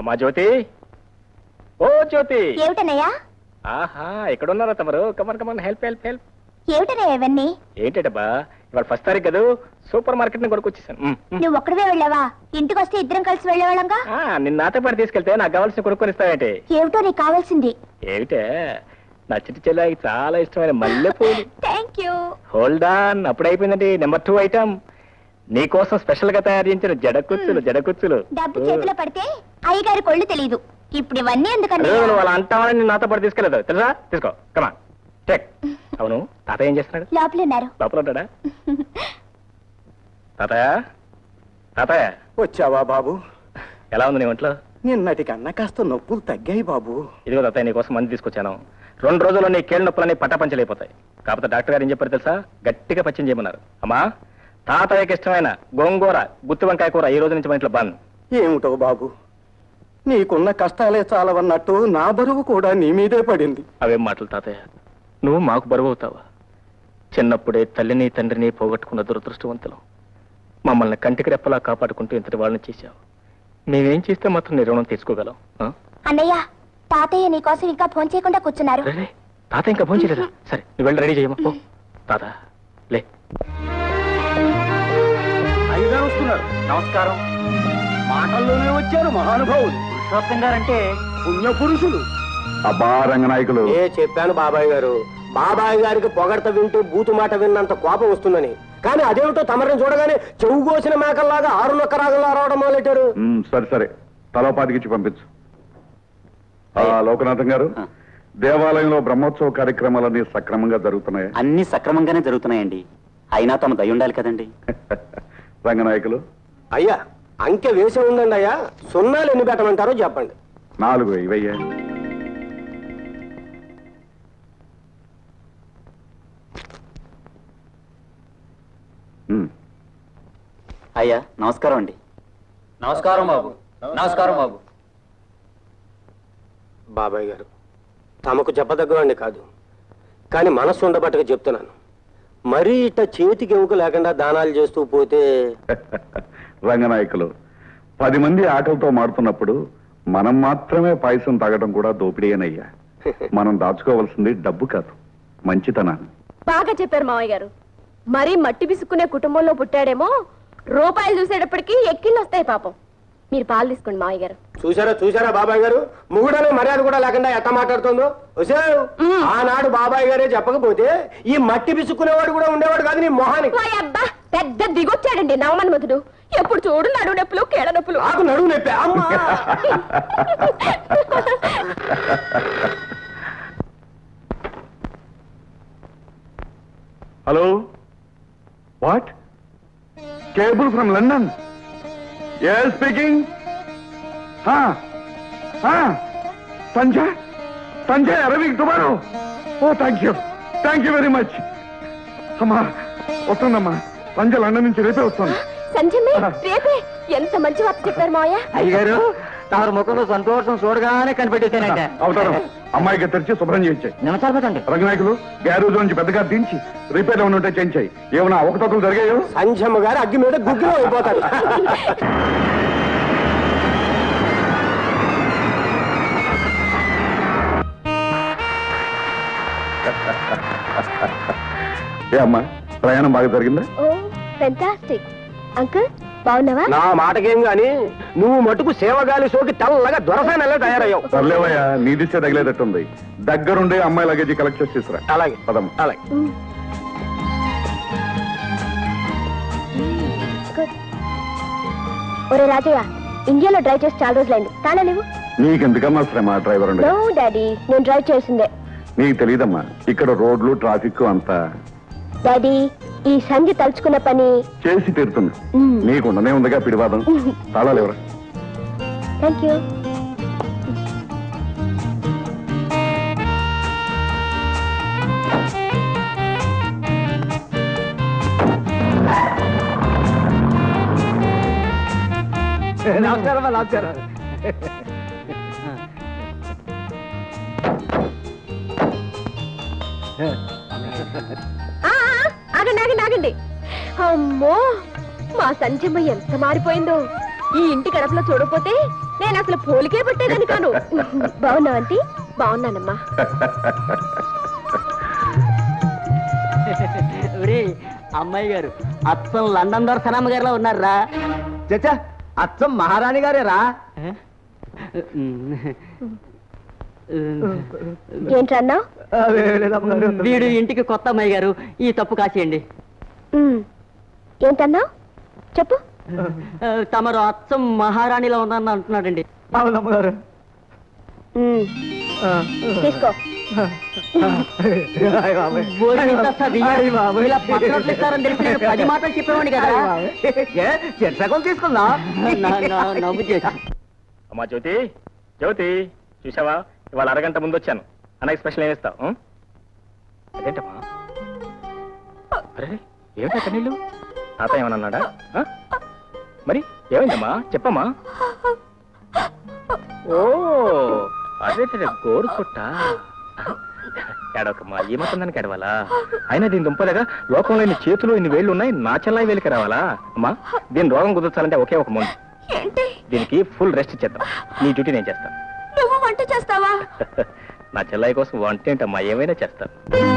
అమ్మా జ్యోతి ఓ జ్యోతి ఏమిటనయ్యా ఆహా ఇక్కడ ఉన్నారా తమరు come on come on help help help ఏమిటనయ్యా ఇవన్నీ ఏంటబ్బా ఇవాళ ఫస్ట్ తారీఖు కదా సూపర్ మార్కెట్ ని కొనుక్కొచ్చేసాను మ్, మ్. నువ్వు ఒక్కడివే వెళ్ళావా ఇంటికి వస్తే ఇద్దరం కలిసి వెళ్ళేవాళ్ళంగా ఆ, నిన్న నాతో పాటు తీసుకెళ్తే నాకు కావాల్సిన కొనుక్కొని ఇస్తావేంటి ఏమిటో నీకు కావాల్సింది ఏమిటే నా చిట్టి చెల్లాకి చాలా ఇష్టమైన మల్లెపూలు థ్యాంక్ యూ హోల్డ్ ఆన్ అప్పుడు అయిపోయిందండి నెంబర్ టూ ఐటమ్ నీకోసం స్పెషల్ గా తయారు చేయించిన జడకుచ్చులు జడకుచ్చులు డబ్బు చేతిలో పడితే అయ్యగారి కొళ్ళు తెలియదు ఇప్పుడు ఇవన్నీ ఎందుకన్నా అదే నువ్వు అలా అంటావని నేను నాతో పాటు తీసుకెళ్ళదు తెలుసా తీసుకో కమా టెక్ అవును తాతయ్య ఏం చేస్తున్నాడు లోపల ఉన్నారు లోపల ఉంటాడా తాతయ్య తాతయ్య వచ్చావా బాబు ఎలా ఉంది నీ ఒంట్లో నిన్నటి కన్నా కాస్త నొప్పులు తగ్గాయి బాబు ఇదిగో తాతయ్య నీకోసం మంది తీసుకొచ్చాను రెండు రోజుల్లో నీ కేళ్ళ నొప్పులన్నీ పట్టపంచలైపోతాయి కాకపోతే డాక్టర్ గారు ఏం చెప్పారు తెలుసా గట్టిగా పచ్చం చేయమన్నారు అమ్మా తాతయ్యకి ఇష్టమైన గోంగూర గుత్తి వంకాయ కూర ఈ రోజు నుంచి మన ఇంట్లో బంద్ ఏమిటో బాబు నీకున్న కష్టాలే చాలవన్నట్టు నా బరువు కూడా నీ మీదే పడింది అవేం మాటలు తాతయ్య నువ్వు మాకు బరువు అవుతావా చిన్నప్పుడే తల్లిని తండ్రిని పోగొట్టుకున్న దురదృష్టవంతులం మమ్మల్ని కంటికి రెప్పలా కాపాడుకుంటూ ఇంతటి వాళ్ళని చేశావు మేమేం చేస్తే మాత్రం నీ రుణం తీసుకోగలం ఆ? అన్నయ్య తాతయ్య నీకోసం ఇంకా ఫోన్ చేయకుండా కూర్చున్నారు రే, రే, తాత ఇంకా ఫోన్ చేయలేదా సరే నువ్వు వెళ్ళి రెడీ చేయమా పో తాత లే అయ్యగారు వస్తున్నారు నమస్కారం మాటల్లోనే వచ్చారు మహానుభావులు పురుషోత్తం గారంటే పుణ్య పురుషులు అబ్బా రంగనాయకులు ఏ చెప్పాను బాబాయ్ గారు బాబాయ్ గారికి పొగడత వింటూ బూతు మాట విన్నంత కోపం వస్తుందని కానీ అదేమిటో తమరిని చూడగానే చెవు కోసిన మేకల్లాగా ఆరు నొక్క రాగల్లా రావడం మొదలెట్టారు ఉమ్, సరే సరే తలోపాతికిచ్చి పంపించు ఆ, లోకనాథం గారు దేవాలయంలో బ్రహ్మోత్సవ కార్యక్రమాలన్నీ సక్రమంగా జరుగుతున్నాయి అన్ని సక్రమంగానే జరుగుతున్నాయండి అయినా తమ దయ ఉండాలి కదండి రంగనాయకులు అయ్యా అంకె వేసే ఉందండి అయ్యా సున్నాలు ఎన్ని పెట్టమంటారో చెప్పండి నాలుగు ఇవయ్యా ఉమ్, అయ్యా నమస్కారం అండి నమస్కారం బాబు నమస్కారం బాబు బాబాయ్ గారు తమకు చెప్పదగ్గవండి కాదు కానీ మనస్సు ఉండబట్టగా చెప్తున్నాను మరీ ఇట్ట చేతికి ఎముక లేకుండా దానాలు చేస్తూ పోతే రంగనాయకులు పది మంది ఆకలితో మాడుతున్నప్పుడు మనం మాత్రమే పాయసం తాగడం కూడా దోపిడీయేనయ్యా మనం దాచుకోవాల్సింది డబ్బు కాదు మంచితనాన్ని బాగా చెప్పారు మావయ్య గారు మరీ మట్టి పిసుక్కునే కుటుంబంలో పుట్టాడేమో రూపాయలు చూసేటప్పటికి ఎక్కిళ్ళు వస్తాయి పాపం మీరు పాలు తీసుకోండి మావయ్య గారు చూసారా చూసారా బాబాయ్ గారు ముగుడనే మర్యాద కూడా లేకుండా ఎట్ట మాట్లాడుతుందో వచ్చావు ఆనాడు బాబాయ్ గారే చెప్పకపోతే ఈ మట్టి పిసుక్కునేవాడు కూడా ఉండేవాడు కాదు నీ మొహానికి ఓయ్ అబ్బా పెద్ద దిగొచ్చాడండి నవమన్మధుడు ఎప్పుడు చూడు నడు నొప్పులు కేడ నొప్పులు నాకు నడువు నొప్పి అమ్మా hello what cable from London ఏ speaking Sanjay Sanjay Aravind tomorrow oh thank you thank you very much అమ్మా వస్తుందమ్మా సంజయ్ లండన్ నుంచి రేపే వస్తుంది సంజయ్ రేపే ఎంత మంచి వార్త చెప్పారు మావయ్య అయ్యగారు తమరి ముఖంలో సంతోషం చూడగానే కనిపెట్టేశానంట అవుతారు అమ్మాయికి తెరిచి శుభ్రం చేయించాయి నమస్కారం పెట్టండి రంగనాయకులు గ్యారేజ్ నుంచి పెద్దగా దించి రిపేర్ ఏమైనా ఉంటే చేయించాయి ఏమైనా అవకతవకలు జరిగాయో సంజమ్మ గారు అగ్గి మీద గుగ్గిలో అయిపోతారు ఏ అమ్మా ప్రయాణం బాగా జరిగిందా ఓ ఫెంటాస్టిక్ అంకుల్ బాగున్నావా నా మాటకేం గాని నువ్వు మటుకు సేవగాలి సోకి తెల్లగా దొరసానెల్లా తయారయ్యావు సర్లేవయ్యా నీ దిశ తగిలేటట్టుంది దగ్గరుండే అమ్మాయి లగేజీ కలెక్ట్ చేసి తీసురా అలాగే పదమ్మ అలాగే గుడ్ ఒరే రాజయ్య ఇండియాలో డ్రైవ్ చేసి చాలా రోజులైంది తాళా లేవు నీకెందుకమ్మా శ్రమ డ్రైవర్ ఉండే నో డాడీ నేను డ్రైవ్ చేసిందే నీకు తెలియదమ్మా ఇక్కడ రోడ్లు ట్రాఫిక్ అంతా డాడీ ఈ సంధి తలుచుకున్న పని చేసి తీరుతుంది మ్మ్. నీకుండనే ఉందిగా పిడివాదం తాళాలు ఎవరా థ్యాంక్ యూ నమస్కారం నమస్కారం ఆ, ఆ, ఆగండి ఆగండి ఆగండి అమ్మో మా సంజమ్మ ఎంత మారిపోయిందో ఈ ఇంటి గడపలో చూడకపోతే నేను అసలు పోలికే పుట్టేదని కాను బాగున్నా ఆంటీ బాగున్నానమ్మా అమ్మాయి గారు అచ్చం లండన్ దొరసనమ్మ గారిలో ఉన్నారా చచ్చా అచ్చం మహారాణి గారే రా ఏంటన్నా వీడు ఇంటికి కొత్త అమ్మాయి గారు ఈ తప్పు కాసేయండి ఏంటన్నా చెప్పు తమరు అచ్చం మహారాణిలో ఉందని అంటున్నాడండి అవునమ్మగారు ఉమ్, తీసుకో భోజనం ఇంత వస్తది. ఇలా పత్రాలు ఇస్తారని తెలిసి నేను పది మాటలు చెప్పేవాడిని కదా చెట్సగం తీసుకుందా నా- నా- నవ్వు చేసి అమ్మా జ్యోతి జ్యోతి చూసావా ఇవాళ అరగంట ముందు వచ్చాను అన్నకి స్పెషల్ ఏమి ఇస్తావు ఉం? అదేంటమ్మా అరే ఏమిటా కన్నీళ్ళు తాత ఏమన్నాడా ఆ? మరి ఏమైందమ్మా చెప్పమ్మా ఓ అదే గోరు చుట్ట ఏడవకమ్మా ఈ మాత్రం దానికి ఎడవాలా అయినా దీని దుంపలేగా లోకంలో ఇన్ని చేతులు ఇన్ని వేళ్ళు ఉన్నాయి నా చెల్లాయి వేలికి రావాలా అమ్మా దీని రోగం కుదర్చాలంటే ఒకే ఒక మందు ఏంటి దీనికి ఫుల్ రెస్ట్ చేద్దాం నీ డ్యూటీ నేను చేస్తాను నువ్వు వంట చేస్తావా నా చెల్లాయి కోసం వంట ఏంటమ్మా ఏమైనా చేస్తాను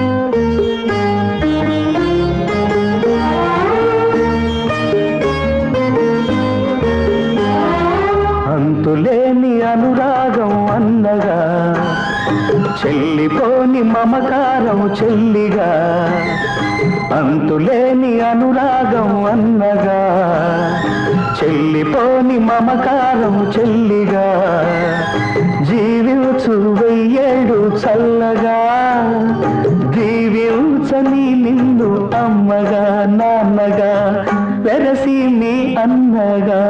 అంతులేని అనురాగం అన్నగా చెల్లిపోని మమకారం చెల్లిగా అంతులేని అనురాగం అన్నగా చెల్లిపోని మమకారం చెల్లిగా జీవించు వెయ్యేడు చల్లగా దీవించని నిన్ను అమ్మగా నాన్నగా వెరసి మీ అన్నగా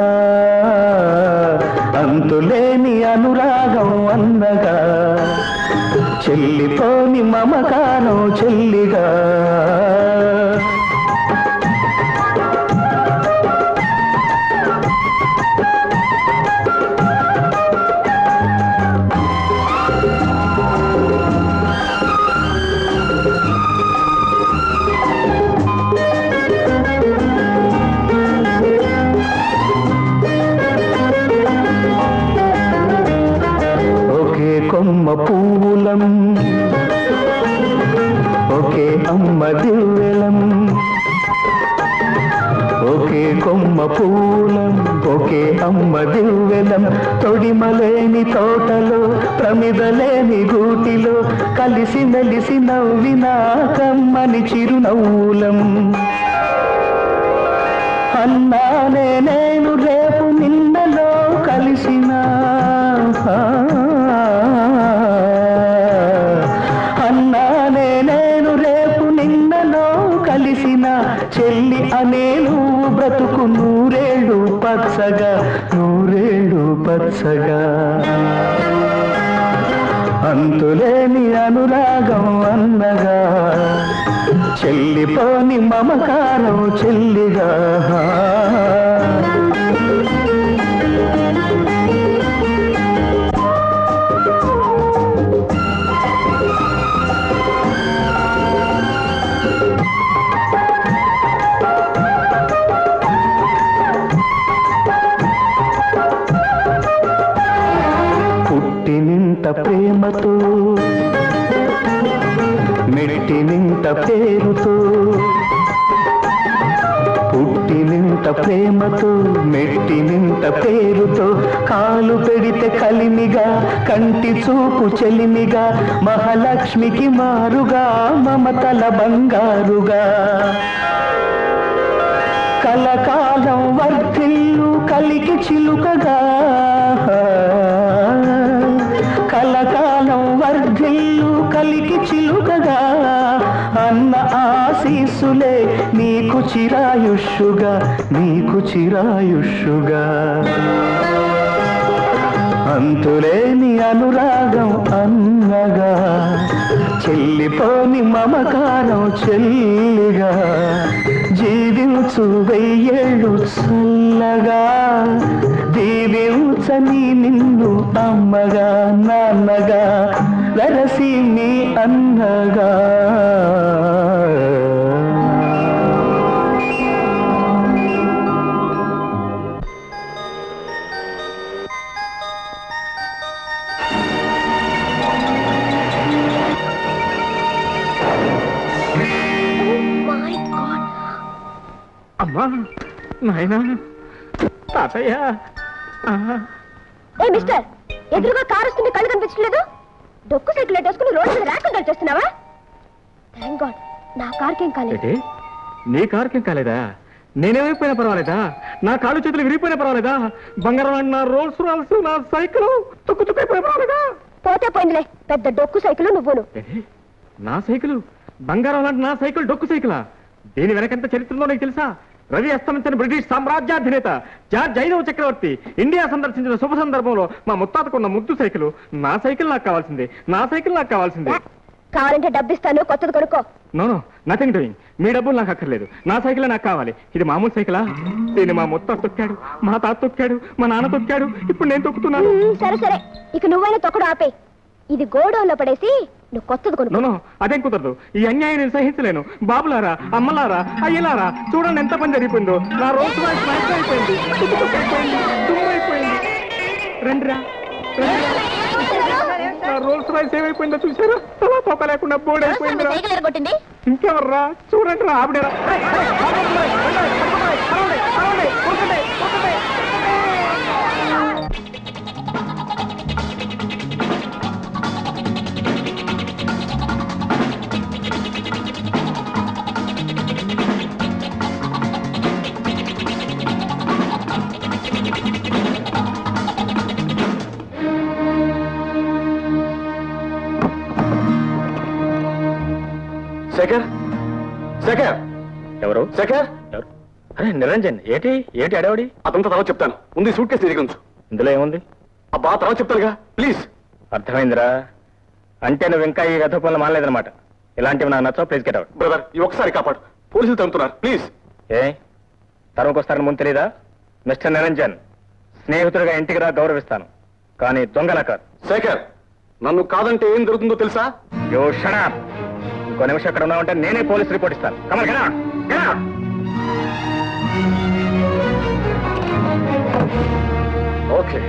అంతులేని అనురాగం అన్నగా చెల్లిపోని మమకారం చెల్లిగా ఒకే కొమ్మ పూలం ఒకే అమ్మ దివ్వెలం ఒకే కొమ్మ పూలం ఒకే అమ్మ దివ్వెలం తొడిమలేని తోటలో ప్రమిదలేని గూటిలో కలిసి మెలిసి నవ్విన కమ్మని చిరునవ్వులం అన్నానే నేను రేపు నిన్నలో కలిసిన అన్నానే నేను రేపు నిన్నలో కలిసిన చెల్లి అనే నువ్వు బ్రతుకు నూరేళ్ళు పచ్చగా నూరేళ్ళు పచ్చగా అంతులేని అనురాగం అన్నగా చెల్లిపోని మమకారం చెల్లిగా పుట్టినింట ప్రేమతో మెట్టినింట పేరుతో పుట్టినింట ప్రేమతో మెట్టినింట పేరుతో కాలు పెడితే కలిమిగా కంటి చూపు చెలిమిగా మహాలక్ష్మికి మారుగా మమతల బంగారుగా కలకాలం వర్ధిల్లు కలికి చిలుకగా కలకాలం వర్ధిల్లు కలికి చిలుకగా అన్న ఆశీస్సులే నీకు చిరాయుష్యుగా నీకు చిరాయుష్యుగా అంతులేని అనురాగం అన్నగా చెల్లిపోని మమకారం చెల్లిగా జీవించు వెయ్యేళ్ళు చల్లగా దీవించని నిన్ను అమ్మగా నాన్నగా వెరసి మీ అన్నగా అమ్మా నాయనా తాతయ్య ఆహా. ఏ మిస్టర్ ఎదురుగా కారు వస్తుంది కళ్ళు కనిపించట్లేదు డొక్కు సైకిల్ వేసుకుని రోడ్డు మీద ర్యాకులు చేస్తున్నావా థ్యాంక్ గాడ్ నా కార్కేం కాలేదు ఏంటి నీ కారుకేం కాలేదా నేనేమైపోయినా పర్వాలేదా నా కాళ్ళు చేతులు విరిగిపోయినా పర్వాలేదా బంగారం లాంటి నా రోల్స్ రాల్స్ నా సైకిల్ తుక్కు తుక్కైపోయినా పర్వాలేదా పోతే పోయిందిలే పెద్ద డొక్కు సైకిల్ నువ్వును ఏంటి? నా సైకిల్ బంగారం లాంటి నా సైకిల్ డొక్కు సైకిలా దీని వెనకెంత చరిత్ర ఉందో నీకు తెలుసా రవి అస్తమించిన బ్రిటిష్ సామ్రాజ్యాధినేత జార్జ్ ఐదవ చక్రవర్తి ఇండియా సందర్శించిన శుభ సందర్భంలో మా ముత్తాతకున్న ముద్దు సైకిల్ నా సైకిల్ నాకు కావాల్సిందే నా సైకిల్ నాకు కావాల్సిందే కావాలంటే డబ్బిస్తాను కొత్తది కొనుక్కో నో నో నథింగ్ డూయింగ్ మీ డబ్బులు నాకు అక్కర్లేదు నా సైకిల్ నాకు కావాలి ఇది మామూలు సైకిలా దీన్ని మా ముత్త తొక్కాడు మా తాత తొక్కాడు మా నాన్న తొక్కాడు ఇప్పుడు నేను తొక్కుతున్నాను ఉమ్, సరే సరే ఇక నువ్వైనా తొక్కడు ఆపే ఇది గోడౌన్లో పడేసి నువ్వు కొత్తది కొనుక్కో నో నో అదేం కుదరదు ఈ అన్యాయం నేను సహించలేను బాబులారా అమ్మలారా అయ్యలారా చూడండి ఎంత పని జరిగిపోయిందో నా రోజు వాయిస్ నాశనం అయిపోయింది తుక్కు తుక్కు అయిపోయింది, దుమ్ము అయిపోయింది రండిరా రండిరా. నా రోల్స్ రాయిస్ ఏమైపోయిందో చూసారా తలా తోక లేకుండా బోర్డు అయిపోయిందిరా సైకిల్ ఎరగొట్టింది ఇంకెవర్రా చూడండి రా ఆవిడరా శేఖర్ శేఖర్ ఎవరు శేఖర్ ఎవరు అరే నిరంజన్ ఏంటి ఏంటి అడవడి అతనితో తర్వాత చెప్తాను ముందు ఈ సూట్ కేసు తిరిగి ఉంచు ఇందులో ఏముంది అబ్బా తర్వాత చెప్తానుగా ప్లీజ్ అర్థమైందిరా అంటే నువ్వు ఇంకా ఈ గత పనులు మానలేదన్నమాట ఇలాంటివి నాకు నచ్చవు ప్లీజ్ గెట్ అవుట్ బ్రదర్ ఈ ఒక్కసారి కాపాడు పోలీసులు తరుగుతున్నారు ప్లీజ్ ఏ తరువుకొస్తారని ముందు తెలీదా మిస్టర్ నిరంజన్ స్నేహితుడిగా ఇంటికి రా గౌరవిస్తాను కానీ దొంగలా కాదు శేఖర్ నన్ను కాదంటే ఏం జరుగుతుందో తెలుసా యో షడప్ ఇంకో నిమిషం అక్కడ ఉన్నామంటే నేనే పోలీస్ రిపోర్ట్ ఇస్తాను Kamal get out get out okay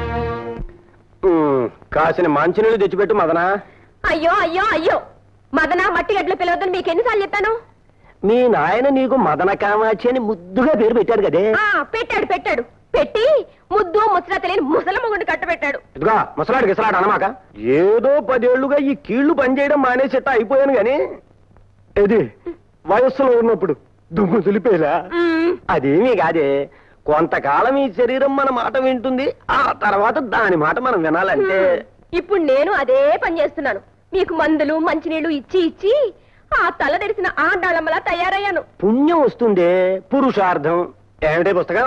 కాసిన మంచినీళ్ళు తెచ్చిపెట్టు మదనా అయ్యో అయ్యో అయ్యో మదన మట్టి గడ్డలు పిలవద్దని మీకు ఎన్నిసార్లు చెప్పాను మీ నాయన నీకు మదన కామాచి అని ముద్దుగా పేరు పెట్టాడు కదే ఆ పెట్టాడు పెట్టాడు పెట్టి ముద్దు ముచ్చట తెలియని ముసల మొగుడు కట్టబెట్టాడు ఇదిగా ముసలాడు గిసలాడు అనమాక ఏదో పదేళ్లుగా ఈ కీళ్లు పనిచేయడం మానేసేట అయిపోయాను గాని ఇది వయస్సులో ఉన్నప్పుడు దుమ్ము దులిపేలా మ్మ్. అదేమీ కాదే కొంతకాలం ఈ శరీరం మన మాట వింటుంది ఆ తర్వాత దాని మాట మనం వినాలంటే ఇప్పుడు నేను అదే పని చేస్తున్నాను మీకు మందులు మంచినీళ్లు ఇచ్చి ఇచ్చి ఆ తల తెరిసిన ఆండాళమ్మలా తయారయ్యాను పుణ్యం వస్తుందే పురుషార్థం ఏమిటే పుస్తకం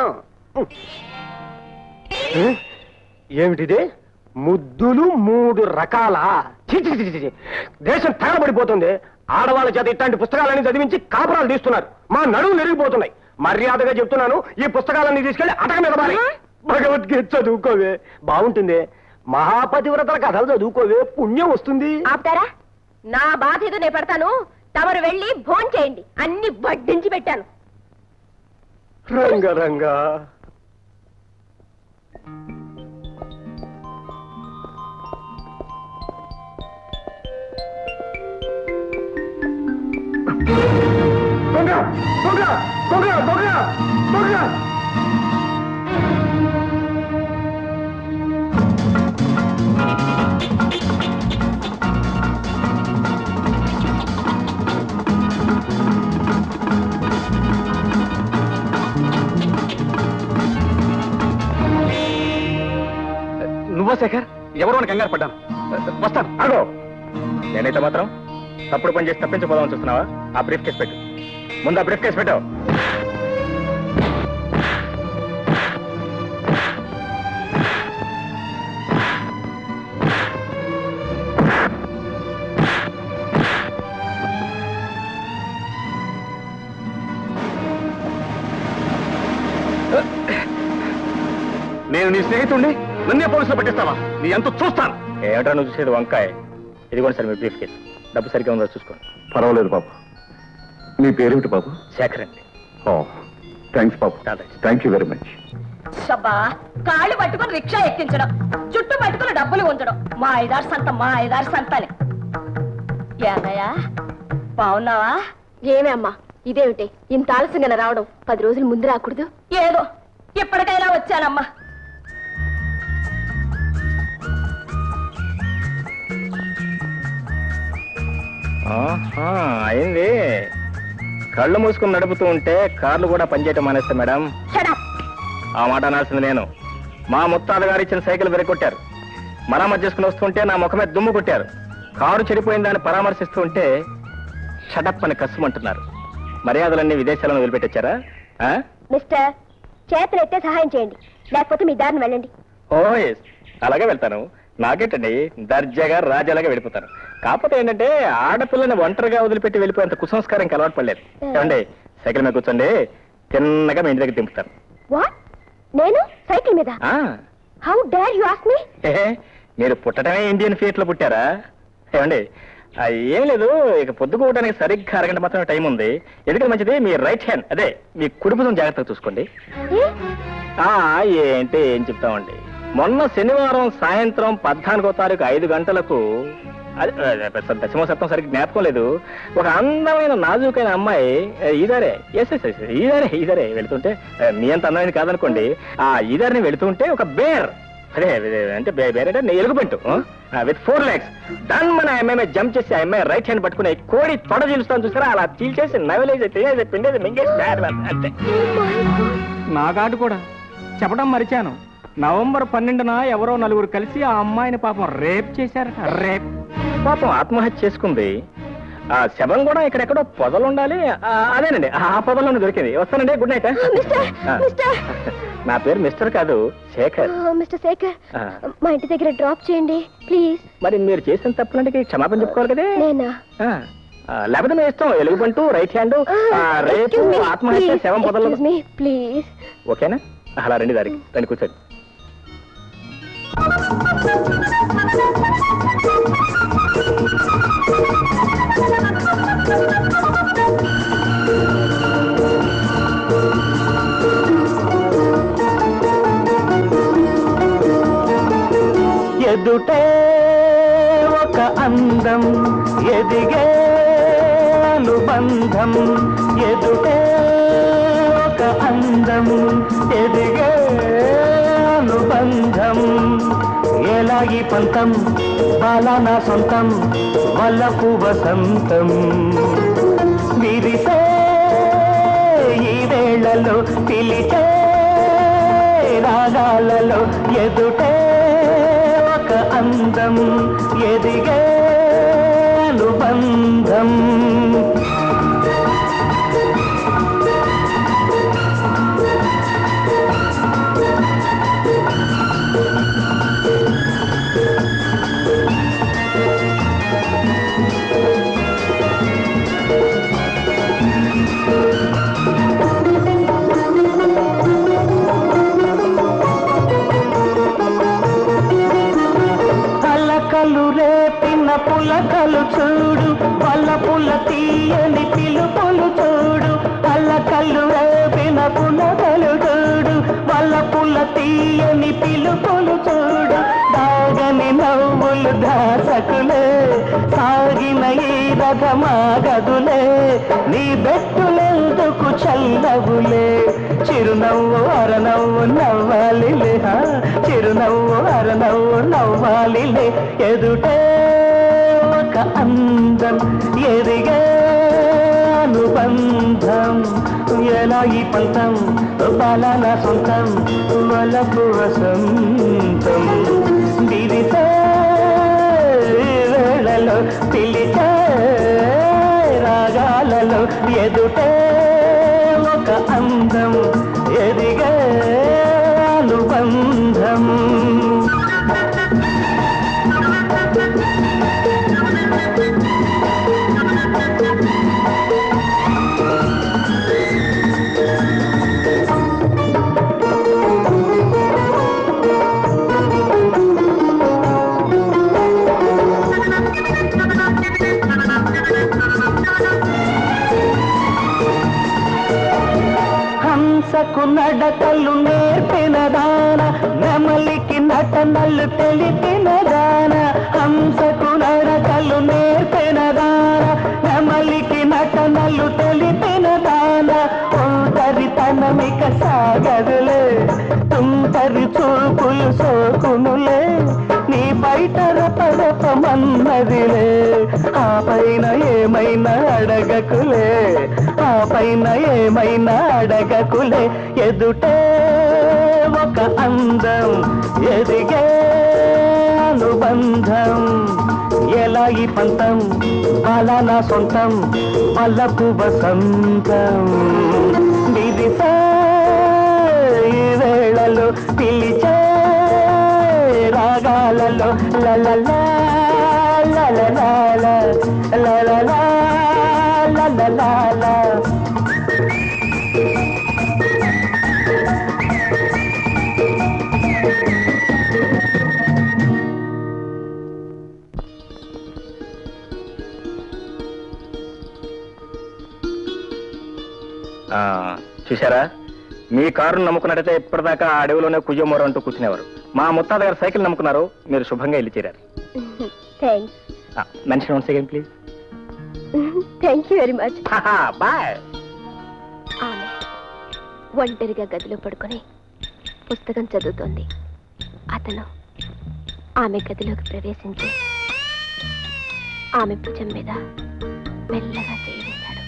ఏ? ఏమిటిది ముద్దులు మూడు రకాల ఛీ, ఛీ, ఛీ, ఛీ, ఛీ. దేశం తగలబడిపోతుంది ఆడవాళ్ళ చేత ఇట్లాంటి పుస్తకాలని చదివించి కాపురాలు తీస్తున్నారు మా నడువు నెరిగిపోతున్నాయి మర్యాదగా చెప్తున్నాను ఈ పుస్తకాలన్నీ తీసుకెళ్లి అటక మీద పారేయ్. భగవద్గీత చదువుకోవే బాగుంటుంది మహాపతివ్రతల కథలు చదువుకోవే పుణ్యం వస్తుంది ఆపుతారా నా బాధ ఏదో నేను పడతాను తమరు వెళ్ళి భోన్ చేయండి అన్ని వడ్డించి పెట్టాను రంగ రంగా దొంగ దొంగ దొంగ దొంగ దొంగ నువ్వా శేఖర్ ఎవరో అని కంగారు పడ్డాను వస్తాను ఆగో నేనైతే మాత్రం తప్పుడు పని చేసి తప్పించబోదామని చూస్తున్నావా ఆ బ్రీఫ్ కేసు పెట్టు ముందు ఆ బ్రీఫ్ కేసు పెట్టు నేను నీ స్నేహితుడిని నన్నే పోలీసులు పట్టిస్తావా నీ ఎంత చూస్తాను ఏమిటో నువ్వు చూసేది వంకాయ ఇదిగోండి సార్ మీ బ్రీఫ్ కేసు డబ్బు సరిగ్గా ఉందో చూసుకోండి పర్వాలేదు బాబు నీ పేరేమిటి బాబు శేఖర్ అండి ఓ థ్యాంక్స్ బాబు చాలా. థ్యాంక్ యూ వెరీ మచ్ షబ్బా కాళ్ళు పట్టుకుని రిక్షా ఎక్కించడం చుట్టూ పట్టుకుని డబ్బులు ఉంచడం మా ఐదారు సంత మా ఐదారు సంతని ఏమయ్యా బాగున్నావా ఏమే అమ్మా ఇదేమిటి ఇంత ఆలస్యంగా రావడం పది రోజుల ముందు రాకూడదు ఏదో ఎప్పటికైనా వచ్చానమ్మా ఆహా, అయింది కళ్ళు మూసుకుని నడుపుతూ ఉంటే కార్లు కూడా పనిచేయటం మానేస్తా మేడం ఆ మాట అనాల్సింది నేను మా ముత్తాత గారు ఇచ్చిన సైకిల్ విరగొట్టారు మరామత్ చేసుకుని వస్తుంటే నా ముఖమే దుమ్ము కొట్టారు కారు చెడిపోయిందని పరామర్శిస్తూ ఉంటే షటప్ అని కష్టమంటున్నారు మర్యాదలన్నీ విదేశాలను వదిలిపెట్టొచ్చారా ఆ? మిస్టర్ చేతులెత్తే సహాయం చేయండి లేకపోతే మీ దారిని వెళ్ళండి ఓ ఎస్ అలాగే వెళ్తాను నాకేంటండి దర్జాగా రాజాలాగా వెళ్ళిపోతాను కాకపోతే ఏంటంటే ఆడపిల్లని ఒంటరిగా వదిలిపెట్టి వెళ్ళిపోయేంత కుసంస్కారం అలవాటు పడలేదు ఏమండి సైకిల్ మీద కూర్చోండి తిన్నగా మీ ఇంటి దగ్గర దింపుతాను వాట్ నేను సైకిల్ మీద ఆ, how dare you ask me ఏ, మీరు పుట్టడమే ఇండియన్ ఫియట్ లో పుట్టారా ఏమండి ఆ, ఏం లేదు ఇక పొద్దుకోవడానికి సరిగ్గా అరగంట మాత్రమే టైం ఉంది ఎందుకంటే మంచిది మీ రైట్ హ్యాండ్ అదే మీ కుడిపుసం జాగ్రత్తగా చూసుకోండి ఆ ఏంటి ఏం చెప్తామండి మొన్న శనివారం సాయంత్రం పద్నాలుగో తారీఖు ఐదు గంటలకు అది, అదే, పెద్ద దశమ సప్తం సరిగ్గా జ్ఞాపకం లేదు ఒక అందమైన నాజూకైన అమ్మాయి ఏ, ఈదారే ఎస్ ఎస్ ఎస్ ఈదారే ఈదారే వెళుతుంటే ఏ, మీ అంత అందమైనది కాదనుకోండి ఆ ఈదారిని వెళుతుంటే ఒక బేర్ అదే అదే, అంటే బే- బేర్ అంటే ఎలుగుబంటు విత్ ఫోర్ లెగ్స్ దాని మన అమ్మాయి జంప్ చేసి ఆ అమ్మాయి రైట్ హ్యాండ్ పట్టుకుని కోడి తొడ చీలుస్తాను చూసారా అలా చీల్చేసి నవలేసి తినేసి పిండేసి మింగేసి బ్యాడ్ అంతే నా కార్డు కూడా చెప్పడం మరిచాను నవంబర్ పన్నెండున ఎవరో నలుగురు కలిసి ఆ అమ్మాయిని పాపం రేప్ చేశారట రేప్ పాపం ఆత్మహత్య చేసుకుంది ఆ శవం కూడా ఇక్కడెక్కడో పొదలు ఉండాలి ఆ, అదేనండి ఆ పొదలోనే దొరికింది వస్తానండి గుడ్ నైట్ మిస్టర్ ఆ. మిస్టర్ నా పేరు మిస్టర్ కాదు శేఖర్ మిస్టర్ శేఖర్ ఆ. మా ఇంటి దగ్గర డ్రాప్ చేయండి ప్లీజ్ మరి మీరు చేసిన తప్పులంటే క్షమాపణ చెప్పుకోవాలి కదే నేనా ఆ, ఆ, లేకపోతే మీ ఇష్టం ఎలుగుబంటు రైట్ హ్యాండ్ రేపు ఆత్మహత్య శవం పొదలు మీ ప్లీజ్ ఓకేనా అలా రండి దారికి రండి కూర్చోండి ఎదుటే ఒక అందం ఎదిగే అనుబంధం ఎదుటే ఒక అందం ఎదిగే అనుబంధం ఎలా ఈ పంతం బాలానా సొంతం వల్లపు వసంతం విరిసే ఈ వేళలో పిలిచే రాగాలలో ఎదుటే ఒక అందం ఎదిగే అనుబంధం అలకలు రేపిన పులకలు చూడు వల్ల పుల తీయని పిలుపులు చూడు అలకలు రేపిన పులకలు చూడు వల్ల పుల తీయని పిలుపులు చూడు దాగని నవ్వులు దాసకులే సాగిన ఈ రథమాగదులే నీ బెట్టులెందుకు చల్లవులే చిరునవ్వు అరనవ్వు నవ్వాలిలే హా, చిరునవ్వు అరనవ్వు నవ్వాలిలే ఎదుటే ఒక అందం ఎదిగే అనుబంధం ఎలా ఈ పంతం బాలన సొంతం వలపు వసంతం దిరితే వేళలో పిలిచే రాగాలలో ఎదుటే ఒక అందం ఎదిగే అనుబంధం హంసకు నడకలు నేర్పిన దాన నెమలికి నటనలు తెలిపిన దాన హంసకు నడకలు నేర్పిన దాన నెమలికి నటనలు తెలిపిన చెప్పమన్నదిలే ఆ పైన ఏమైనా అడగకులే ఆ పైన ఏమైనా అడగకులే ఎదుటే ఒక అందం ఎదిగే అనుబంధం ఎలా ఈ పంతం అలా నా సొంతం పల్లపు వసంతం విదిసే ఈ వేళలో పిలిచే రాగాలలో లలలా లలలా లలలా లలలా ఆ, చూశారా మీ కారును నమ్ముకున్నట్టయితే ఇప్పటిదాకా ఆ అడవిలోనే కుయ్యమోరు అంటూ కూర్చునేవారు మా ముత్తాత గారు సైకిల్ నమ్ముకున్నారు మీరు శుభంగా వెళ్ళి చేరారు thanks mention one second please thank you very much bye ఆమె ఒంటరిగా గదిలో పడుకొని పుస్తకం చదువుతోంది అతను ఆమె గదిలోకి ప్రవేశించి ఆమె భుజం మీద మెల్లగా చేయి వేశాడు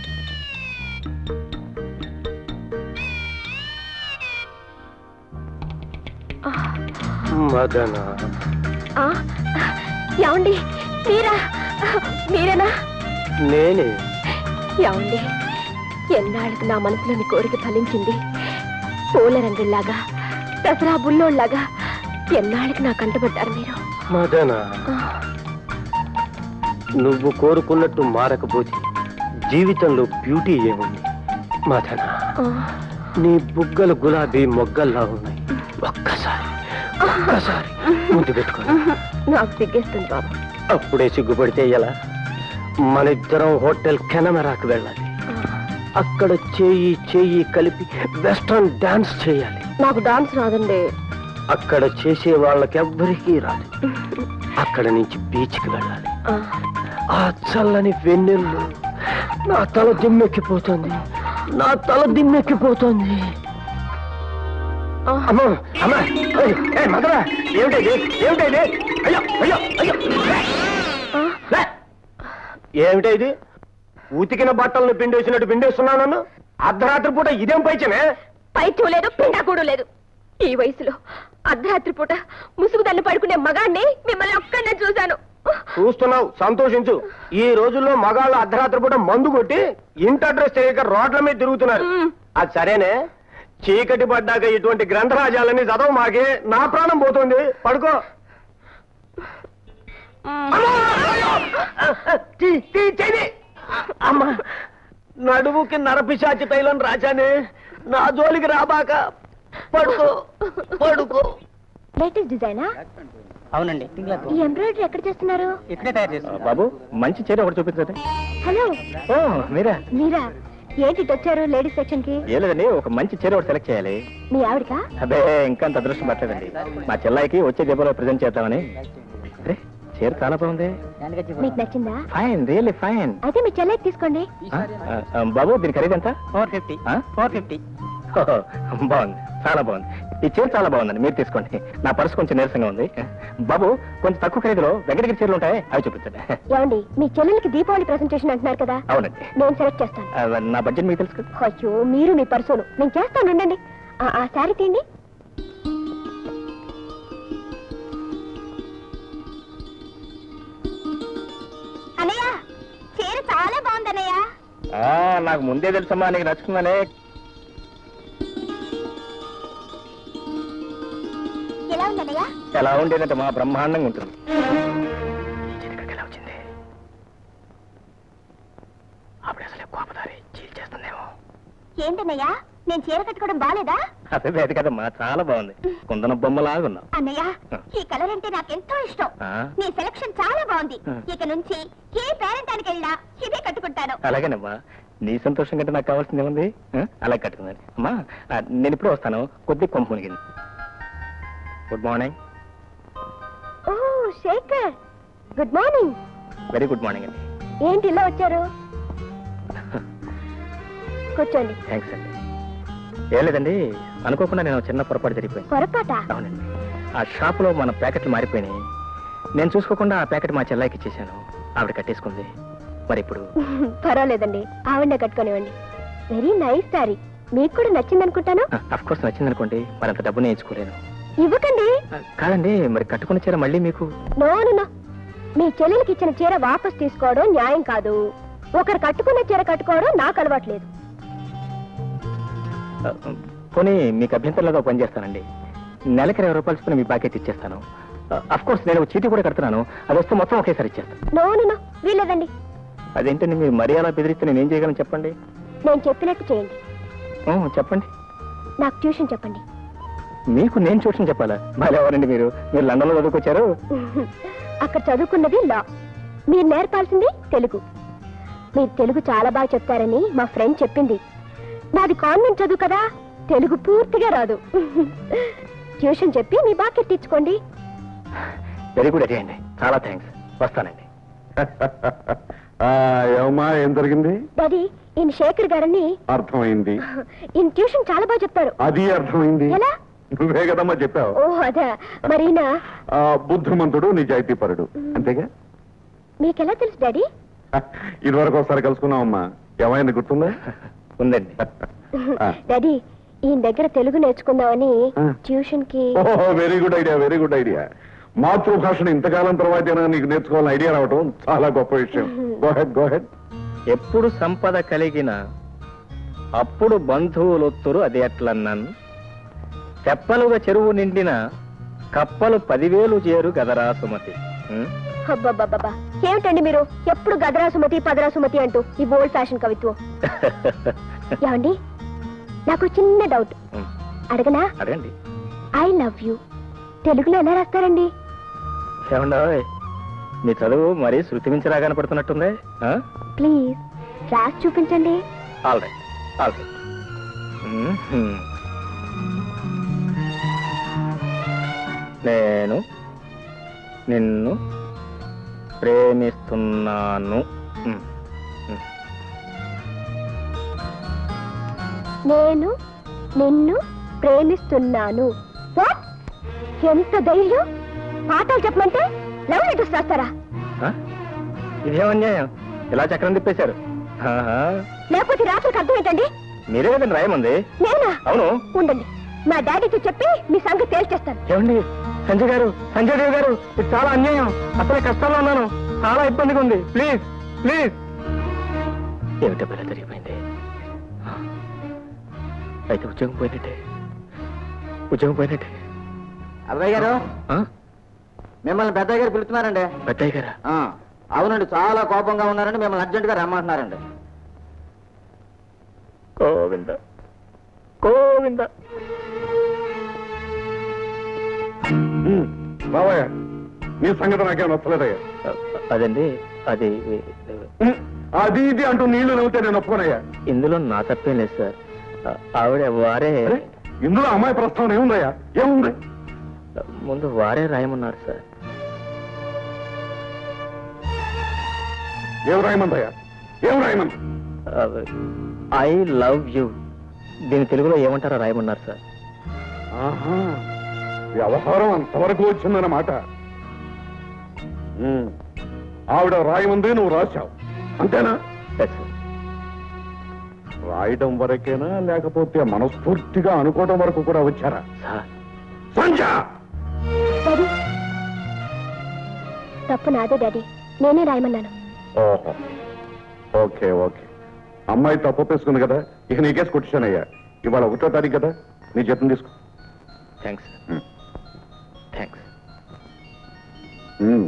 ఆ, మదన ఆ, ఏమండి మీరా మీరేనా నేనే ఏమండి ఎన్నాళ్ళకి నా మనసులోని కోరిక ఫలించింది పూల రంగుల్లాగా దసరా బుల్లోళ్ళలాగా ఎన్నాళ్ళకి నా కంటపడ్డారు మీరు మదన ఆ, నువ్వు కోరుకున్నట్టు మారకపోతే జీవితంలో బ్యూటీ ఏముంది మదన ఆ, నీ బుగ్గలు గులాబీ మొగ్గల్లా ఉన్నాయి ఒక్కసారి ఒక్కసారి ముందు పెట్టుకో నాకు సిగ్గేస్తుంది బాబు అప్పుడే సిగ్గుపడితే ఎలా మన ఇద్దరం హోటల్ కెనమరాకు వెళ్ళాలి ఆ, అక్కడ చేయి చేయి కలిపి వెస్ట్రన్ డాన్స్ చేయాలి నాకు డాన్స్ రాదండి అక్కడ చేసే వాళ్ళకెవ్వరికీ రాదు అక్కడ నుంచి బీచ్కి వెళ్ళాలి ఆ, ఆ చల్లని వెన్నెల్లు నా తల దిమ్మెక్కిపోతుంది నా తల దిమ్మెక్కిపోతుంది ఆ, అమ్మా అమ్మా ఏయ్, ఏయ్, మదరా ఏమిటది ఏమిటది అయ్యో అయ్యో అయ్యో ఆ, లే. ఏమిటా ఇది ఉతికిన బట్టలను పిండేసినట్టు పిండేస్తున్నావు నన్ను అర్ధరాత్రి పూట ఇదేం పైచనే పైత్యం లేదు పిండాకూడు లేదు ఈ వయసులో అర్ధరాత్రి పూట ముసుగు దాన్ని పడుకునే మగాన్ని మిమ్మల్ని ఒక్కనే చూశాను చూస్తున్నావు సంతోషించు ఈ రోజుల్లో మగాళ్ళు అర్ధరాత్రి పూట మందు కొట్టి ఇంటి అడ్రస్ తెలియక రోడ్ల మీద తిరుగుతున్నారు మ్. అది సరేనే చీకటి పడ్డాక ఇటువంటి గ్రంథరాజాలని చదవ మాకే నా ప్రాణం పోతుంది పడుకో అమ్మా! తీ, తీ, చెయ్యి. అమ్మా నడుముకి నరపిశాచి తైలం రాజానే నా జోలికి రాబాక పడుకో పడుకో లేటెస్ట్ డిజైనా అవునండి ఈ ఎంబ్రాయిడరీ ఎక్కడ చేస్తున్నారు ఇక్కడే తయారు ఆ, చేస్తాం బాబు మంచి చీర ఒకటి చూపించండి హలో ఓ మీరా మీరా ఏంటి ఇటు వచ్చారు లేడీస్ సెక్షన్ కి ఏ లేదండి ఒక మంచి చీర ఒకటి సెలెక్ట్ చేయాలి మీ ఆవిడకా అదే ఇంకా అంత అదృష్టం పట్టలేదండి మా చెల్లాయికి వచ్చే దీపావళి ప్రజెంట్ చేద్దామని అరే చీర చాలా బాగుంది మీకు నచ్చిందా ఫైన్ రియల్లీ ఫైన్ అయితే మీ చెల్లెకి తీసుకోండి బాబు దీని ఖరీదు ఎంత ఫోర్ ఫిఫ్టీ ఆ? ఫోర్ ఫిఫ్టీ ఓహో, బాగుంది చాలా బాగుంది ఈ చీర చాలా బాగుందండి మీరు తీసుకోండి నా పర్సు కొంచెం నీరసంగా ఉంది బాబు కొంచెం తక్కువ ఖరీదులో వెంకటగిరి చీరలు ఉంటాయి అవి చూపించండి ఏమండి మీ చెల్లెలకి దీపావళి ప్రెసెంటేషన్ అంటున్నారు కదా అవునండి నేను సెలెక్ట్ చేస్తాను ఆ, నా బడ్జెట్ మీకు తెలుసు కదా అయ్యో మీరు మీ పర్సోను నేను చేస్తాను ఉండండి ఆ- ఆ శారీ తీయండి అన్నయ్య చీర చాలా బాగుంది అన్నయ్య ఆ, నాకు ముందే తెలుసమ్మా నీకు నచ్చుతుందనే ఎలా ఉంది అన్నయ్య ఎలా ఉండేదంటే మా బ్రహ్మాండంగా ఉంటుంది ఈ చీర ఇక్కడికి ఎలా వచ్చింది అప్పుడు అసలే కోపదారి చీల్ చేస్తుందేమో ఏంటన్నయ్య నేను చీర కట్టుకోవడం బాలేదా అదే లేదు కదమ్మా చాలా బాగుంది కుందన బొమ్మలాగున్నావు అన్నయ్య ఈ కలర్ అంటే నాకెంతో ఇష్టం ఆ? నీ సెలక్షన్ చాలా బాగుంది ఆ. ఇక నుంచి ఏ పేరెంటానికి వెళ్ళినా ఇదే కట్టుకుంటాను అలాగేనమ్మా నీ సంతోషం కంటే నాకు కావాల్సింది ఏముంది ఆ? అలాగే కట్టుకుందండి అమ్మా ఆ, నేను ఇప్పుడే వస్తాను కొద్ది కొంపు మునిగింది good morning oh Shekhar good morning very good morning అండి ఏంటి ఇలా వచ్చారు కూర్చోండి థ్యాంక్స్ అండి ఏం లేదండి అనుకోకుండా నేను చిన్న పొరపాటు జరిగిపోయింది పొరపాట అవునండి ఆ షాపులో మన ప్యాకెట్లు మారిపోయినాయి నేను చూసుకోకుండా ఆ ప్యాకెట్ మా చెల్లాయికి ఇచ్చేసాను ఆవిడ కట్టేసుకుంది మరి ఇప్పుడు పర్వాలేదండి ఆవిడ కట్టుకోనివ్వండి వెరీ నైస్ సారీ మీకు కూడా నచ్చింది అనుకుంటాను అఫ్ కోర్స్ నచ్చింది అనుకోండి మరంత డబ్బు నేను ఇచ్చుకోలేను ఇవ్వకండి కాదండి మరి కట్టుకున్న చీర మళ్ళీ మీకు నో నో, నో మీ చెల్లెలకి ఇచ్చిన చీర వాపస్ తీసుకోవడం న్యాయం కాదు ఒకరు కట్టుకున్న చీర కట్టుకోవడం నాకు అలవాట్లేదు ఆ, పోనీ మీకు అభ్యంతరంలో పని చేస్తానండి నెలకి ఇరవై రూపాయలు చొప్పున మీ ప్యాకెట్ ఇచ్చేస్తాను అఫ్ కోర్స్ నేను చీటీ కూడా కడుతున్నాను అది వస్తే మొత్తం ఒకేసారి ఇచ్చేస్తాను నో నో, నో వీలేదండి అదేంటండి మీరు మరీ అలా బెదిరిస్తే నేను ఏం చేయగలను చెప్పండి నేను చెప్పినట్టు చేయండి ఓ, చెప్పండి నాకు ట్యూషన్ చెప్పండి మీకు నేను ట్యూషన్ చెప్పాలా మళ్ళీ ఎవరండి మీరు మీరు లండన్లో చదువుకొచ్చారు అక్కడ చదువుకున్నది లా మీరు నేర్పాల్సింది తెలుగు మీరు తెలుగు చాలా బాగా చెప్తారని మా ఫ్రెండ్ చెప్పింది నాది కాన్వెంట్ చదువు కదా తెలుగు పూర్తిగా రాదు ట్యూషన్ చెప్పి మీ బాగా తెచ్చుకోండి వెరీ గుడ్ అదే అండి చాలా థ్యాంక్స్ వస్తానండి ఆ, ఏమమ్మా ఏం జరిగింది డాడీ ఈయన శేఖర్ గారని అర్థమైంది ఈయన ట్యూషన్ చాలా బాగా చెప్తారు అది అర్థమైంది ఎలా నువ్వే కదమ్మా చెప్పావు ఓ అదా మరి ఈయన ఆ, బుద్ధిమంతుడు నిజాయితీపరుడు అంతేగా మీకెలా తెలుసు డాడీ ఇదివరకు ఒకసారి కలుసుకున్నావమ్మా ఏమైంది గుర్తుందా ఉందండి ఆ. డాడీ ఈయన దగ్గర తెలుగు నేర్చుకుందామని ఆ. ట్యూషన్ కి ఓహో very good idea very good idea మాతృభాషను ఇంతకాలం తర్వాత నీకు నేర్చుకోవాలని ఐడియా రావటం చాలా గొప్ప విషయం గోహెడ్ గోహెడ్ ఎప్పుడు సంపద కలిగిన అప్పుడు బంధువులొత్తురు అది ఎట్లన్నాను తెప్పలుగా చెరువు నిండిన కప్పలు పదివేలు చేరు గదరా సుమతి ఉం? అబ్బబ్బబ్బబ్బా ఏమిటండి మీరు ఎప్పుడు గదరా సుమతి పదరా సుమతి అంటూ ఈ ఓల్డ్ ఫ్యాషన్ కవిత్వం ఏమండి నాకు చిన్న డౌట్ ఉం. అడగనా అడగండి ఐ లవ్ యూ తెలుగులో ఎలా రాస్తారండి ఏమండోయ్ మీ చదువు మరీ శృతి మించి రాగానే పడుతున్నట్టుంది ప్లీజ్ రాసి చూపించండి ఆల్ రైట్ ఆల్ రైట్ నేను నిన్ను ప్రేమిస్తున్నాను ఉం. నేను నిన్ను ప్రేమిస్తున్నాను వాట్ ఎంత ధైర్యం పాఠాలు చెప్పమంటే లవ్ లెటర్స్ రాస్తారా ఆ? ఇదేం అన్యాయం ఇలా చక్రం తిప్పేశారు ఆహా. లేకపోతే రాత్రికి అర్థం ఏంటండి మీరే కదండి రాయమంది నేనా అవును ఉండండి మా డాడీతో చెప్పి మీ సంగతి తేల్చేస్తాను ఏమండి సంజయ్ గారు సంజయ్ దేవ్ గారు ఇది చాలా అన్యాయం అసలే కష్టాల్లో ఉన్నాను చాలా ఇబ్బందిగా ఉంది ప్లీజ్ ప్లీజ్ ఏమిటో ఇలా జరిగిపోయింది అయితే ఉద్యోగం పోయినట్టే ఉద్యోగం పోయినట్టే అబ్బాయి గారు ఆ? మిమ్మల్ని పెద్దయ్య గారు పిలుస్తున్నారండి పెద్దయ్య గారా ఆ, అవునండి చాలా కోపంగా ఉన్నారండి మిమ్మల్ని అర్జెంట్ గా రమ్మంటున్నారండి గోవింద గోవింద బావయ్య నీ సంగతి నాకేం నచ్చలేదయ్యా అదండి అది ఉమ్, అది ఇది అంటూ నీళ్లు నవ్వుతే నేను ఒప్పుకోనయ్యా ఇందులో నా తప్పేం లేదు సార్ ఆవిడ వారే అరే, ఇందులో అమ్మాయి ప్రస్తావన ఏముందయ్యా ఏముంది ముందు వారే రాయమన్నారు సార్ ఏం రాయమందయ్యా ఏం రాయమంది ఐ లవ్ యూ దీని తెలుగులో ఏమంటారో రాయమన్నారు సార్ ఆహా వ్యవహారం అంతవరకు వచ్చిందన్నమాట ఉమ్, ఆవిడ రాయమంది నువ్వు రాశావు అంతేనా Yes, sir. రాయడం వరకేనా లేకపోతే మనస్ఫూర్తిగా అనుకోవడం వరకు కూడా వచ్చారా సార్ సంజ డాడీ తప్పు నాదే డాడీ నేనే రాయమన్నాను ఓహో ఓకే ఓకే అమ్మాయి తప్పు ఒప్పేసుకుంది కదా ఇక నీకేసి కొట్టిశానయ్యా ఇవాళ ఒకటో తారీఖు కదా నీ జీతం తీసుకో థ్యాంక్స్ Hmm. థ్యాంక్స్ ఉమ్.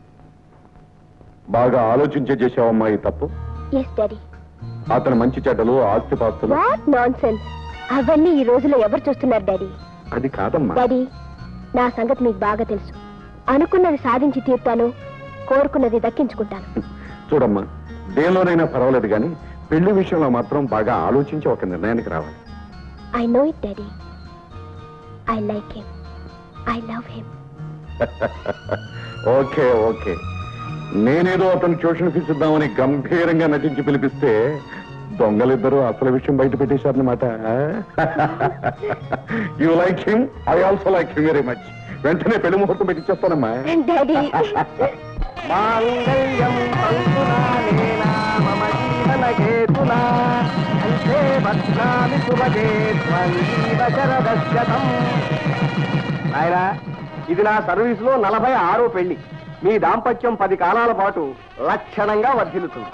బాగా ఆలోచించే చేసావమ్మా ఈ తప్పు ఎస్ డాడీ అతని మంచి చెడ్డలు ఆస్తిపాస్తులు వాట్ నాన్ సెన్స్ అవన్నీ ఈ రోజులో ఎవరు చూస్తున్నారు డాడీ అది కాదమ్మా డాడీ నా సంగతి మీకు బాగా తెలుసు అనుకున్నది సాధించి తీరుతాను కోరుకున్నది దక్కించుకుంటాను చూడమ్మా దేనిలోనైనా పర్వాలేదు కానీ పెళ్లి విషయంలో మాత్రం బాగా ఆలోచించి ఒక నిర్ణయానికి రావాలి I know it daddy I like him I love him okay okay నేనేదో అతను ట్యూషన్ ఫీజు ఇద్దామని గంభీరంగా నటించి పిలిపిస్తే దొంగలిద్దరూ అసలు విషయం బయట పెట్టేశారనమాట you like him I also like him very much వెంటనే పెళ్లి ముహూర్తం పెట్టిచ్చేస్తానమ్మా డాడీ మాంగళ్యం తంతునానేనా మమ జీవన హేతునా అంతే భద్రామి శుభగే త్వీవ శరదశతం ఆయన ఇది నా సర్వీస్ లో నలభై ఆరో పెళ్లి మీ దాంపత్యం పది కాలాల పాటు లక్షణంగా వర్ధిల్లుతుంది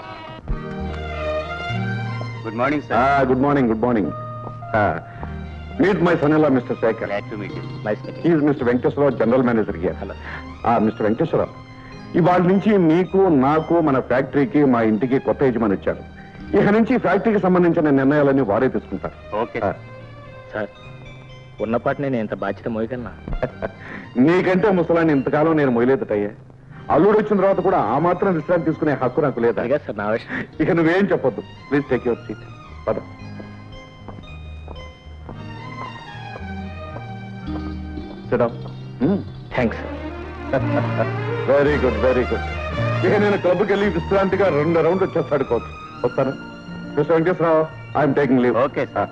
good morning good morning good morning meet my son ఇలా mister Shekhar glad to meet you nice meeting is mister Venkateswararao general manager here Hello. Mister Venkateswararao ఇవాళ నుంచి మీకు నాకు మన ఫ్యాక్టరీకి మా ఇంటికి కొత్త యజమాని వచ్చారు ఇక నుంచి ఫ్యాక్టరీకి సంబంధించిన నిర్ణయాలన్నీ వారే తీసుకుంటారు ఓకే ఆ, సార్ ఉన్నపాటి నేను ఇంత బాధ్యత మోయగలనా నీకంటే ముసలాన్ని ఇంతకాలం నేను మొయలేదటయ్యా అల్లుడు వచ్చిన తర్వాత కూడా ఆ మాత్రం విశ్రాంతి తీసుకునే హక్కు నాకు లేదా అదిగా సార్ నా విషయం ఇక నువ్వేం చెప్పొద్దు ప్లీజ్ టేక్ యువర్ సీట్ పద thanks sir very good very good ఇక నేను క్లబ్కి వెళ్ళి విశ్రాంతిగా రెండు రౌండ్ వచ్చేస్తాడు కోచ్ వస్తాను mister Venkateswararao I'm taking leave okay sir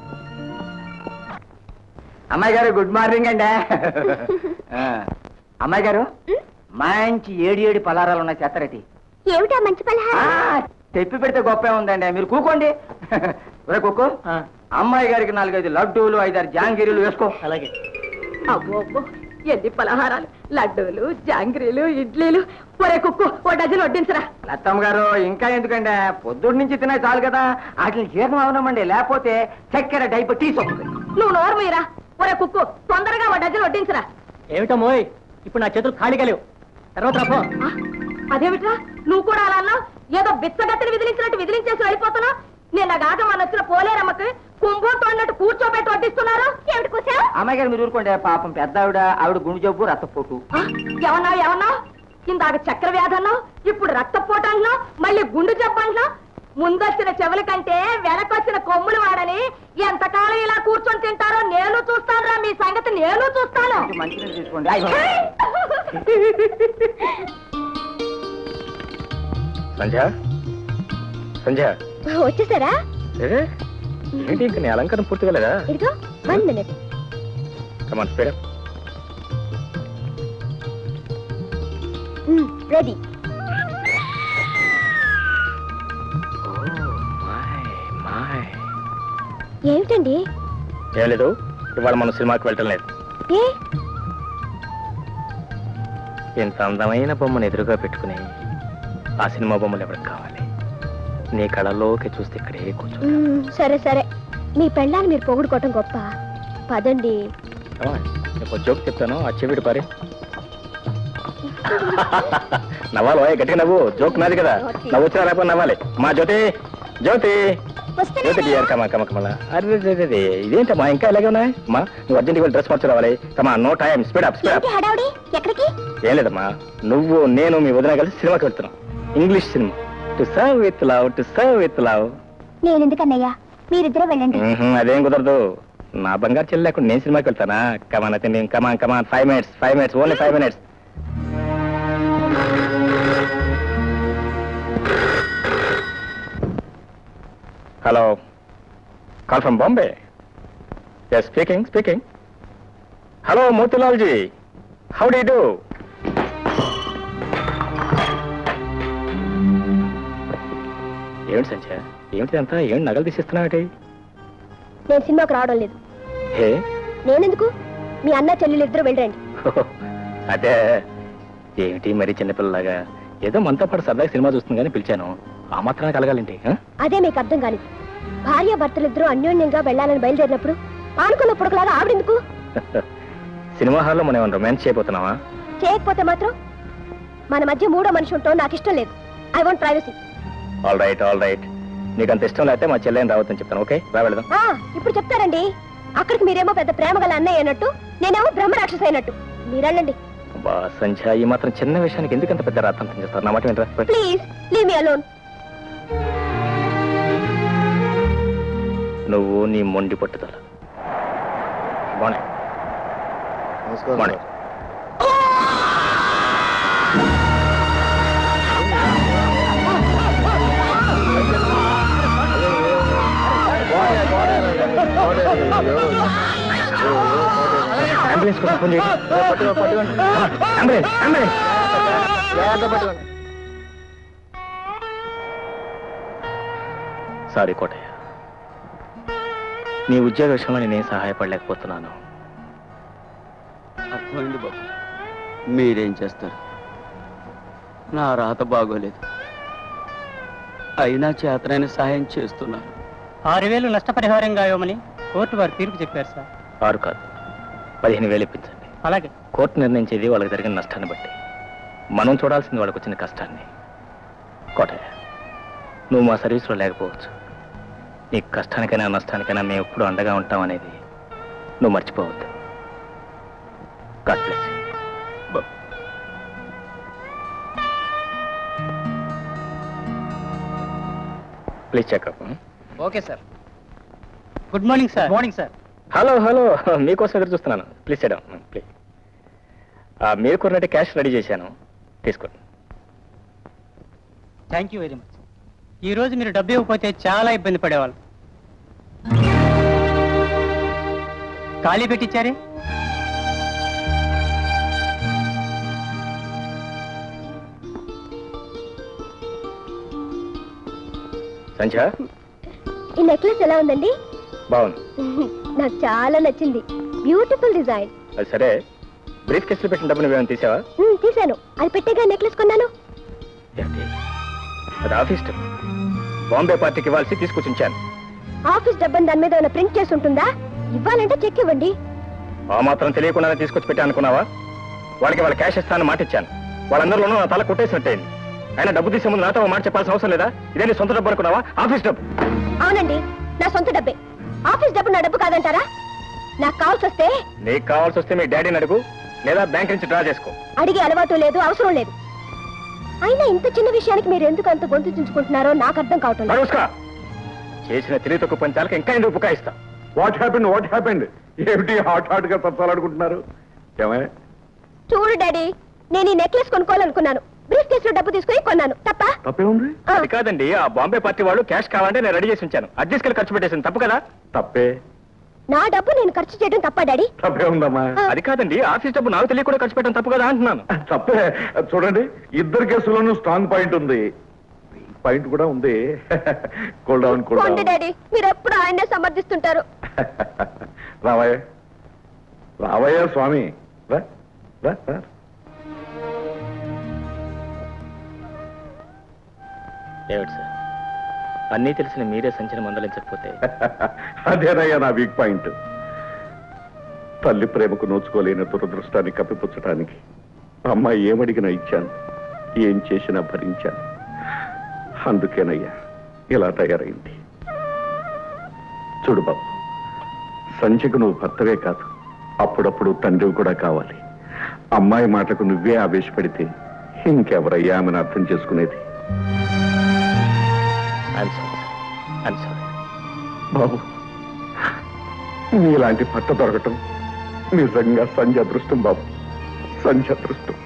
అమ్మాయి గారు గుడ్ మార్నింగ్ అండి ఆ, అమ్మాయి గారు మంచి ఏడి ఏడి పలారాలు ఉన్నాయి చెత్తరటి ఏమిటా మంచి ఆ, పలహారం తెప్పి పెడితే గొప్పే ఉందండి మీరు కూకోండి ఒరే కుక్కు అమ్మాయి గారికి నాలుగైదు లడ్డూలు ఐదారు జాంగిరీలు వేసుకో అలాగే అబ్బో అబ్బో ఎన్ని పలహారాలు లడ్డూలు జాంగ్రీలు ఇడ్లీలు ఒరే కుక్కు ఓ డజన్ వడ్డించరా లత్తమ్మ గారు ఇంకా ఎందుకండి పొద్దున్న నుంచి తినే చాలు కదా వాటిని జీర్ణం అవనమండి లేకపోతే చక్కెర డైపు తీసుకొస్తుంది నువ్వు నోరు మీరా ఒరే కుక్కు తొందరగా ఓ డజన్ వడ్డించరా ఏమిటో మోయ్ ఇప్పుడు నా చేతులు ఖాళీగా లేవు తర్వాత రాపో ఆ, అదేమిట్రా నువ్వు కూడా అలా అన్నావు ఏదో బిచ్చగత్తిని విదిలించినట్టు విదిలించేసి వెళ్ళిపోతున్నావు నేను నా గాక మన వచ్చిన పోలేరమ్మకి కుంభం తోడినట్టు కూర్చోబెట్టి వడ్డిస్తున్నారు ఏమిటి కూర్చో అమ్మాయి గారు మీరు ఊరుకోండి పాపం పెద్ద ఆవిడ ఆవిడ గుండె జబ్బు రక్తపోటు ఏమన్నావు ఏమన్నావు ఇందాక చక్కెర వ్యాధి అన్నావు ఇప్పుడు రక్తపోటు అంటున్నావు మళ్ళీ గుండు జబ్బు అంటున్నావు ముందొచ్చిన చెవుల కంటే వెనకొచ్చిన కొమ్ములు వాడని ఎంతకాలం ఇలా కూర్చొని తింటారో నేను చూస్తాను మీ సంగతి నేను చూస్తాను మంచిగా తీసుకోండి సంధ్య సంధ్య వచ్చేసారా ఏ? ఏంటి ఇంక నీ అలంకరణ పూర్తిగా లేదా ఇదిగో one minute come on speed ready ఏమిటండి ఏం లేదు ఇవాళ మనం సినిమాకి వెళ్ళటం లేదు ఏ ఇంత అందమైన బొమ్మను ఎదురుగా పెట్టుకుని ఆ సినిమా బొమ్మలు ఎవరికి కావాలి నీ కళల్లోకి చూస్తే ఇక్కడే కూర్చో మ్మ్, సరే సరే మీ పెళ్ళాన్ని మీరు పొగుడుకోవటం గొప్ప పదండి నీకు జోక్ చెప్తాను ఆ చెవిడి పారి నవ్వాలి ఓయ్, గట్టిగా నవ్వు జోక్ నాది కదా నవ్వు వచ్చినా రాకపోతే నవ్వాలి మా జ్యోతి జ్యోతి జ్యోతి డియర్ కమా కమ కమల అరే రే, రే, రే, ఇదేంటమ్మా ఇంకా ఇలాగే ఉన్నాయి మా నువ్వు అర్జెంట్ వెళ్ళి డ్రెస్ మార్చి రావాలి come on no time speed up speed up ఏంటి హడావుడి ఎక్కడికి ఏం లేదమ్మా నువ్వు నేను మీ వదిన కలిసి సినిమాకి వెళ్తున్నాం English cinema to serve with love to serve with love నేను ఎందుకన్నయ్యా మీరిద్దరూ వెళ్ళండి అదేం కుదరదు నా బంగారు చెల్లి లేకుండా నేను సినిమాకి వెళ్తానా కమాన్ అయితే నేను come on come on five minutes five minutes only five minutes hello call from Bombay yes speaking speaking hello Motilal ji how do do ఏమిటి సంచ ఏమిటి అంతా ఏమిటి నగలు తీసిస్తున్నావు నేను సినిమాకి రావడం లేదు హే నేనెందుకు మీ అన్న చెల్లెలు ఇద్దరు వెళ్ళండి అదే ఏమిటి మరి చిన్నపిల్లలాగా ఏదో మనతో పాటు సరదాగా సినిమా చూస్తుంది కానీ పిలిచాను ఆ మాత్రాన్ని కలగాలండి ఆ? అదే మీకు అర్థం కాలేదు భార్య భర్తలిద్దరూ అన్యోన్యంగా వెళ్ళాలని బయలుదేరినప్పుడు ఆనుకున్న పుడకలాగా ఆవిడెందుకు సినిమా హాల్లో మనం ఏమైనా రొమాన్స్ చేయబోతున్నావా చేయకపోతే మాత్రం మన మధ్య మూడో మనిషి ఉంటాం నాకు ఇష్టం లేదు I want privacy all right all right నీకు అంత ఇష్టం లేకపోతే మా చెల్లెని రావద్దని చెప్తాను ఓకే రా వెళదాం ఆ ఇప్పుడు చెప్తారండి అక్కడికి మీరేమో పెద్ద ప్రేమ గల అన్నయ్య అయినట్టు నేనేమో బ్రహ్మ రాక్షస అయినట్టు మీరెళ్ళండి బా సంధ్య ఈ మాత్రం చిన్న విషయానికి ఎందుకు అంత పెద్ద రాత్రంతం చేస్తారు నా మాట వినరా పోయ్. ప్లీజ్ లీవ్ మీ అలోన్ నువ్వు నీ మొండి పట్టుదల బాగున్నాయి బాగున్నాయి అంబులెన్స్ అంబులెన్స్ కోసం ఫోన్ చేయండి అంబులెన్స్ అంబులెన్స్ సారీ కోటయ్య నీ ఉద్యోగ విషయంలో నేనేం సహాయపడలేకపోతున్నాను అర్థమైంది బాబు మీరేం చేస్తారు నా రాత బాగోలేదు అయినా చేతనైన సాయం చేస్తున్నారు ఆరు వేలు నష్టపరిహారంగా ఇవ్వమని కోర్టు వారు తీర్పు చెప్పారు సార్ ఆరు కాదు పదిహేను వేలు ఇప్పించండి అలాగే కోర్టు నిర్ణయించేది వాళ్ళకి జరిగిన నష్టాన్ని బట్టి మనం చూడాల్సింది వాళ్ళకి వచ్చిన కష్టాన్ని కోటయ్య నువ్వు మా సర్వీస్లో లేకపోవచ్చు నీ కష్టానికైనా నష్టానికైనా మేము ఎప్పుడు అండగా ఉంటాం అనేది నువ్వు మర్చిపోవద్దు god bless please checkup okay sir good morning sir morning sir hello hello మీకోసం ఎదురు చూస్తున్నాను ప్లీజ్ చేయడం ప్లీజ్ మీరు కొన్నట్టు క్యాష్ రెడీ చేశాను తీసుకోండి థ్యాంక్ యూ వెరీ మచ్ ఈ రోజు మీరు డబ్బు ఇవ్వకపోతే చాలా ఇబ్బంది పడేవాళ్ళం ఖాళీ పెట్టించారే సంధ్య ఈ నెక్లెస్ ఎలా ఉందండి బాగుంది నాకు చాలా నచ్చింది బ్యూటిఫుల్ డిజైన్ అది సరే బ్రీఫ్ కేసులో పెట్టిన డబ్బు నువ్వేమైనా తీసావా ఉమ్, తీశాను అది పెట్టేగా నెక్లెస్ కొన్నాను ఏంటి అది ఆఫీస్ డబ్బు బాంబే పార్టీకి ఇవ్వాల్సి తీసుకొచ్చి ఉంచాను ఆఫీస్ డబ్బని దాని మీద ఏమైనా ప్రింట్ చేసి ఉంటుందా ఇవ్వాలంటే చెక్ ఇవ్వండి ఆ మాత్రం తెలియకుండానే తీసుకొచ్చి పెట్టా అనుకున్నావా వాళ్ళకి వాళ్ళ క్యాష్ ఇస్తానని మాట ఇచ్చాను వాళ్ళందరిలోనూ నా తల కొట్టేసినట్టయింది అయినా డబ్బు తీసే ముందు నాతో ఓ మాట చెప్పాల్సిన అవసరం లేదా ఇదే నీ సొంత డబ్బు అనుకున్నావా ఆఫీస్ డబ్బు అవునండి నా సొంత డబ్బే ఆఫీస్ డబ్బు నా డబ్బు కాదంటారా నాకు కావాల్సి వస్తే నీకు కావాల్సి వస్తే మీ డాడీని అడుగు లేదా బ్యాంక్ నుంచి డ్రా చేసుకో అడిగే అలవాటు లేదు అవసరం లేదు అయినా ఇంత చిన్న విషయానికి మీరు ఎందుకు అంత గొంతు చించుకుంటున్నారో నాకు అర్థం కావటం లేదు నడుస్కా చేసిన తెలివి తక్కువ పంచాలకు ఇంకా ఎందుకు బుకాయిస్తా వాట్ హ్యాపెండ్ వాట్ హ్యాపెండ్ ఏమిటి హాట్ హాట్ గా తప్పాలనుకుంటున్నారు ఏమే చూడు డాడీ నేను ఈ నెక్లెస్ కొనుక్కోవాలనుకున్నాను బ్రీఫ్ కేసులో డబ్బు తీసుకుని కొన్నాను తప్ప తప్పే ఉంది ఆ, అది కాదండి ఆ బాంబే పార్టీ వాళ్ళు క్యాష్ కావాలంటే నేను రెడీ చేసి ఉంచాను అది తీసుకెళ్ళి ఖర్చు పెట్టేసింది తప్పు కదా తప్పే నా డబ్బు నేను ఖర్చు చేయడం తప్ప డాడీ తప్పే ఉందమ్మా అది కాదండి ఆఫీస్ డబ్బు నాకు తెలియకుండా ఖర్చు పెట్టడం తప్పు కదా అంటున్నాను తప్పే చూడండి ఇద్దరు కేసుల్లోనూ స్ట్రాంగ్ పాయింట్ ఉంది పాయింట్ కూడా ఉంది కూల్ డౌన్ కూల్ పోండి డౌన్ డాడీ మీరు ఎప్పుడు ఆయన్నే సమర్థిస్తుంటారు రావయ్య రావయ్య స్వామి రా రా రా ఏమిటి సార్ అన్నీ తెలిసిన మీరే సంచలనం మందలించకపోతే అదేనయ్యా నా వీక్ పాయింట్ తల్లి ప్రేమకు నోచుకోలేని దురదృష్టాన్ని కప్పిపుచ్చటానికి అమ్మాయి ఏమడిగినా ఇచ్చాను ఏం చేసినా భరించాను అందుకేనయ్యా ఇలా తయారైంది చూడు బాబు సంధ్యకు నువ్వు భర్తవే కాదు అప్పుడప్పుడు తండ్రివి కూడా కావాలి అమ్మాయి మాటకు నువ్వే ఆవేశపడితే ఇంకెవరయ్యా ఆమెను అర్థం చేసుకునేది ఐఎమ్ సారీ ఐఎమ్ సారీ బాబు నీలాంటి పట్ట దొరకటం నిజంగా సంధ్య అదృష్టం బాబు సంధ్య అదృష్టం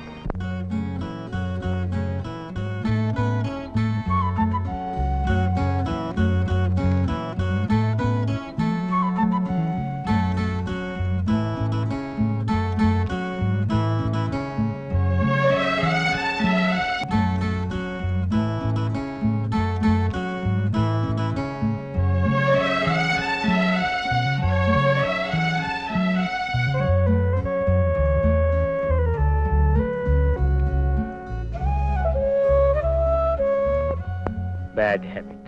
బ్యాడ్ హ్యాబిట్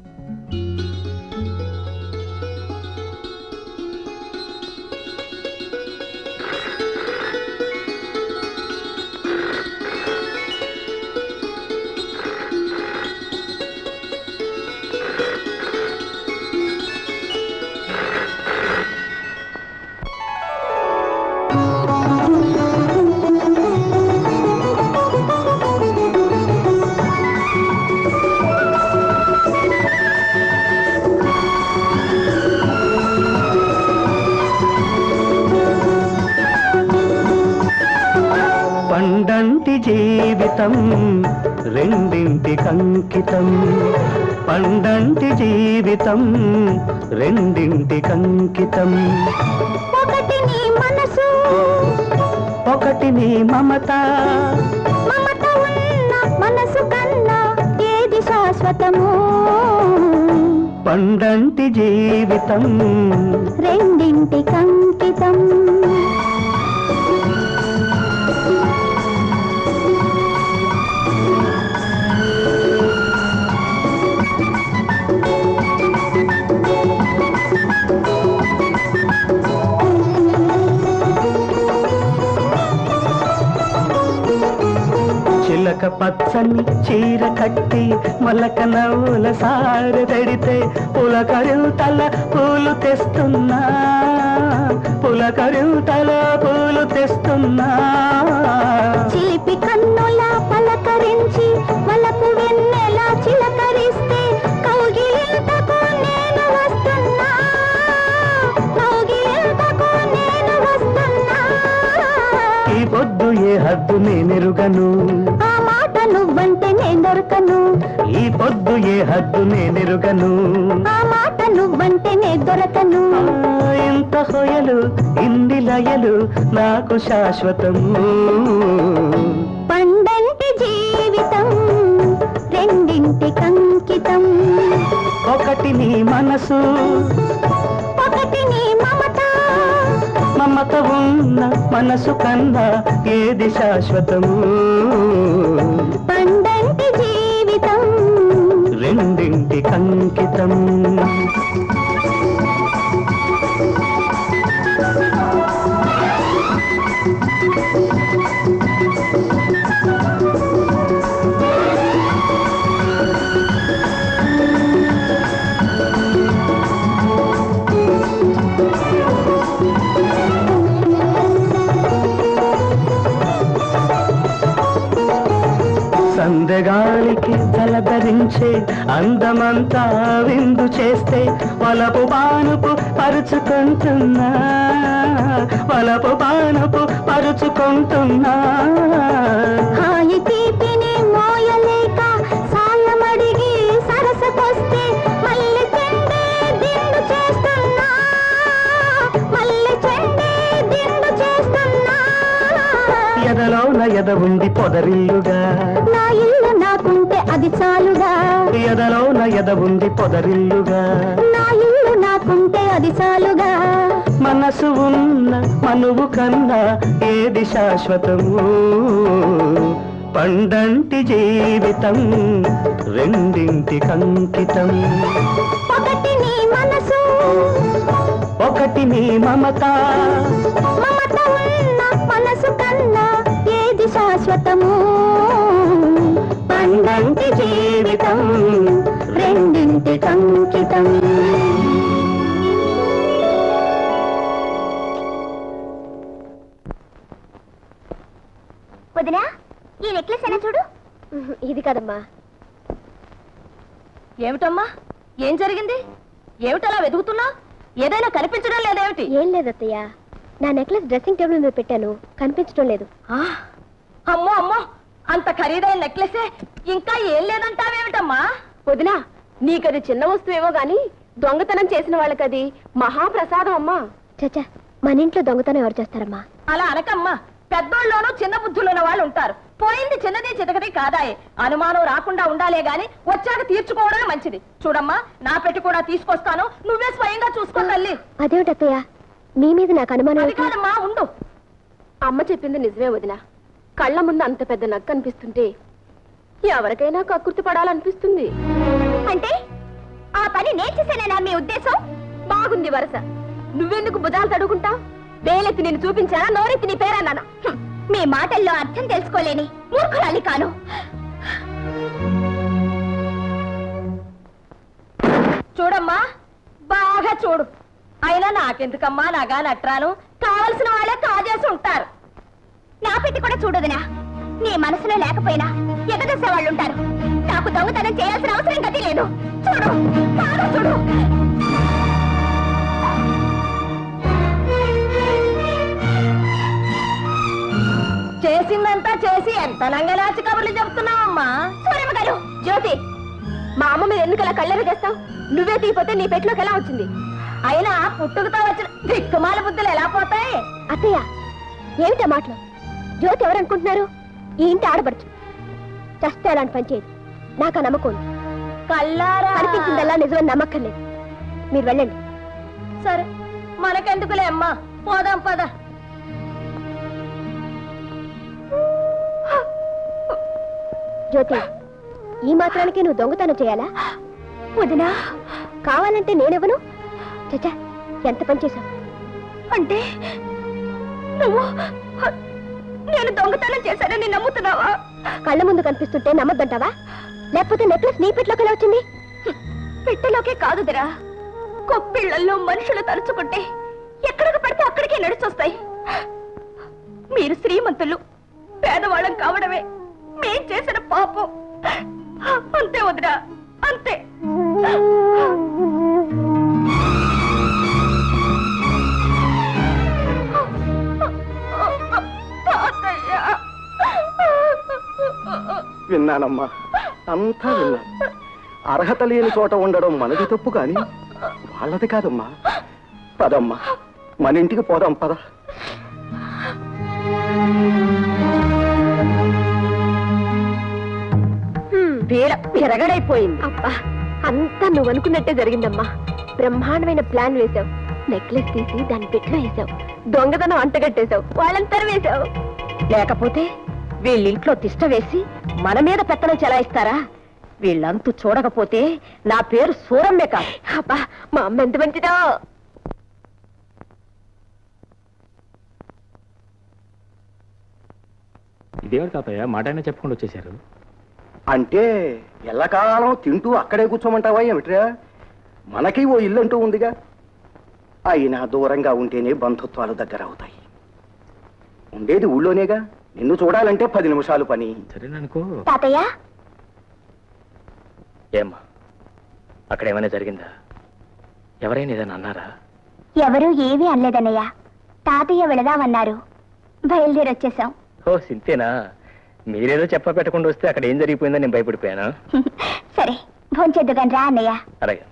పండంటి జీవితం రెండింటి కంకితం పండంటి జీవితం రెండింటి కంకితం ఒకటి నీ మనసు ఒకటి నీ మమత మమత ఉన్న మనసు కన్నా ఏది శాశ్వతము పండంటి జీవితం రెండింటి కంకితం చిలక పచ్చని చీర కట్టి మొలక నవ్వుల సారె తడితే పులకరింతల పూలు తెస్తున్నా పులకరింతల పూలు తెస్తున్నా చిలిపి కన్నుల పలకరించి వలపు వెన్నెల చిలకరిస్తే కౌగిలింతకు నేను వస్తున్నా కౌగిలింతకు నేను వస్తున్నా ఈ పొద్దు ఏ హద్దు నేనెరుగను ఆ మాట నువ్వంటే నేను దొరకను ఈ పొద్దు ఏ హద్దు నేనెరుగను ఆ మాట నువ్వంటే నే దొరకను ఆ, ఇంత హొయలు ఇన్ని లయలు నాకు శాశ్వతము పండంటి జీవితం రెండింటి కంకితం ఒకటి నీ మనసు ఒకటి నీ మమత మమత ఉన్న మనసు కన్నా ఏది శాశ్వతము పండంటి జీవితం రెండింటి కంకితం సందగాలికి తలధరించే అందమంతా విందు చేస్తే వలపు బానుపు పరుచుకుంటున్నా వలపు బానుపు పరుచుకుంటున్నా హాయి తీపిని మోయలేక సాయమడిగి సరసకొస్తే మళ్ళీ చెండే దిండు చేస్తున్నా మళ్ళీ చెండే దిండు చేస్తున్నా ఎదలోన ఎద ఉంది పొదరిల్లుగా నా ఇల్లు నాకుంటే అది చాలుగా ఎదలోన ఎద ఉంది పొదరిల్లుగా నా ఇల్లు నాకుంటే అది చాలుగా మనసు ఉన్న మనువు కన్నా ఏది శాశ్వతము పండంటి జీవితం రెండింటి కంకితం ఒకటి నీ మనసు ఒకటి నీ మమత మమత ఉన్న మనసు కన్నా ఏది శాశ్వతము పండంటి జీవితం రెండింటి కంకితం వదినా ఈ నెక్లెస్ అయినా చూడు ఇది కదమ్మా ఏమిటమ్మా ఏం జరిగింది ఏమిటలా వెతుకుతున్నా ఏదైనా కనిపించడం లేదేమిటి ఏం లేదత్తయ్య నా నెక్లెస్ డ్రెస్సింగ్ టేబుల్ మీద పెట్టాను కనిపించడం లేదు ఆ, అమ్మో అమ్మో అంత ఖరీదైన నెక్లెసే ఇంకా ఏం లేదంటావేమిటమ్మా వదినా నీకది చిన్న వస్తువేమో గాని దొంగతనం చేసిన వాళ్ళకది మహాప్రసాదం అమ్మా చచ్చా మన ఇంట్లో దొంగతనం ఎవరు చేస్తారమ్మా అలా అనకమ్మా పెద్దోళ్ళలోనూ చిన్న బుద్ధులున్న వాళ్ళు ఉంటారు పోయింది చిన్నది చితకది కాదాయే అనుమానం రాకుండా ఉండాలే గాని వచ్చాక తీర్చుకోవడమే మంచిది చూడమ్మా నా పెట్టి కూడా తీసుకొస్తాను నువ్వే స్వయంగా చూసుకో తల్లి అదేమిటి అత్తయ్య మీ మీద నాకు అనుమానం అది ఏంటి? కాదమ్మా ఉండు అమ్మ చెప్పింది నిజమే వదిన కళ్ళ ముందు అంత పెద్ద నక్క అనిపిస్తుంటే ఎవరికైనా కక్కుర్తి పడాలనిపిస్తుంది అంటే ఆ పని నేను చేశానేనా మీ ఉద్దేశం బాగుంది వరస నువ్వెందుకు భుజాలు తడుకుంటా వేలెత్తి నేను చూపించానా నోరెత్తి నీ పేరన్నానా హ్మ్. మీ మాటల్లో అర్థం తెలుసుకోలేని మూర్ఖురాలి కాను చూడమ్మా బాగా చూడు అయినా నాకెందుకమ్మా నగా నట్రాను కావలసిన వాళ్ళే కాజేసి ఉంటారు నా పెట్టి కూడా చూడదునా నీ మనసులో లేకపోయినా ఎగదసే వాళ్ళు ఉంటారు నాకు దొంగతనం చేయాల్సిన అవసరం గతి లేదు చూడు బాగా చూడు చేసిందంతా చేసి ఎంత నంగనాచి కబుర్లు చెప్తున్నావమ్మా సూరమ్మ గారు జ్యోతి మా అమ్మ మీద ఎందుకు అలా కళ్ళెర చేస్తావు నువ్వే తీపోతే నీ పెట్టులోకి ఎలా వచ్చింది అయినా పుట్టుకతో వచ్చిన దిక్కుమాల బుద్ధులు ఎలా పోతాయి అత్తయ్య ఏమిటా మాటలు జ్యోతి ఎవరనుకుంటున్నారు ఈ ఇంటి ఆడబడుచు చస్తే అలాంటి పని చేయదు నాకు ఆ నమ్మకం ఉంది కల్లారా కనిపించిందల్లా నిజమని నమ్మక్కర్లేదు మీరు వెళ్ళండి సరే మనకెందుకులే అమ్మా పోదాం పద జ్యోతి ఈ మాత్రానికి నువ్వు దొంగతనం చేయాలా వదినా కావాలంటే నేనెవను చచ్చా ఎంత పని చేశావు అంటే నువ్వు నేను దొంగతనం చేశానని నమ్ముతున్నావా కళ్ళ ముందు కనిపిస్తుంటే నమ్మద్దంటావా లేకపోతే నెక్లెస్ నీ పెట్లోకి ఎలా వచ్చింది పెట్టెలోకే కాదుదిరా కొప్పిళ్లలో మనుషులు తలుచుకుంటే ఎక్కడికి పడితే అక్కడికే నడిచొస్తాయి మీరు శ్రీమంతులు పేదవాళ్ళం కావడమే మేం చేసిన పాపం అంతే వదిరా అంతే విన్నానమ్మా అంతా విన్నాను అర్హత లేని చోట ఉండడం మనది తప్పు కాని వాళ్ళది కాదమ్మా పదమ్మా మన ఇంటికి పోదాం పద పీడ పిరగడైపోయింది అబ్బా అంతా నువ్వు అనుకున్నట్టే జరిగిందమ్మా బ్రహ్మాండమైన ప్లాన్ వేశావు నెక్లెస్ తీసి దాని పెట్లో వేసావు దొంగతనం అంటగట్టేశావు వాళ్ళంతా వేశావు లేకపోతే వీళ్ళింట్లో తిష్ట వేసి మన మీద పెత్తనం చెలాయిస్తారా వీళ్ళంతు చూడకపోతే నా పేరు సూరమ్మే కాదు అబ్బా మా అమ్మ ఎంత మంచిదో ఇదేమిటి తాతయ్య మాట అయినా చెప్పకుండా వచ్చేసారు అంటే ఎల్లకాలం తింటూ అక్కడే కూర్చోమంటావా ఏమిట్రా మనకి ఓ ఇల్లు అంటూ ఉందిగా అయినా దూరంగా ఉంటేనే బంధుత్వాలు దగ్గర అవుతాయి ఉండేది ఊళ్ళోనేగా నిన్ను చూడాలంటే పది నిమిషాలు పని సరేననుకో తాతయ్య ఏమ్మా అక్కడ ఏమైనా జరిగిందా ఎవరైనా ఏదైనా అన్నారా ఎవరూ ఏమీ అనలేదన్నయ్య తాతయ్య వెళదామన్నారు బయలుదేరి వచ్చేసాం ఓ సింతేనా మీరేదో చెప్ప పెట్టకుండా వస్తే అక్కడ ఏం జరిగిపోయిందని నేను భయపడిపోయానా సరే భోంచేద్దుగాని రా అన్నయ్య అలాగే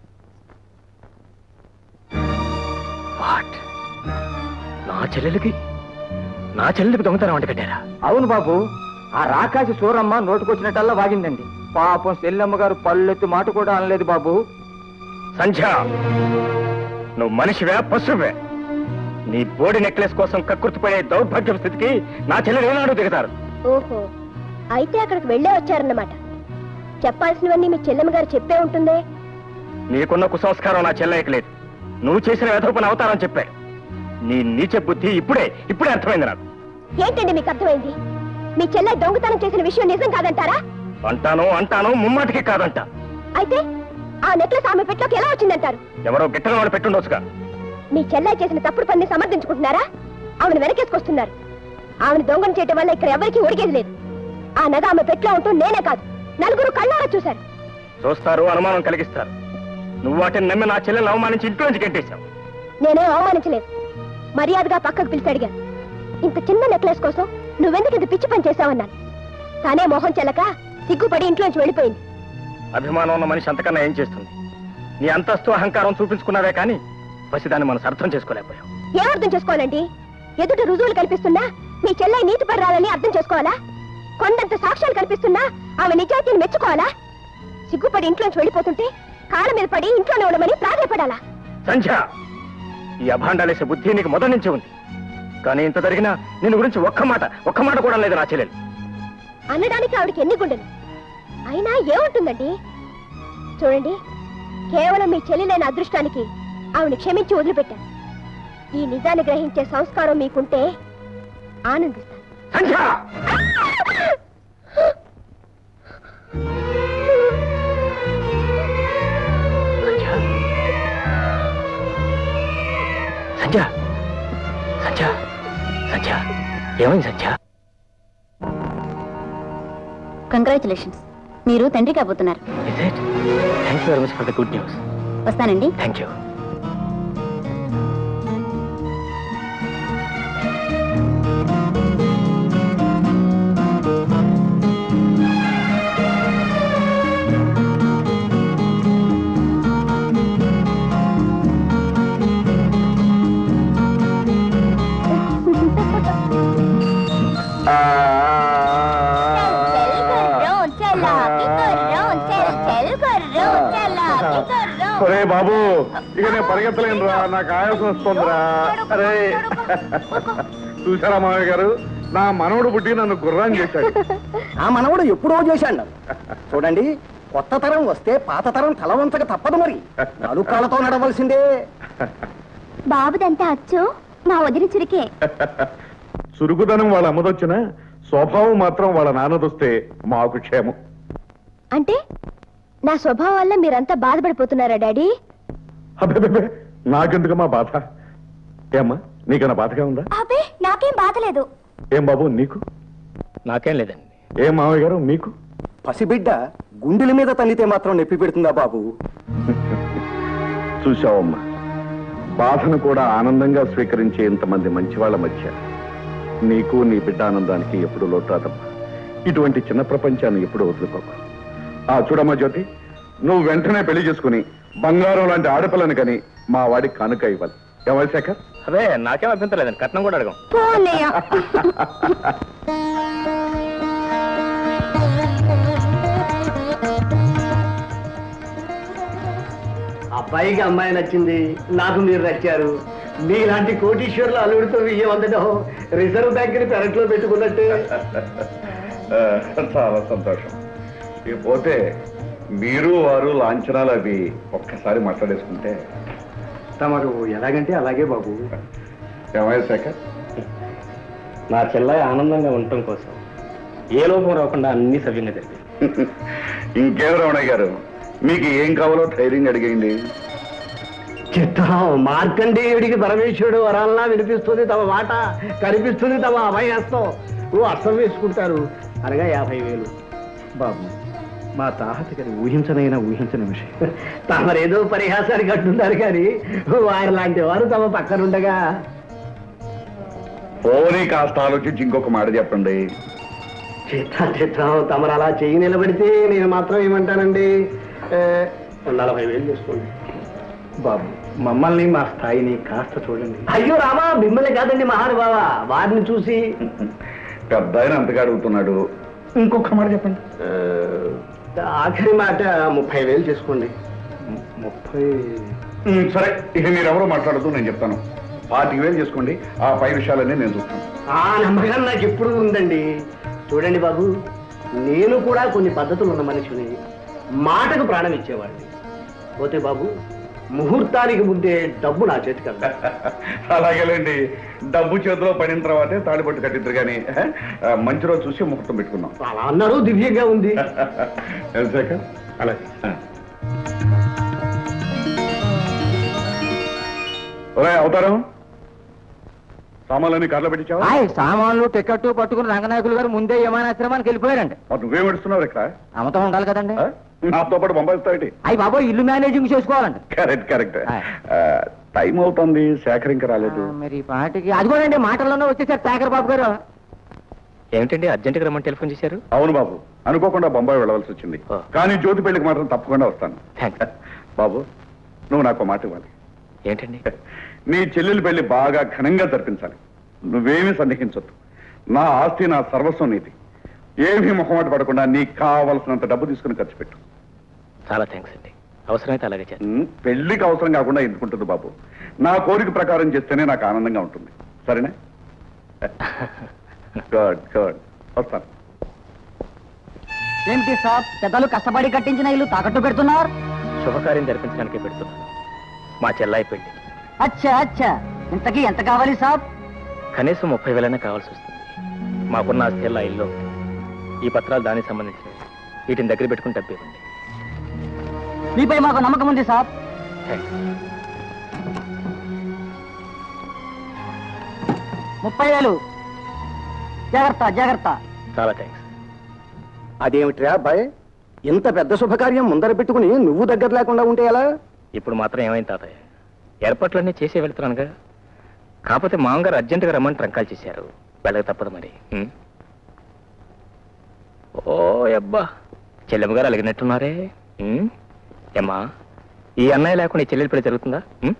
వాట్ నా చెల్లెలకి నా చెల్లెలకి దొంగతనం వంట కట్టారా అవును బాబు ఆ రాకాసి సూరమ్మ నోటుకొచ్చినట్టల్లా వాగిందండి పాపం సెల్లమ్మ గారు పళ్ళెత్తి మాట కూడా అనలేదు బాబు సంధ్య నువ్వు మనిషివే పశువే నీ బోడి నెక్లెస్ కోసం కక్కుర్తిపోయే దౌర్భాగ్యం స్థితికి నా చెల్లెలు ఏనాడు దిగుతారు ఓహో అయితే అక్కడికి వెళ్ళే వచ్చారన్నమాట చెప్పాల్సినవన్నీ మీ చెల్లెమ్మ గారు చెప్పే ఉంటుందే నీకున్న కుసంస్కారం నా చెల్లెకి లేదు నువ్వు చేసిన వ్యధోపన అవతారం చెప్పాడు నీ నీచ బుద్ధి ఇప్పుడే ఇప్పుడే అర్థమైంది నాకు ఏంటండి మీకు అర్థమైంది మీ చెల్లె దొంగతనం చేసిన విషయం నిజం కాదంటారా అంటాను అంటాను ముమ్మాటికి కాదంట అయితే ఆ నెక్లెస్ ఆమె పెట్లోకి ఎలా వచ్చిందంటారు ఎవరో గిట్టన వాడు పెట్టుండొచ్చుగా మీ చెల్లె చేసిన తప్పుడు పని సమర్థించుకుంటున్నారా ఆమెను వెనకేసుకొస్తున్నారు ఆమెను దొంగను చేయటం వల్ల ఇక్కడ ఎవరికీ ఒడిగేది లేదు ఆ నగ ఆమె పెట్లో ఉంటూ నేనే కాదు నలుగురు కళ్ళారా చూశారు చూస్తారు అనుమానం కలిగిస్తారు నువ్వు వాటిని నమ్మి నా చెల్లెలు అవమానించి ఇంట్లో నుంచి గెంటేశావు నేనే అవమానించలేదు మర్యాదగా పక్కకు పిలిచి అడిగాను ఇంత చిన్న నెక్లెస్ కోసం నువ్వెందుకు ఇంత పిచ్చి పని చేశావన్నాను తానే మోహం చెల్లక సిగ్గుపడి ఇంట్లోంచి వెళ్ళిపోయింది అభిమానం ఉన్న మనిషి అంతకన్నా ఏం చేస్తుంది నీ అంతస్తు అహంకారం చూపించుకున్నావే కానీ పసిదాన్ని మనం అర్థం చేసుకోలేకపోయాం ఏం అర్థం చేసుకోవాలండి ఎదుట రుజువులు కల్పిస్తున్నా మీ చెల్లె నీతి పర్రాలని అర్థం చేసుకోవాలా కొండంత సాక్ష్యాలు కల్పిస్తున్నా ఆమె నిజాయితీని మెచ్చుకోవాలా సిగ్గుపడి ఇంట్లోంచి వెళ్ళిపోతుంటే కాళ్ళ మీద పడి ఇంట్లోనే ఉండమని ప్రాధాయపడాలా సంధ్య ఈ అభాండాలేసే బుద్ధి నీకు మొదటి నుంచి ఉంది కానీ ఇంత జరిగినా నిన్ను గురించి ఒక్క మాట ఒక్క మాట కూడా లేదు నా చెల్లెలు అనడానికి ఆవిడకి ఎన్ని గుండెలు అయినా ఏముంటుందండి చూడండి కేవలం మీ చెల్లిలేని అదృష్టానికి ఆవిడ క్షమించి వదిలిపెట్టాను ఈ నిజాన్ని గ్రహించే సంస్కారం మీకుంటే ఆనందిస్తాను సంధ్య సంధ్య సంధ్య సంధ్య ఏమైంది సంధ్య కంగ్రాచులేషన్స్ మీరు తండ్రి కాబోతున్నారు is it thank you very much for the good news వస్తానండి థ్యాంక్ యూ చలాకి గుర్రం చెల్ చెల్ గుర్రం చలాకి గుర్రం ఒరే బాబు ఇక నేను పరిగెత్తలేను రా నాకు ఆయాసం వస్తుందిరా అరే చూసారా మామయ్య గారు నా మనవడు పుట్టి నన్ను గుర్రం చేశాడు ఆ మనవడు ఎప్పుడో చేశాడు చూడండి కొత్త తరం వస్తే పాత తరం తల వంచక తప్పదు మరి నాలుగు కాళ్ళతో నడవలసిందే బాబుదంతా అచ్చు మా వదిన చురికే చురుకుదనం వాళ్ళ అమ్మదొచ్చిన స్వభావం మాత్రం వాళ్ళ నాన్నదొస్తే మాకు క్షేమం అంటే నా స్వభావం వల్ల మీరంతా బాధపడిపోతున్నారా డాడీ అబ్బే నాకెందుకమ్మా బాధ ఏమ్మా నీకన్నా బాధగా ఉందా అబ్బే నాకేం బాధలేదు ఏం బాబు నీకు నాకేం లేదండి ఏం మామయ్య గారు మీకు పసిబిడ్డ గుండెల మీద తన్నితే మాత్రం నొప్పి పెడుతుందా బాబు చూశావమ్మా బాధను కూడా ఆనందంగా స్వీకరించే ఇంతమంది మంచివాళ్ల మధ్య నీకు నీ బిడ్డ ఆనందానికి ఎప్పుడు లోటు రాదమ్మా ఇటువంటి చిన్న ప్రపంచాన్ని ఎప్పుడు వదులుకోకు ఆ చూడమ్మా జ్యోతి నువ్వు వెంటనే పెళ్లి చేసుకుని బంగారం లాంటి ఆడపిల్లని కని మా వాడికి కానుక ఇవ్వాలి ఎవరి శేఖర్ అదే నాకేం అభ్యంతరం లేదండి కట్నం కూడా అడగం అబ్బాయికి అమ్మాయి నచ్చింది నాకు మీరు నచ్చారు మీలాంటి కోటీశ్వర్లు అల్లుడితో విజయం అందడం రిజర్వ్ బ్యాంక్ ని పెరట్లో పెట్టుకున్నట్టే చాలా సంతోషం పోతే మీరు వారు లాంఛనాలు అవి ఒక్కసారి మాట్లాడేసుకుంటే తమరు ఎలాగంటే అలాగే బాబు ఏమయ్య శేఖర్ నా చెల్లాయి ఆనందంగా ఉండటం కోసం ఏ లోపం రాకుండా అన్ని సవ్యంగా జరిగాయి ఇంకేం రమణయ్య గారు మీకు ఏం కావాలో ధైర్యంగా అడిగేయండి చిత్తం మార్కండేయుడికి పరమేశ్వరుడు వరాలనా వినిపిస్తుంది తమ మాట కనిపిస్తుంది తమ అభయస్తం ఓ అర్థం వేసుకుంటారు అనగా యాభై వేలు బాబు మా తాహత గారి ఊహించనైనా ఊహించని విషయం తమరేదో పరిహాసానికి అంటున్నారు కానీ వారి లాంటి వారు తమ పక్కనుండగా పోనీ కాస్త ఆలోచించి ఇంకొక మాట చెప్పండి చిత్తం చిత్తం తమరు అలా చెయ్యి నిలబడితే నేను మాత్రం ఏమంటానండి ఏ, నలభై వేలు చేసుకోండి బాబు మమ్మల్ని మా స్థాయిని కాస్త చూడండి అయ్యో రామా మిమ్మల్ని కాదండి మహానుభావ వారిని చూసి పెద్ద ఆయన అంతగా అడుగుతున్నాడు ఇంకొక మాట చెప్పండి ఆ, ఆఖరి మాట ముప్పై వేలు చేసుకోండి ముప్పై ఉమ్, సరే ఇక మీరెవరో మాట్లాడుతూ నేను చెప్తాను పాతిక వేలు చేసుకోండి ఆ పై విషయాలన్నీ నేను చూస్తాను ఆ నమ్మకం నాకు ఎప్పుడు ఉందండి చూడండి బాబు నేను కూడా కొన్ని పద్ధతులు ఉన్న మనిషిని మాటకు ప్రాణం ఇచ్చేవాడిని పోతే బాబు ముహూర్తానికి ముందే డబ్బు నా చేతికి అందా అలాగేలేండి డబ్బు చేతిలో పడిన తర్వాతే తాడిపట్టు కట్టిద్దరు కానీ ఆ, మంచి రోజు చూసి ముహూర్తం పెట్టుకుందాం అలా అన్నారు దివ్యంగా ఉంది ఏం శేఖర్ అలాగే ఆ. ఒరే అవతారం సామాన్లన్నీ కార్లో పెట్టించావా సామాన్లు టికెట్ పట్టుకుని రంగనాయకులు గారు ముందే విమానాశ్రమానికి వెళ్ళిపోయారండి మరి నువ్వేం పెడుతున్నావు ఇక్కడ అమతం ఉండాలి కదండి ఆ? నాతో పాటు పంపిస్తావేటి అయ్యి బాబో ఇల్లు మేనేజింగ్ చేసుకోవాలండి కరెక్ట్ కరెక్ట్ ఆయ్. టైం అవుతుంది శేఖర్ ఇంకా రాలేదు మరి ఈ పాటికి అదిగోనండి మాటల్లోనే వచ్చేసారు శేఖర్ బాబు గారు ఏమిటండి అర్జెంటుగా రమ్మని టెలిఫోన్ చేశారు అవును బాబు అనుకోకుండా బొంబాయి వెళ్ళవలసి వచ్చింది ఆ. కానీ జ్యోతి పెళ్లికి మాత్రం తప్పకుండా వస్తాను థ్యాంక్స్ బాబు నువ్వు నాకు మాట ఇవ్వాలి ఏంటండి నీ చెల్లెలి పెళ్లి బాగా ఘనంగా జరిపించాలి నువ్వేమీ సందేహించొద్దు నా ఆస్తి నా సర్వస్వం నీది ఏమీ మొహమాట పడకుండా నీకు కావలసినంత డబ్బు తీసుకుని ఖర్చు పెట్టు చాలా థ్యాంక్స్ అండి అవసరమైతే అలాగే చేస్తాను ఉమ్, పెళ్లికి అవసరం కాకుండా ఎందుకుంటుంది బాబు నా కోరిక ప్రకారం చేస్తేనే నాకు ఆనందంగా ఉంటుంది సరేనా గుడ్ గుడ్ వస్తాను ఏంటి సాబ్ పెద్దలు కష్టపడి కట్టించిన ఇల్లు తాకట్టు పెడుతున్నారు శుభకార్యం జరిపించడానికి పెడుతున్నాను మా చెల్లాయి పెళ్లి అచ్చా అచ్చా ఇంతకీ ఎంత కావాలి సాబ్ కనీసం ముప్పై వేలైనా కావాల్సి వస్తుంది మాకున్న ఆస్తి ఎల్లా ఇల్లు ఒకటి. ఈ పత్రాలు దానికి సంబంధించినవి వీటిని దగ్గర పెట్టుకుని డబ్బు ఇవ్వండి మీపై మాకు నమ్మకం ఉంది సాబ్ థ్యాంక్స్ ముప్పై వేలు జాగ్రత్త జాగ్రత్త చాలా థ్యాంక్స్ అదేమిట్రా అబ్బాయి ఇంత పెద్ద శుభకార్యం ముందర పెట్టుకుని నువ్వు దగ్గర లేకుండా ఉంటే ఎలా ఇప్పుడు మాత్రం ఏమైంది తాతయ్య ఏర్పాట్లన్నీ చేసే వెళ్తున్నానుగా కాకపోతే మామగారు అర్జెంటుగా రమ్మని ట్రంకాలు చేశారు వెళ్ళక తప్పదు మరి ఉం? ఓ అబ్బా చెల్లెమ్మ గారు అలిగినట్టున్నారే ఉం? ఏమ్మా ఈ అన్నయ్య లేకుండా ఈ చెల్లెలి పెళ్లి జరుగుతుందా ఉం?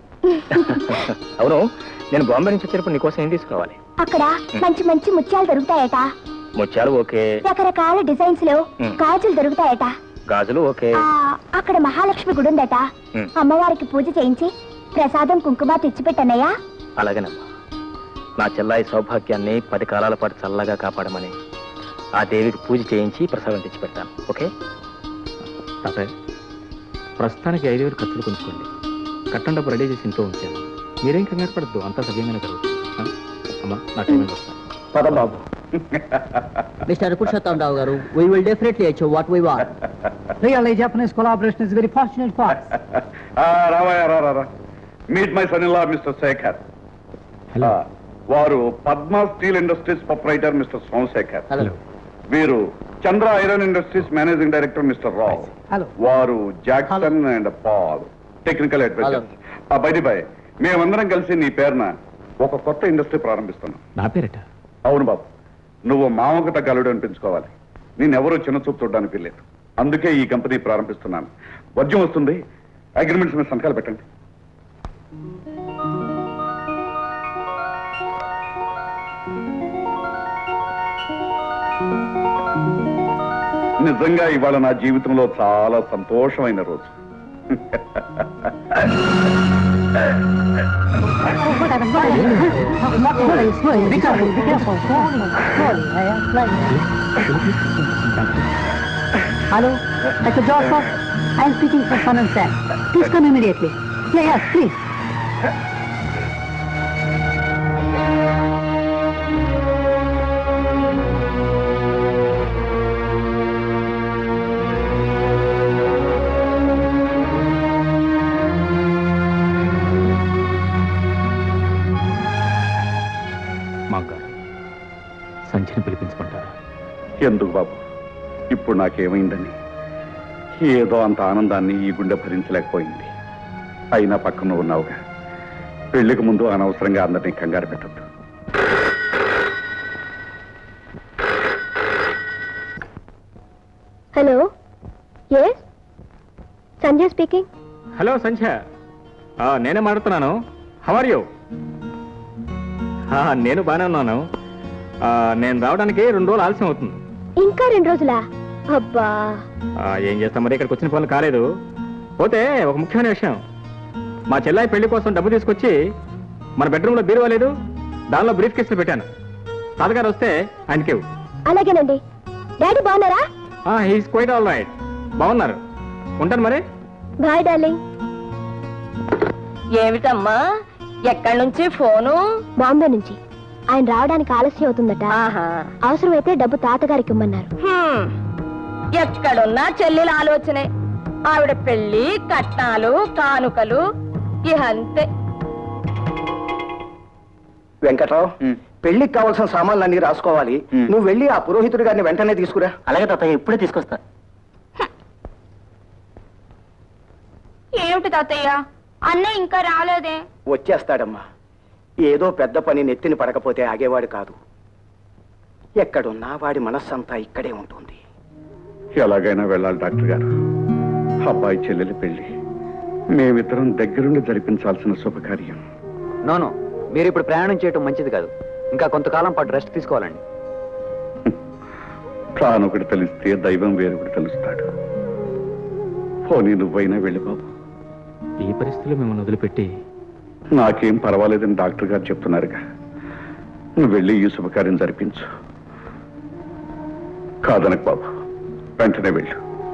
అవును నేను బాంబే నుంచి వచ్చేటప్పుడు నీకోసం ఏం తీసుకురావాలి అక్కడ మంచి మంచి ముత్యాలు దొరుకుతాయట ముత్యాలు ఓకే రకరకాల డిజైన్స్ లో మ్. గాజులు దొరుకుతాయట గాజులు ఓకే ఆ, అక్కడ మహాలక్ష్మి గుడి ఉందట మ్. అమ్మవారికి పూజ చేయించి ప్రసాదం కుంకుమ తెచ్చిపెట్టన్నయ్యా అలాగేనమ్మా నా చెల్లాయి సౌభాగ్యాన్ని పది కాలాల పాటు చల్లగా కాపాడమని ఆ దేవికి పూజ చేయించి ప్రసాదం తెచ్చి పెడతాను ఓకే తాతయ్య ప్రస్తుతానికి ఐదు వేలు ఖర్చులు కొంచుకోండి కట్టం డబ్బు రెడీ చేసి ఇంట్లో ఉంచాను మీరేం కంగారు పడద్దు అంతా సవ్యంగానే జరుగుతుంది ఆ? అమ్మా నా టైం వస్తాను పద బాబు Mr. Purushottam Rao garu, we will definitely achieve what we want. Really, Japanese collaboration is very fortunate for us. రావయ్యా రా రా, రా meet my son in law mister Shekhar hello ఆ, వారు Padma steel industries proprietor mister Somashekhar Hello. వీరు Chandra iron industries managing director mister Rao Hello. వారు Jackson and Paul technical advisers బయటి బై మేమందరం కలిసి నీ పేరున ఒక కొత్త ఇండస్ట్రీ ప్రారంభిస్తున్నాం నా పేరట అవును బాబు నువ్వు మామకు తగ్గ అల్లుడు అనిపించుకోవాలి నేనెవరూ చిన్న చూపు చూడడానికి లేదు అందుకే ఈ కంపెనీ ప్రారంభిస్తున్నాను వద్యం వస్తుంది అగ్రిమెంట్స్ మీద సంతకాలు పెట్టండి నిజంగా ఇవాళ నా జీవితంలో చాలా సంతోషమైన రోజు Slowly, slowly, be careful, be careful, slowly, slowly, yeah, slowly. Hello, Dr. Joseph, I am speaking for Sun and Sam. Please come immediately. Yeah, yes, please. మా గారు సంచిని పిలిపించమంటారా ఎందుకు బాబు ఇప్పుడు నాకేమైందని ఏదో అంత ఆనందాన్ని ఈ గుండె భరించలేకపోయింది అయినా పక్కన ఉన్నావుగా పెళ్లికి ముందు అనవసరంగా అందరినీ కంగారు పెట్టద్దు hello yes Sanjay speaking hello Sandhya ఆ, నేనే మాట్లాడుతున్నాను హవర్ యూ నేను బాగానే ఉన్నాను ఆ, నేను రావడానికి రెండు రోజులు ఆలస్యం అవుతుంది ఇంకా రెండు రోజులా అబ్బా ఆ, ఏం చేస్తాం మరి ఇక్కడికి వచ్చిన పనులు కాలేదు పోతే ఒక ముఖ్యమైన విషయం మా చెల్లాయి పెళ్లి కోసం డబ్బు తీసుకొచ్చి మన బెడ్రూమ్లో బీరువా లేదు దానిలో బ్రీఫ్ కేసులు పెట్టాను తాతగారు వస్తే ఆయనకి ఇవ్వు. అలాగేనండి డాడీ బాగున్నారా ఆ హీస్ క్వైట్ ఆల్ రైట్ బాగున్నారు ఉంటాను మరి బాయ్ డార్లింగ్ ఏమిటమ్మా ఎక్కడి నుంచి ఫోను బాంబే నుంచి ఆయన రావడానికి ఆలస్యం అవుతుందట ఆహా అవసరమైతే డబ్బు తాతగారికి ఇమ్మన్నారు హ్మ్. ఎక్కడున్నా చెల్లెల ఆలోచనే ఆవిడ పెళ్లి కట్నాలు కానుకలు ఇహ అంతే వెంకట్రావు పెళ్లికి కావాల్సిన సామాన్లు అన్ని రాసుకోవాలి నువ్వు వెళ్ళి ఆ పురోహితుడి గారిని వెంటనే తీసుకురా అలాగే తాతయ్య ఇప్పుడే తీసుకొస్తా ఏమిటి తాతయ్య అన్నయ్య ఇంకా రాలేదే వచ్చేస్తాడమ్మా ఏదో పెద్ద పని నెత్తిని పడకపోతే ఆగేవాడు కాదు ఎక్కడున్నా వాడి మనస్సంతా ఇక్కడే ఉంటుంది ఎలాగైనా వెళ్ళాలి డాక్టర్ గారు అబ్బాయి చెల్లెలి పెళ్లి మేమిద్దరం దగ్గరుండి జరిపించాల్సిన శుభకార్యం నోను మీరు ఇప్పుడు ప్రయాణం చేయటం మంచిది కాదు ఇంకా కొంతకాలం పాటు రెస్ట్ తీసుకోవాలండి తానొకటి తెలిస్తే దైవం వేరొకటి తెలుస్తాడు పోనీ నువ్వైనా వెళ్ళి బాబు ఈ పరిస్థితిలో మిమ్మల్ని వదిలిపెట్టి నాకేం పర్వాలేదని డాక్టర్ గారు చెప్తున్నారుగా నువ్వు వెళ్ళి ఈ శుభకార్యం జరిపించు కాదనకు బాబు వెంటనే వెళ్ళు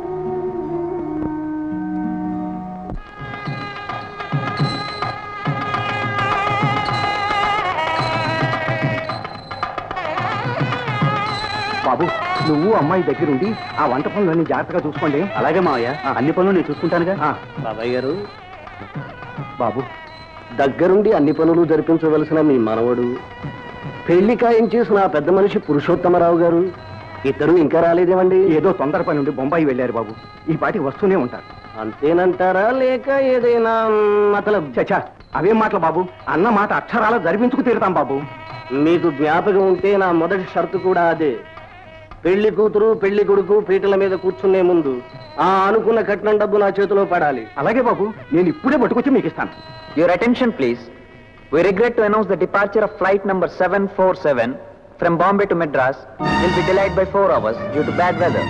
బాబు నువ్వు అమ్మాయి దగ్గరుండి ఆ వంట పనులన్నీ జాగ్రత్తగా చూసుకోండి అలాగే మావయ్య అన్ని పనులు నేను చూసుకుంటానుగా ఆ, బాబాయ్ గారు బాబు దగ్గరుండి అన్ని పనులు జరిపించవలసిన మీ మనవడు పెళ్లి ఖాయం చేసిన ఆ పెద్ద మనిషి పురుషోత్తమరావు గారు ఇద్దరు ఇంకా రాలేదేమండి ఏదో తొందర పని ఉండి బొంబాయి వెళ్ళారు బాబు ఈ పాటి వస్తూనే ఉంటారు అంతేనంటారా లేక ఏదైనా మతలబ్ చచా అవేం మాటలు బాబు అన్న మాట అక్షరాల జరిపించుకు తీరుతాం బాబు మీకు జ్ఞాపకం ఉంటే నా మొదటి షరతు కూడా అదే పెళ్లి కూతురు పెళ్లి కొడుకు పీటల మీద కూర్చునే ముందు ఆ అనుకున్న కట్నం డబ్బు నా చేతిలో పడాలి అలాగే బాబు నేను ఇప్పుడే పట్టుకొచ్చి మీకు ఇస్తాను your attention please we regret to announce the departure of flight number seven four seven from Bombay to Madras will be delayed by four hours due to bad weather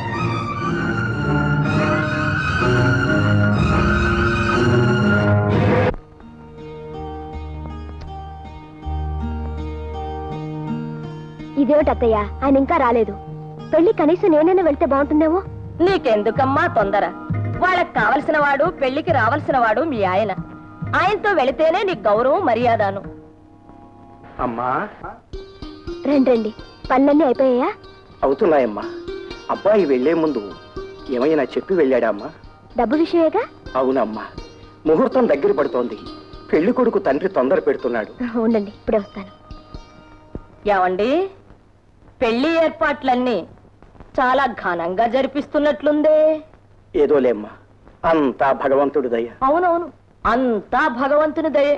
ఇదేమిటి అత్తయ్య ఆయన ఇంకా రాలేదు పెళ్లి కనీసం నేనైనా వెళ్తే బాగుంటుందేమో నీకెందుకమ్మా తొందర వాళ్ళకి కావలసిన వాడు పెళ్లికి రావాల్సిన వాడు మీ ఆయన ఆయనతో వెళితేనే నీకు గౌరవం మర్యాదను అమ్మా రండి రండి పనులన్నీ అయిపోయాయా అవుతున్నాయమ్మా అబ్బాయి వెళ్లే ముందు ఏమైనా చెప్పి వెళ్ళాడా అమ్మా డబ్బు విషయమేగా అవునమ్మా ముహూర్తం దగ్గర పడుతోంది పెళ్లి కొడుకు తండ్రి తొందర పెడుతున్నాడు ఉండండి ఇప్పుడే వస్తాను ఏమండి పెళ్లి ఏర్పాట్లన్నీ చాలా ఘనంగా జరిపిస్తున్నట్లుందే ఏదోలేమ్మా అంతా భగవంతుడి దయ అవునవును అంతా భగవంతుని దయే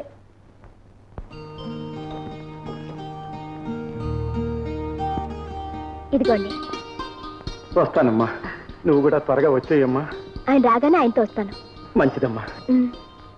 ఇదిగోండి వస్తానమ్మా నువ్వు కూడా త్వరగా వచ్చేయమ్మా ఆయన రాగానే ఆయనతో వస్తాను మంచిదమ్మా ఉమ్.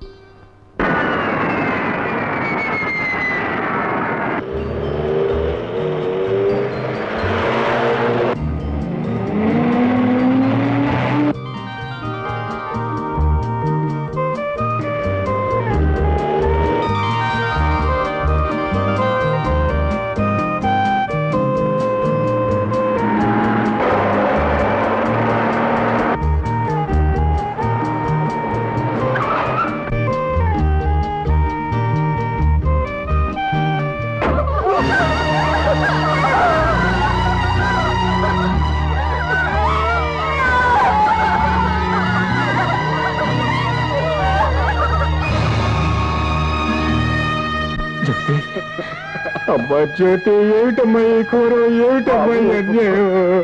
అబ్బా జ్యోతి ఏమిటమ్మా ఈ కూర ఏమిటమ్మా ఈ అన్యాయం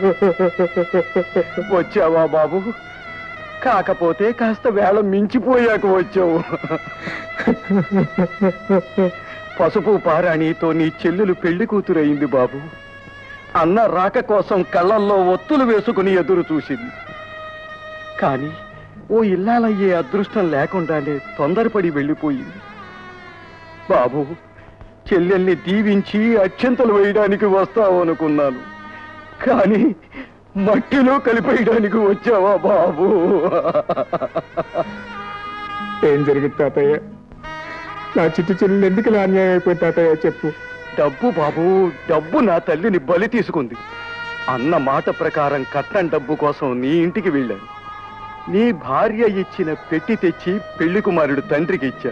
వచ్చావా బాబు కాకపోతే కాస్త వేళ మించిపోయాక వచ్చావు పసుపు పారాణితో నీ చెల్లెలు పెళ్లి కూతురయింది బాబు అన్న రాక కోసం కళ్ళల్లో ఒత్తులు వేసుకుని ఎదురు చూసింది కానీ ఓ ఇల్లాలయ్యే అదృష్టం లేకుండానే తొందరపడి వెళ్ళిపోయింది బాబు చెల్లెల్ని దీవించి అత్యంతలు వేయడానికి వస్తావు అనుకున్నాను కానీ మట్టిలో కలిపేయడానికి వచ్చావా బాబు ఏం జరిగింది తాతయ్య నా చిట్టు చెల్లెలు ఎందుకు ఇలా అన్యాయం అయిపోయింది తాతయ్య చెప్పు డబ్బు బాబు డబ్బు నా తల్లిని బలి తీసుకుంది అన్న మాట ప్రకారం కట్నం డబ్బు కోసం నీ ఇంటికి వెళ్ళాను నీ భార్య ఇచ్చిన పెట్టి తెచ్చి పెళ్లి కుమారుడు తండ్రికి ఇచ్చా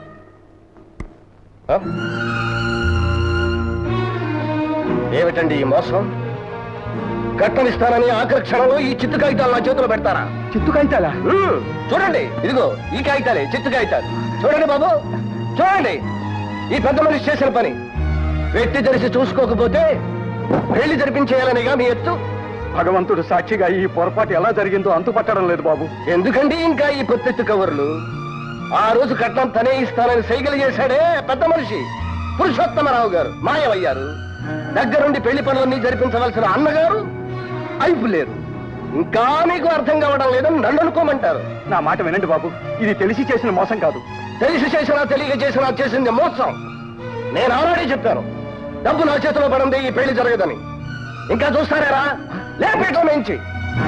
ఏమిటండి ఈ మోసం కట్టనిస్తానని ఆఖరి క్షణంలో ఈ చిత్తు కాగితాలు నా చేతిలో పెడతారా చిత్తు కాగితాలా చూడండి ఇదిగో ఈ కాగితాలే చిత్తు కాగితాలు చూడండి బాబు చూడండి ఈ పెద్ద మనిషి చేసిన పని వ్యక్తి తెలిసి చూసుకోకపోతే పెళ్లి జరిపించేయాలనిగా మీ ఎత్తు భగవంతుడు సాక్షిగా ఈ పొరపాటు ఎలా జరిగిందో అంతుపట్టడం లేదు బాబు ఎందుకండి ఇంకా ఈ పొత్తెత్తు కవర్లు ఆ రోజు కట్నం తనే ఇస్తానని సైకిల్ చేశాడే పెద్ద మనిషి పురుషోత్తమరావు గారు మాయమయ్యారు దగ్గరుండి పెళ్లి పనులన్నీ జరిపించవలసిన అన్నగారు అయిపు లేరు ఇంకా మీకు అర్థం కావడం లేదని నన్ను అనుకోమంటారు నా మాట వినండి బాబు ఇది తెలిసి చేసిన మోసం కాదు తెలిసి చేసినా తెలియక చేసినా చేసింది మోసం నేను ఆల్రెడీ చెప్పాను డబ్బు నా చేతిలో పడింది ఈ పెళ్లి జరగదని ఇంకా చూస్తారేరా లేపేటం నుంచి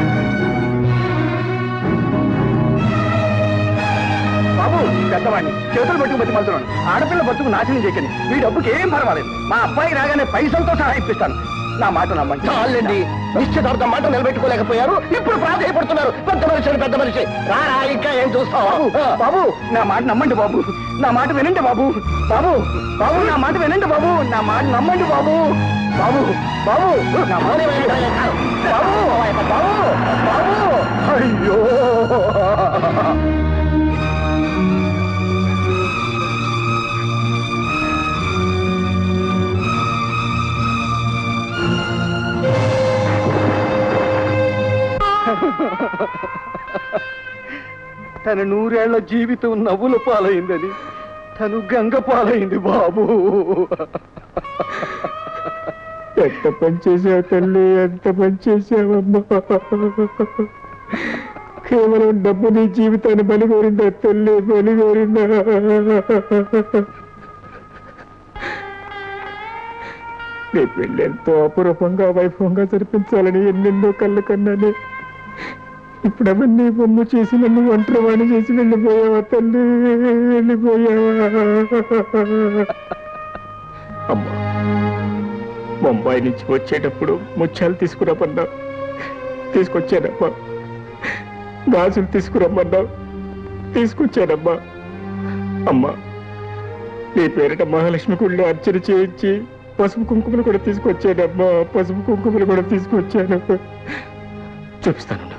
బాబు పెద్దవాడిని చేతులు పట్టుకు బతి మలుతున్నాను ఆడపిల్ల బతుకు నాశనం చేయకండి మీ డబ్బుకి ఏం పర్వాలేదు మా అబ్బాయి రాగానే పైసలతో సహా ఇప్పిస్తాను నా మాట నమ్మండి చాలండి నిశ్చితార్థం మాట నిలబెట్టుకోలేకపోయారు ఇప్పుడు ప్రాధాయపడుతున్నారు పెద్ద మనిషి అని పెద్ద మనిషి రారా ఇంకా ఏం చూస్తావు బాబు బాబు నా మాట నమ్మండి బాబు నా మాట వినండి బాబు బాబు బాబు నా మాట వినండి బాబు నా మాట నమ్మండి బాబు బాబు బాబు నా మాట వినండి. బాబు బాబు బాబు అయ్యో తన నూరేళ్ల జీవితం నవ్వుల పాలైందని తను గంగ పాలైంది బాబు ఎంత పని చేసావు తల్లి ఎంత పని చేసావమ్మా కేవలం డబ్బు నీ జీవితాన్ని బలిగోరిందా తల్లి బలిగోరిందా నీ పెళ్ళి ఎంతో అపురూపంగా వైభవంగా జరిపించాలని ఎన్నెన్నో కళ్ళు కన్నానే ఇప్పుడు అవన్నీ బొమ్మ చేసి నన్ను ఒంటరివాణి చేసి వెళ్ళిపోయావా తల్లి వెళ్ళిపోయావా అమ్మా బొంబాయి నుంచి వచ్చేటప్పుడు ముత్యాలు తీసుకురమ్మన్నావు తీసుకొచ్చానమ్మా గాజులు తీసుకురమ్మన్నావు తీసుకొచ్చానమ్మా అమ్మా నీ పేరిట మహాలక్ష్మి గుళ్ళు అర్చన చేయించి పసుపు కుంకుమలు కూడా తీసుకొచ్చానమ్మా పసుపు కుంకుమలు కూడా తీసుకొచ్చాను చూపిస్తాను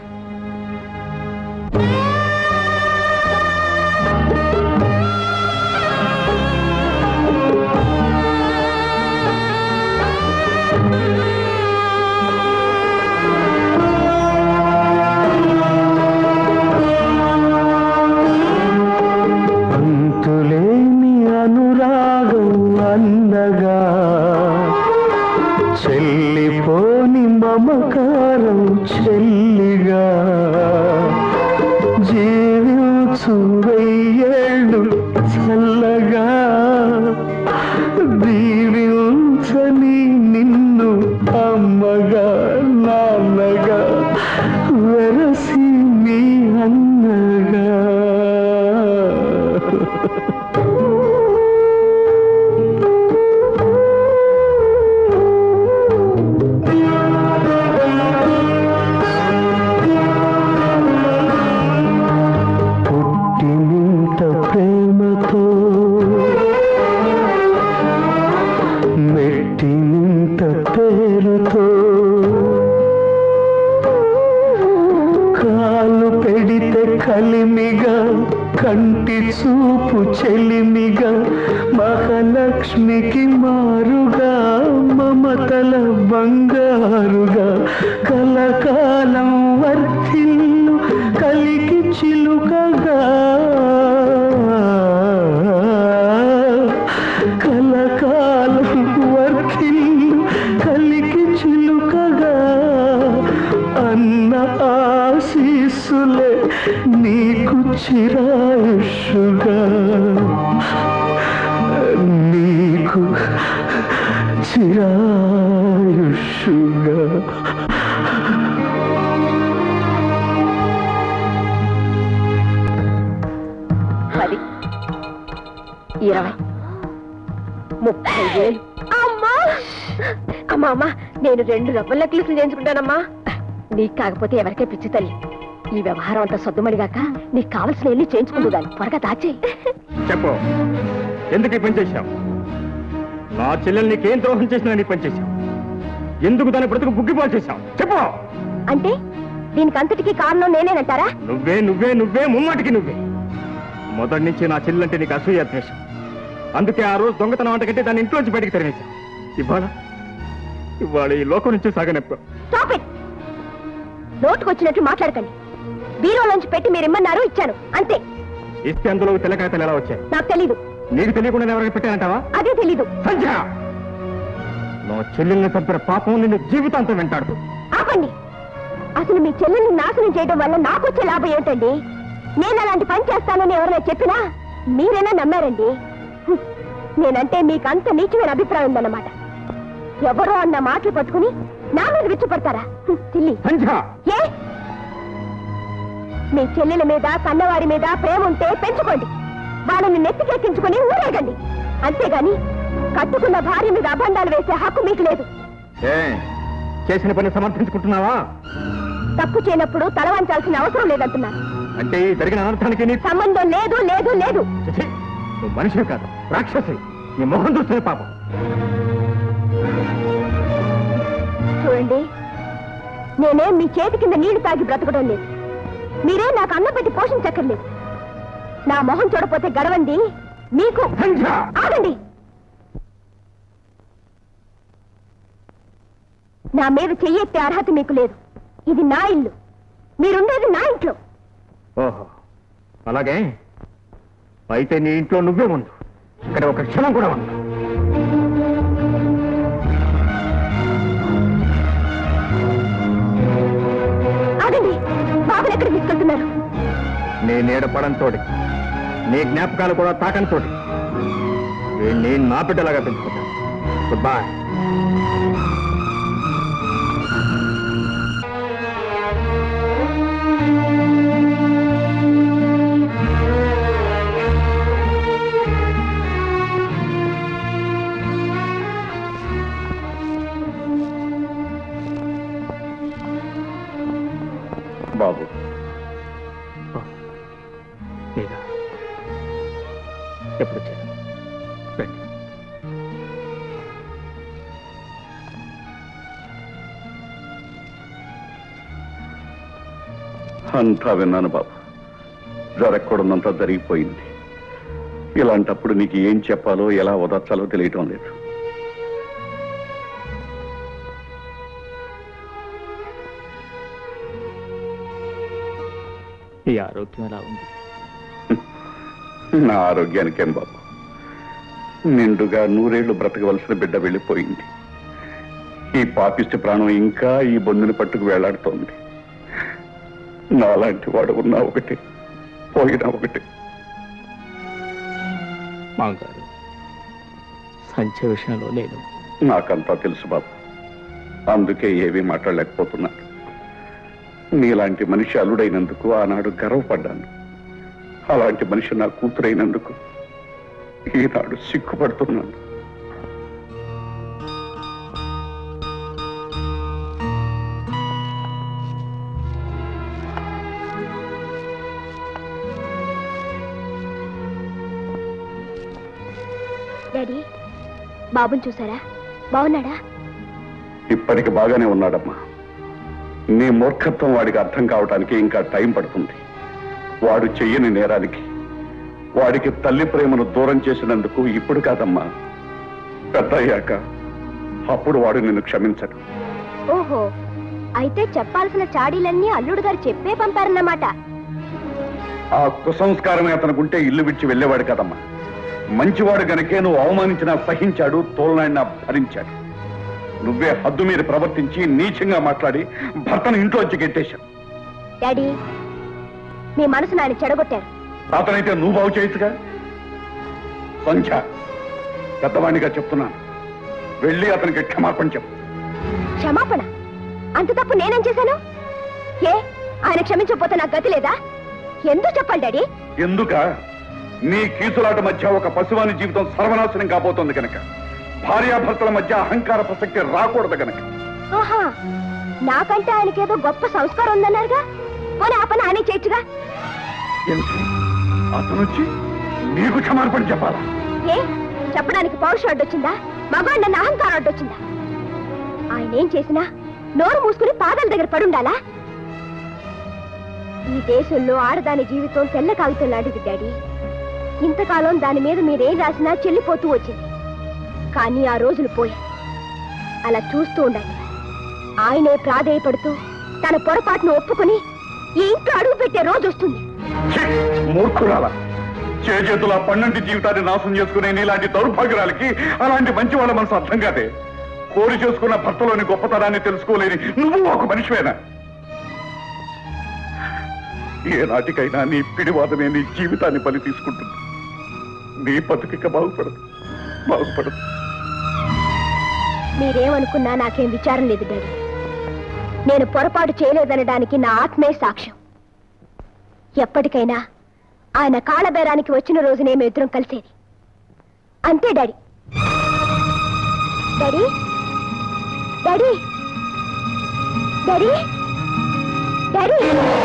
అంతులేని అనురాగం అన్నగా చెల్లిపోని మమకారం చెల్లిగా జీవించు వెయ్యేళ్ళు చల్లగా దీవించని నిన్ను అమ్మగా నాన్నగా వెరసి మీ అన్నగా పుట్టినింత ప్రేమతో మెట్టినింత పేరుతో కాలు పెడితే కలిమిగా కంటి చూపు చెలిమిగా మహాలక్ష్మికి మారుగా మమతల బంగారుగా కలకాలం వర్ధిల్లు కలికి చిలుకగా కలకాలం వర్ధిల్లు కలికి చిలుకగా అన్న ఆశీస్సులే నీకు చిరాయుషుగా నీకు చిరాయుషుగా పది ఇరవై ముప్పై వేలు అమ్మా అమ్మా అమ్మా నేను రెండు రబ్బర్ నెక్లెస్లు చేయించుకుంటానమ్మా నీకు కాకపోతే ఎవరికే పిచ్చి తల్లి ఈ వ్యవహారం అంతా సద్దుమడిగాక నీకు కావలసిన వెళ్ళి చేయించుకుంటూ దాన్ని త్వరగా దాచే చెప్పు ఎందుకు ఈ పని చేశావు నా చెల్లెలు నీకేం ద్రోహం చేసినా నీ పని చేశావు ఎందుకు దాని బ్రతుకు బుగ్గిపాలు చేశావు చెప్పు అంటే దీనికి అంతటికీ కారణం నేనేనంటారా నువ్వే నువ్వే నువ్వే ముమ్మాటికి నువ్వే మొదటి నుంచి నా చెల్లెలంటే నీకు అసూయ ద్వేషం అందుకే ఆ రోజు దొంగతనం అంటకంటే దాన్ని ఇంట్లోంచి బయటికి తరిమేశా ఇవాళ ఇవాళ ఈ లోకం నుంచి సాగనెప్ప స్టాప్ ఇట్ నోటుకొచ్చినట్టు మాట్లాడకండి బీరోలోంచి పెట్టి మీరు ఇమ్మన్నారు ఇచ్చాను అంతే ఇస్తే అందులో తెల్లకాయతలు ఎలా వచ్చాయి నాకు తెలీదు నీకు తెలియకుండా ఎవరికి పెట్టానంటావా అదే తెలీదు సంధ్య నా చెల్లెల్ని చంపిన పాపం నిన్ను జీవితాంతం వెంటాడుతూ ఆపండి అసలు మీ చెల్లెల్ని నాశనం చేయడం వల్ల నాకు వచ్చే లాభం ఏమిటండి నేను అలాంటి పని చేస్తానని ఎవరైనా చెప్పినా మీరైనా నమ్మారండి హ్మ్. నేనంటే మీకు అంత నీచమైన అభిప్రాయం ఉందన్నమాట ఎవరో అన్న మాటలు పట్టుకుని నా మీద విచ్చుపడతారా హ్మ్, సిల్లి ఏ మీ చెల్లెల మీద కన్నవారి మీద ప్రేమ ఉంటే పెంచుకోండి వాళ్ళని నెత్తికెక్కించుకుని ఊరేగండి అంతేగాని కట్టుకున్న భార్య మీద అభండాలు వేసే హక్కు మీకు లేదు ఏ చేసిన పని సమర్థించుకుంటున్నావా తప్పు చేయనప్పుడు తల వంచాల్సిన అవసరం లేదంటున్నారు అంటే ఈ జరిగిన అనర్థానికి నీ సంబంధం లేదు లేదు లేదు చిచి, నువ్వు మనిషివి కాదు రాక్షసి నీ మొహం చూస్తేనే పాపం చూడండి నేనేం మీ చేతి కింద నీళ్లు తాగి బ్రతకడం లేదు మీరే నాకు అన్నం పెట్టి పోషించక్కర్లేదు నా మొహం చూడపోతే గడవండి మీకు ఆగండి నా మీద చెయ్యెత్తే అర్హత మీకు లేదు ఇది నా ఇల్లు మీరుండేది నా ఇంట్లో ఓహో అలాగే అయితే నీ ఇంట్లో నువ్వే ఉండు ఇక్కడ ఒక క్షణం కూడా ఉండు ఆగండి బాబుని ఎక్కడ తీసుకెళ్తున్నారు నీ నీడపడంతో నీ జ్ఞాపకాలు కూడా తాకనితోటి వీణ్ణి నా బిడ్డలాగా పెంచుకుంటాను గుడ్ బాయ్ బాబు మీరా ఎప్పుడు వచ్చారు రండి అంతా విన్నాను బాబు జరగకూడదంతా జరిగిపోయింది ఇలాంటప్పుడు నీకు ఏం చెప్పాలో ఎలా వదర్చాలో తెలియటం లేదు మీ ఆరోగ్యం ఎలా ఉంది నా ఆరోగ్యానికేం బాబు నిండుగా నూరేళ్లు బ్రతకవలసిన బిడ్డ వెళ్ళిపోయింది ఈ పాపిష్టి ప్రాణం ఇంకా ఈ బొందుని పట్టుకు వేలాడుతోంది నాలాంటి వాడు ఉన్నా ఒకటి పోయినా ఒకటి మామగారు సంచ విషయంలో నేను నాకంతా తెలుసు బాబు అందుకే ఏమీ మాట్లాడలేకపోతున్నాను నీలాంటి మనిషి అల్లుడైనందుకు ఆనాడు గర్వపడ్డాను అలాంటి మనిషి నా కూతురైనందుకు ఈనాడు సిగ్గుపడుతున్నాను డాడీ బాబుని చూసారా బాగున్నాడా ఇప్పటికి బాగానే ఉన్నాడమ్మా నీ మూర్ఖత్వం వాడికి అర్థం కావటానికి ఇంకా టైం పడుతుంది వాడు చెయ్యని నేరానికి వాడికి తల్లి ప్రేమను దూరం చేసినందుకు ఇప్పుడు కాదమ్మా పెద్ద అయ్యాక అప్పుడు వాడు నిన్ను క్షమించడు ఓహో అయితే చెప్పాల్సిన చాడీలన్నీ అల్లుడు గారు చెప్పే పంపారన్నమాట ఆ కుసంస్కారమే అతనుకుంటే ఇల్లు విడిచి వెళ్ళేవాడు కదమ్మా మంచివాడు గనకే నువ్వు అవమానించినా సహించాడు తోలనాడినా భరించాడు నువ్వే హద్దు మీద ప్రవర్తించి నీచంగా మాట్లాడి భర్తను ఇంట్లోంచి గెట్టేశావు డాడీ మీ మనసు నాని చెడగొట్టారు అతనైతే నువ్వు బాగు చేయొచ్చుగా సంధ్య పెద్దవాణిగా చెప్తున్నాను వెళ్ళి అతనికి క్షమాపణ చెప్పు క్షమాపణ అంత తప్పు నేనేం చేశాను ఏ ఆయన క్షమించకపోతే నాకు గతి లేదా ఎందుకు చెప్పాలి డాడీ ఎందుక నీ కీసులాట మధ్య ఒక పశువాని జీవితం సర్వనాశనం కాబోతోంది కనుక భార్యాభర్తల మధ్య అహంకార ప్రసక్తి రాకూడదు కనుక ఆహా నాకంటే ఆయనకేదో గొప్ప సంస్కారం ఉందన్నారుగా పోనీ ఆ పని ఆయనే చేయొచ్చుగా ఏమిటి? అతనొచ్చి నీకు క్షమాపణ చెప్పాలా ఏ చెప్పడానికి పౌరుషం అడ్డొచ్చిందా మగవాడి నన్ను అహంకారం అడ్డొచ్చిందా ఆయన ఏం చేసినా నోరు మూసుకుని పాదాల దగ్గర పడుండాలా ఈ దేశంలో ఆడదాని జీవితం తెల్ల కాగితం లాంటిది డాడీ ఇంతకాలం దాని మీద మీరేం రాసినా చెల్లిపోతూ వచ్చింది కానీ ఆ రోజులు పోయాయి అలా చూస్తూ ఉండండి ఆయనే ప్రాధేయపడుతూ తన పొరపాటును ఒప్పుకుని ఈ ఇంట్లో అడుగు పెట్టే రోజు వస్తుంది మూర్ఖురాల చేతుల పన్నంటి జీవితాన్ని నాశనం చేసుకునే నీలాంటి దౌర్భాగ్యురాలకి అలాంటి మంచి వాళ్ళ మనసు అర్థం కాదే కోరి చేసుకున్న భర్తలోని గొప్పతనాన్ని తెలుసుకోలేని నువ్వు ఒక మనిషివేనా ఏ నాటికైనా నీ పిడివాదమే నీ జీవితాన్ని బలి తీసుకుంటుంది నీ బతుకిక బాగుపడదు బాగుపడదు మీరేమనుకున్నా నాకేం విచారం లేదు డాడీ నేను పొరపాటు చేయలేదనడానికి నా ఆత్మే సాక్ష్యం ఎప్పటికైనా ఆయన కాళ్ళబేరానికి వచ్చిన రోజునే మేము ఇద్దరం కలిసేది అంతే daddy daddy daddy daddy daddy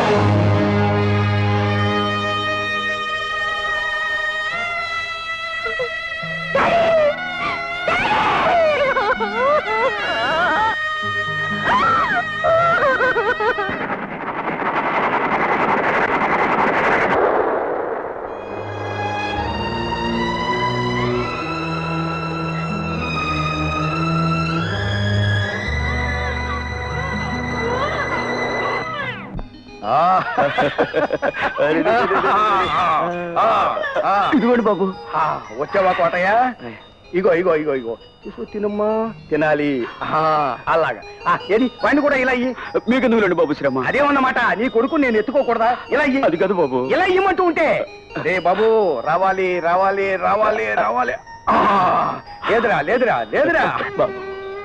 ఇదిగోండి బాబు వచ్చావా కోటయ్య ఇగో ఇగో ఇగో ఇగో తీసుకో తినమ్మా తినాలి ఆ, అలాగా ఆ, ఏది వాడిని కూడా ఇలా ఇయ్యి మీకు ఎందుకు బాబు శ్రమ అదేమన్నమాట నీ కొడుకు నేను ఎత్తుకోకూడదా ఇలా ఇయ్యి అది కాదు బాబు ఇలా ఇమ్మంటూ ఉంటే రే బాబు రావాలి రావాలి రావాలి రావాలి ఆ, లేదురా లేదురా లేదురా బాబు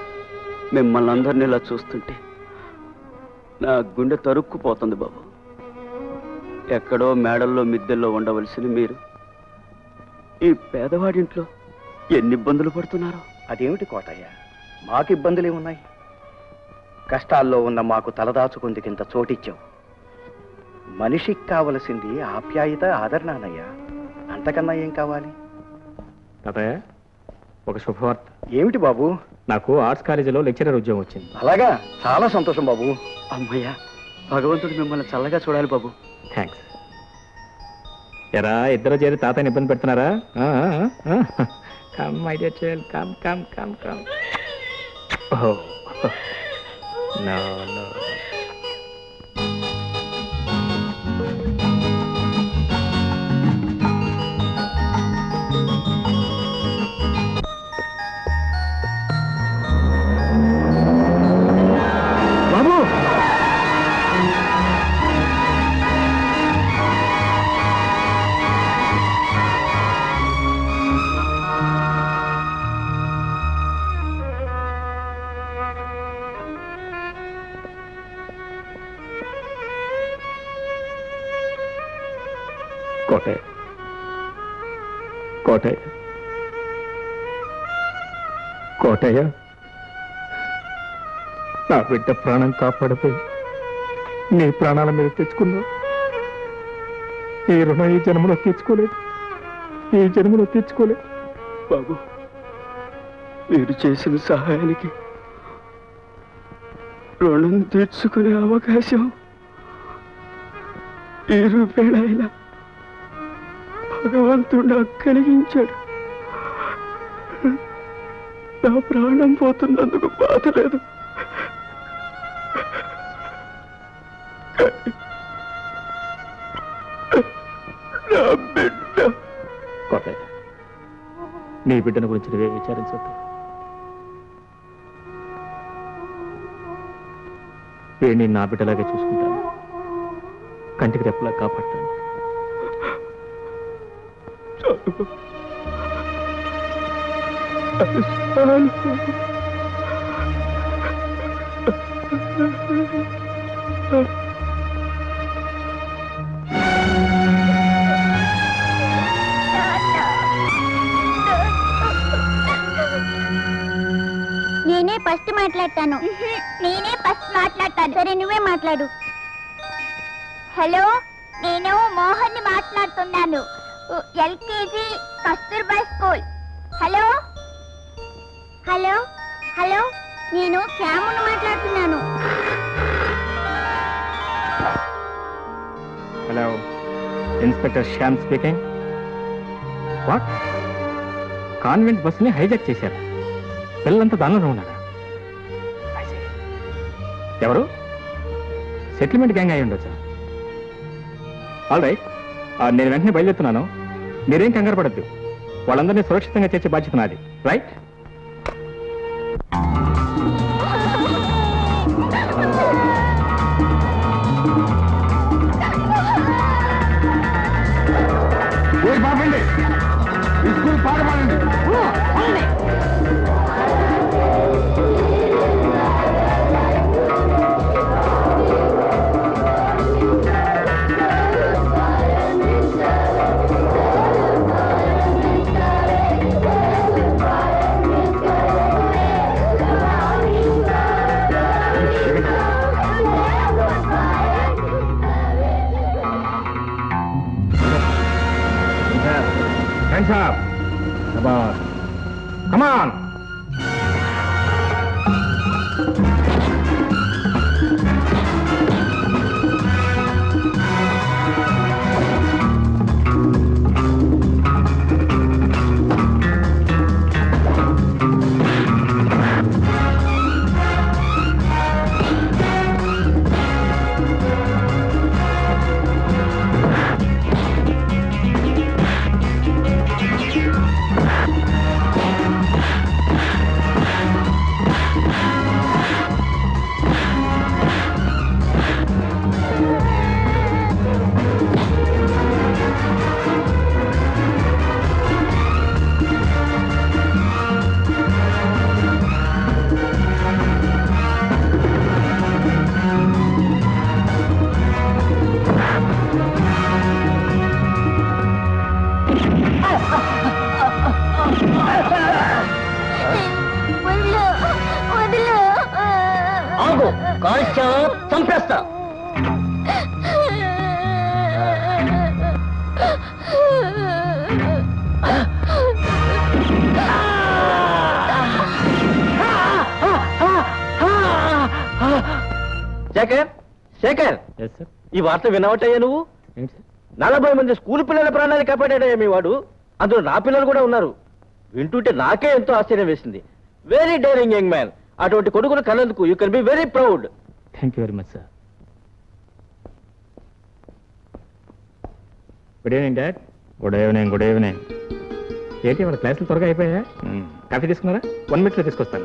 మిమ్మల్ని అందరినీ ఇలా చూస్తుంటే నా గుండె తరుక్కుపోతుంది బాబు ఎక్కడో మేడల్లో మిద్దెల్లో ఉండవలసిన మీరు ఈ పేదవాడింట్లో ఎన్ని ఇబ్బందులు పడుతున్నారో అదేమిటి కోటయ్య మాకు ఇబ్బందులు ఏమున్నాయి కష్టాల్లో ఉన్న మాకు తలదాచుకుందుకింత చోటిచ్చావు మనిషికి కావలసింది ఆప్యాయత ఆదరణనయ్యా అంతకన్నా ఏం కావాలి తాతయ్య ఒక శుభవార్త ఏమిటి బాబు నాకు ఆర్ట్స్ కాలేజీలో లెక్చరర్ ఉద్యోగం వచ్చింది అలాగా చాలా సంతోషం బాబు అమ్మయ్యా భగవంతుడు మిమ్మల్ని చల్లగా చూడాలి బాబు థ్యాంక్స్ ఎరా ఇద్దరు చేరి తాతయ్యని ఇబ్బంది పెడుతున్నారా come my dear child come come come come oh no no బాబు కోటయ్య కోటయ్య కోటయ్య నా బిడ్డ ప్రాణం కాపాడిపోయి నీ ప్రాణాల మీద తెచ్చుకున్నావు ఈ రుణం ఈ జన్మలో తెచ్చుకోలేదు ఈ జన్మలో తెచ్చుకోలేదు బాబు మీరు చేసిన సహాయానికి రుణం తీర్చుకునే అవకాశం ఈ రూపేణైనా భగవంతుడు నాకు కలిగించాడు నా ప్రాణం పోతున్నందుకు బాధ లేదు నా బిడ్డ కోటయ్య నీ బిడ్డను గురించి నువ్వే విచారించవద్దు వీడిని నా బిడ్డలాగే చూసుకుంటాను కంటికి రెప్పలా కాపాడతాను నేనే ఫస్ట్ మాట్లాడతాను నేనే ఫస్ట్ మాట్లాడతాను సరే నువ్వే మాట్లాడు హలో నేను మోహన్ మాట్లాడుతున్నాను LKG Kasturba school hello hello hello నేను శ్యామును మాట్లాడుతున్నాను hello inspector Shyam speaking what convent బస్సుని హైజాక్ చేశారు పిల్లలంతా దానిలోనే ఉన్నారా I see. ఎవరు సెటిల్మెంట్ గ్యాంగ్ అయి ఉండొచ్చా ఆల్ రైట్ నేను వెంటనే బయలుదేరుతున్నాను మీరేం కంగారు పడద్దు వాళ్ళందరినీ సురక్షితంగా చేసే బాధ్యత నాది రైట్ పాపండి స్కూల్ పాట పాడండి Hands up. Come on. Come on. ఈ వార్త వినవటయ్యా నువ్వు నలభై మంది స్కూల్ పిల్లల ప్రాణాలు కాపాడాడయ్యా మీ వాడు అందులో నా పిల్లలు కూడా ఉన్నారు వింటుంటే నాకే ఎంతో ఆశ్చర్యం వేసింది వెరీ డేరింగ్ యంగ్ మ్యాన్ అటువంటి కొడుకును కన్నందుకు you can be very proud thank you very much sir good evening dad good evening good evening ఏంటి వాళ్ళ క్లాసులు త్వరగా అయిపోయా కాఫీ తీసుకున్నారా వన్ మినిట్లో తీసుకొస్తాను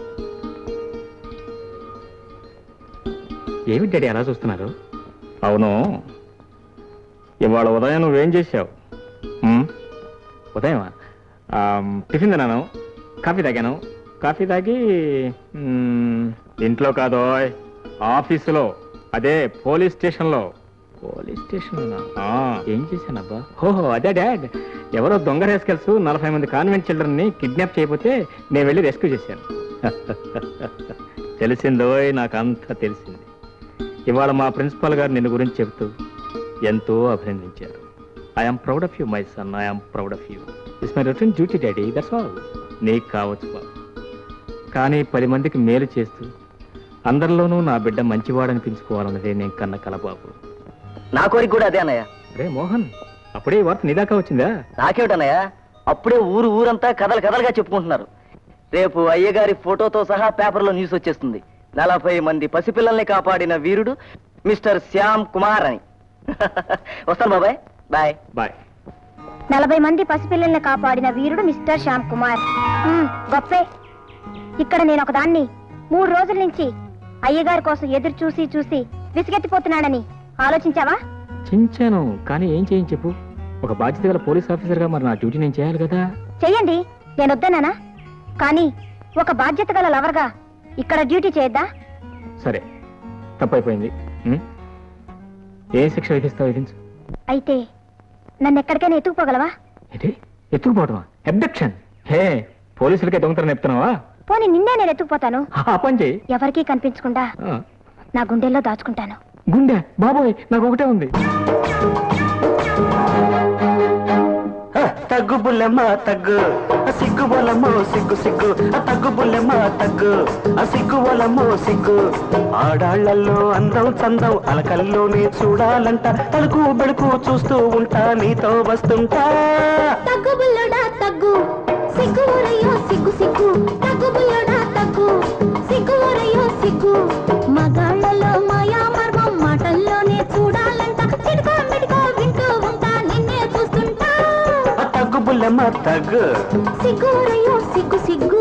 ఏమి డాడీ అలా చూస్తున్నారు అవును ఇవాళ ఉదయం నువ్వేం చేసావు మ్మ్? ఉదయమా ఆమ్, టిఫిన్ తిన్నాను కాఫీ తాగాను కాఫీ తాగి మ్మ్, ఇంట్లో కాదో ఆఫీసులో అదే పోలీస్ స్టేషన్లో పోలీస్ స్టేషన్ ఏం చేశానబ్బా ఓహో అదే డాడ్ ఎవరో దొంగ రేస్కెల్స్ నలభై మంది కాన్వెంట్ చిల్డ్రన్ ని కిడ్నాప్ చేయబోతే నేను వెళ్ళి రెస్క్యూ చేశాను తెలిసిందో నాకు అంతా తెలిసింది ఇవాళ మా ప్రిన్సిపాల్ గారు నిన్ను గురించి చెబుతూ ఎంతో అభినందించారు I'm proud of you my son I'm proud of you it's my return duty daddy that's all నీకు కావచ్చు బాబు కానీ పది మందికి మేలు చేస్తూ అందరిలోనూ నా బిడ్డ మంచివాడనిపించుకోవాలన్నదే నేను కన్న కల బాబు నా కోరిక కూడా అదే అన్నయ్య అరే మోహన్ అప్పుడే ఈ వార్త నీదాకా వచ్చిందా నాకేమిటన్నయ్య అప్పుడే ఊరు ఊరంతా కథలు కథలుగా చెప్పుకుంటున్నారు రేపు అయ్యగారి ఫోటోతో సహా పేపర్లో న్యూస్ వచ్చేస్తుంది నలభై మంది పసిపిల్లల్ని కాపాడిన వీరుడు మిస్టర్ శ్యామ్ కుమార్ అని వస్తాను బాబాయ్ బాయ్ బాయ్ నలభై మంది పసిపిల్లల్ని కాపాడిన వీరుడు మిస్టర్ శ్యామ్ కుమార్ మ్మ్, గొప్పే ఇక్కడ నేను ఒకదాన్ని మూడు రోజుల నుంచి అయ్యగారి కోసం ఎదురు చూసి చూసి విసిగెత్తిపోతున్నాడని ఆలోచించావా చించాను కానీ ఏం చేయని చెప్పు ఒక బాధ్యత గల పోలీస్ ఆఫీసర్గా మరి నా డ్యూటీ నేను చేయాలి కదా చెయ్యండి నేను వద్దన్నానా కానీ ఒక బాధ్యత గల లవర్గా ఇక్కడ డ్యూటీ చేయొద్దా సరే తప్పైపోయింది ఉం? ఏ శిక్ష విధిస్తావు విధించు అయితే నన్ను ఎక్కడికైనా ఎత్తుకుపోగలవా ఏంటి ఎత్తుకుపోవటమా అబ్డక్షన్ హే పోలీసులకే దొంగతనం చెప్తున్నావా పోనీ నిన్నే నేను ఎత్తుకుపోతాను ఆ పని చేయి ఎవరికీ కనిపించకుండా ఆ, నా గుండెల్లో దాచుకుంటాను గుండె బాబోయ్ నాకు ఒకటే ఉంది తగ్గు బుల్లెమ్మ తగ్గు ఆ సిగ్గు బొలమో సిగ్గు సిగ్గు ఆ తగ్గు బుల్లెమ్మ తగ్గు ఆ సిగ్గు బొలమో సిగ్గు ఆడాళ్లలో అందం చందం అలకల్లోనే చూడాలంట తలుకు బెడుకు చూస్తూ ఉంటా నీతో వస్తుంటా తగ్గు బుల్లుడా తగ్గు సిగ్గు ఊరయ్యో సిగ్గు సిగ్గు తగ్గు బుల్లుడా తగ్గు సిగ్గు ఊరయ్యో సిగ్గు మగాళ్ళలో మాయా మర్మం మాటల్లోనే చూడాలంట చిడుకో మిడుకో వింటూ ఉంటా నిన్నే చూస్తుంటా ఆ తగ్గు బుల్లెమ్మ తగ్గు సిగ్గు ఊరయ్యో సిగ్గు సిగ్గు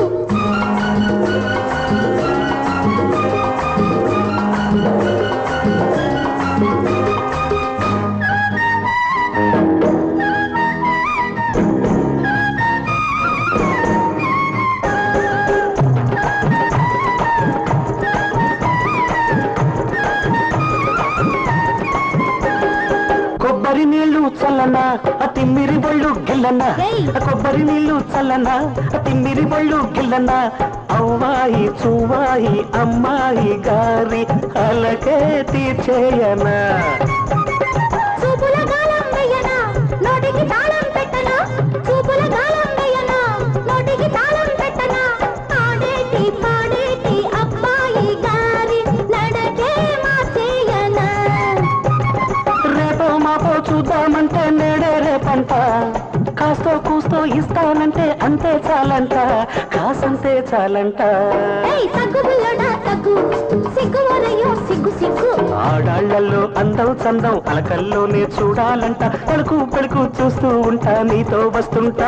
కొబ్బరి నీళ్లు చల్లనా ఆ తిమ్మిరి బళ్ళు గిల్లనా ఆ కొబ్బరి నీళ్లు చల్లనా ఆ తిమ్మిరి బళ్ళు గిల్లనా అవ్వాయి చువ్వాయి అమ్మాయి గారి అలకే తీర్చేయనా చూపుల గాలం వెయ్యనా నోటికి తాళం పెట్టనా చూపుల గాలం వెయ్యనా నోటికి తాళం పెట్టనా ఆడేటి పాడేటి అబ్బాయి గారి నడకే మార్చేయనా రేపో మాపో చూద్దామంటే నేడే రేపంట కాస్తో కూస్తో ఇస్తానంటే అంతే చాలంట కాసంతే చాలంట ఏయ్ తగ్గు బుల్లడా తగ్గు సిగ్గు వరయ్యో సిగ్గు సిగ్గు ఆడాళ్లలో అందం చందం అలకల్లోనే చూడాలంట పలుకు పలుకు చూస్తూ ఉంటా నీతో వస్తుంటా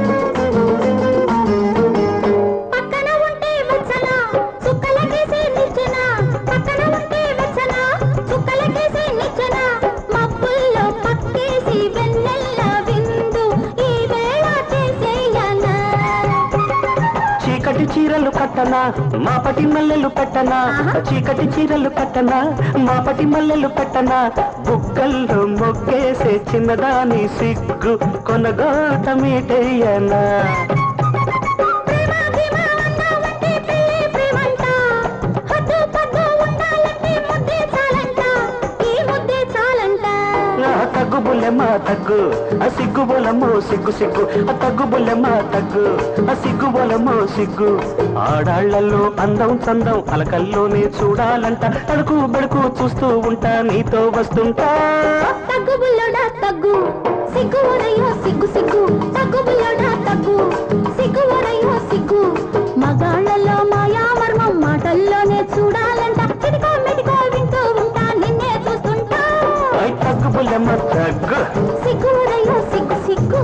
పక్కన ఉంటే వచ్చనా చుక్కల గీసి చీకటి చీరలు కట్టనా మాపటి మల్లెలు పెట్టనా చీకటి చీరలు కట్టనా మాపటి మల్లెలు పెట్టనా బుగ్గల్లో మొగ్గేసే చిన్నదాని సిగ్గు కొనగోట మీటయ్యనా ఆ తగ్గు బుల్లెమ్మ తగ్గు ఆ సిగ్గు బొలమో సిగ్గు సిగ్గు ఆ తగ్గు బుల్లెమ్మ తగ్గు ఆ సిగ్గు బొలమో సిగ్గు ఆడాళ్లలో అందం చందం అలకల్లోనే చూడాలంట తడుకు బెడుకు చూస్తూ ఉంటా నీతో వస్తుంటా తగ్గు బుల్లోడా తగ్గు సిగ్గు ఒరయ్యో సిగ్గు సిగ్గు తగ్గు బుల్లోడా తగ్గు సిగ్గు ఒరయ్యో సిగ్గు మగాళ్ళలో మాయా మర్మం మాటల్లోనే చూడాలంట చిటికో మెటికో వింటూ ఉంటా నిన్నే చూస్తుంటా ఐ తగ్గు బుల్లెమ్మ తగ్గు సిగ్గు ఒరయ్యో సిగ్గు సిగ్గు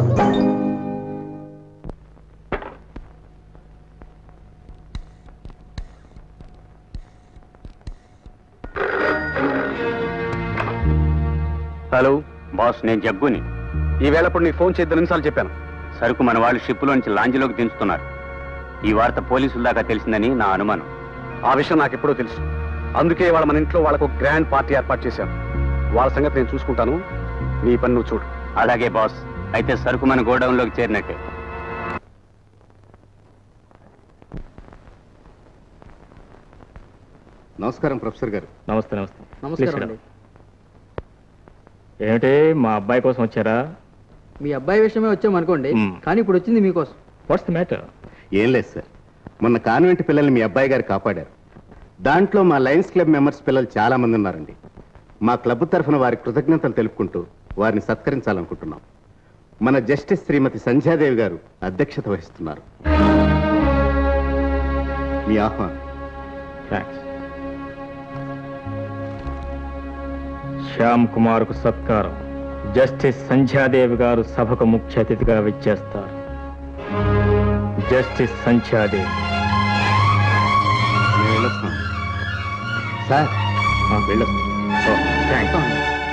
హలో బాస్ నేను జగ్గుని ఈవేళప్పుడు నీకు ఫోన్ చేద్దాం నిమిషాలు చెప్పాను సరుకు మన వాళ్ళు షిప్లోంచి లాంజ్లోకి దించుతున్నారు ఈ వార్త పోలీసుల దాకా తెలిసిందని నా అనుమానం ఆ విషయం నాకు ఎప్పుడో తెలుసు అందుకే వాళ్ళ మన ఇంట్లో వాళ్ళకు గ్రాండ్ పార్టీ ఏర్పాటు చేశాను వాళ్ళ సంగతి నేను చూసుకుంటాను నీ పని నువ్వు చూడు అలాగే బాస్ అయితే సరుకు మన గోడౌన్లోకి చేరినట్టే నమస్కారం ప్రొఫెసర్ గారు నమస్తే నమస్తే నమస్కారం Please sit అండి. down. ఏమిటి మా అబ్బాయి కోసం వచ్చారా మీ అబ్బాయి విషయమే వచ్చాం అనుకోండి మ్మ్. కానీ ఇప్పుడు వచ్చింది మీకోసం వాట్స్ ది మ్యాటర్ ఏం లేదు సార్ మొన్న కాన్వెంట్ పిల్లల్ని మీ అబ్బాయి గారు కాపాడారు దాంట్లో మా లయన్స్ క్లబ్ మెంబర్స్ పిల్లలు చాలా మంది ఉన్నారండి మా క్లబ్ తరఫున వారి కృతజ్ఞతలు తెలుపుకుంటూ వారిని సత్కరించాలనుకుంటున్నాం మన జస్టిస్ శ్రీమతి సంధ్యాదేవి గారు అధ్యక్షత వహిస్తున్నారు మీ ఆహ్వానం థ్యాంక్స్ శ్యామ్ కుమార్ కు సత్కారం జస్టిస్ సంధ్యాదేవి గారు సభకు ముఖ్య అతిథిగా విచ్చేస్తారు జస్టిస్ సంధ్యాదేవి మేము వెళ్ళొస్తున్నాం సార్ వెళ్ళొస్తాం థ్యాంక్స్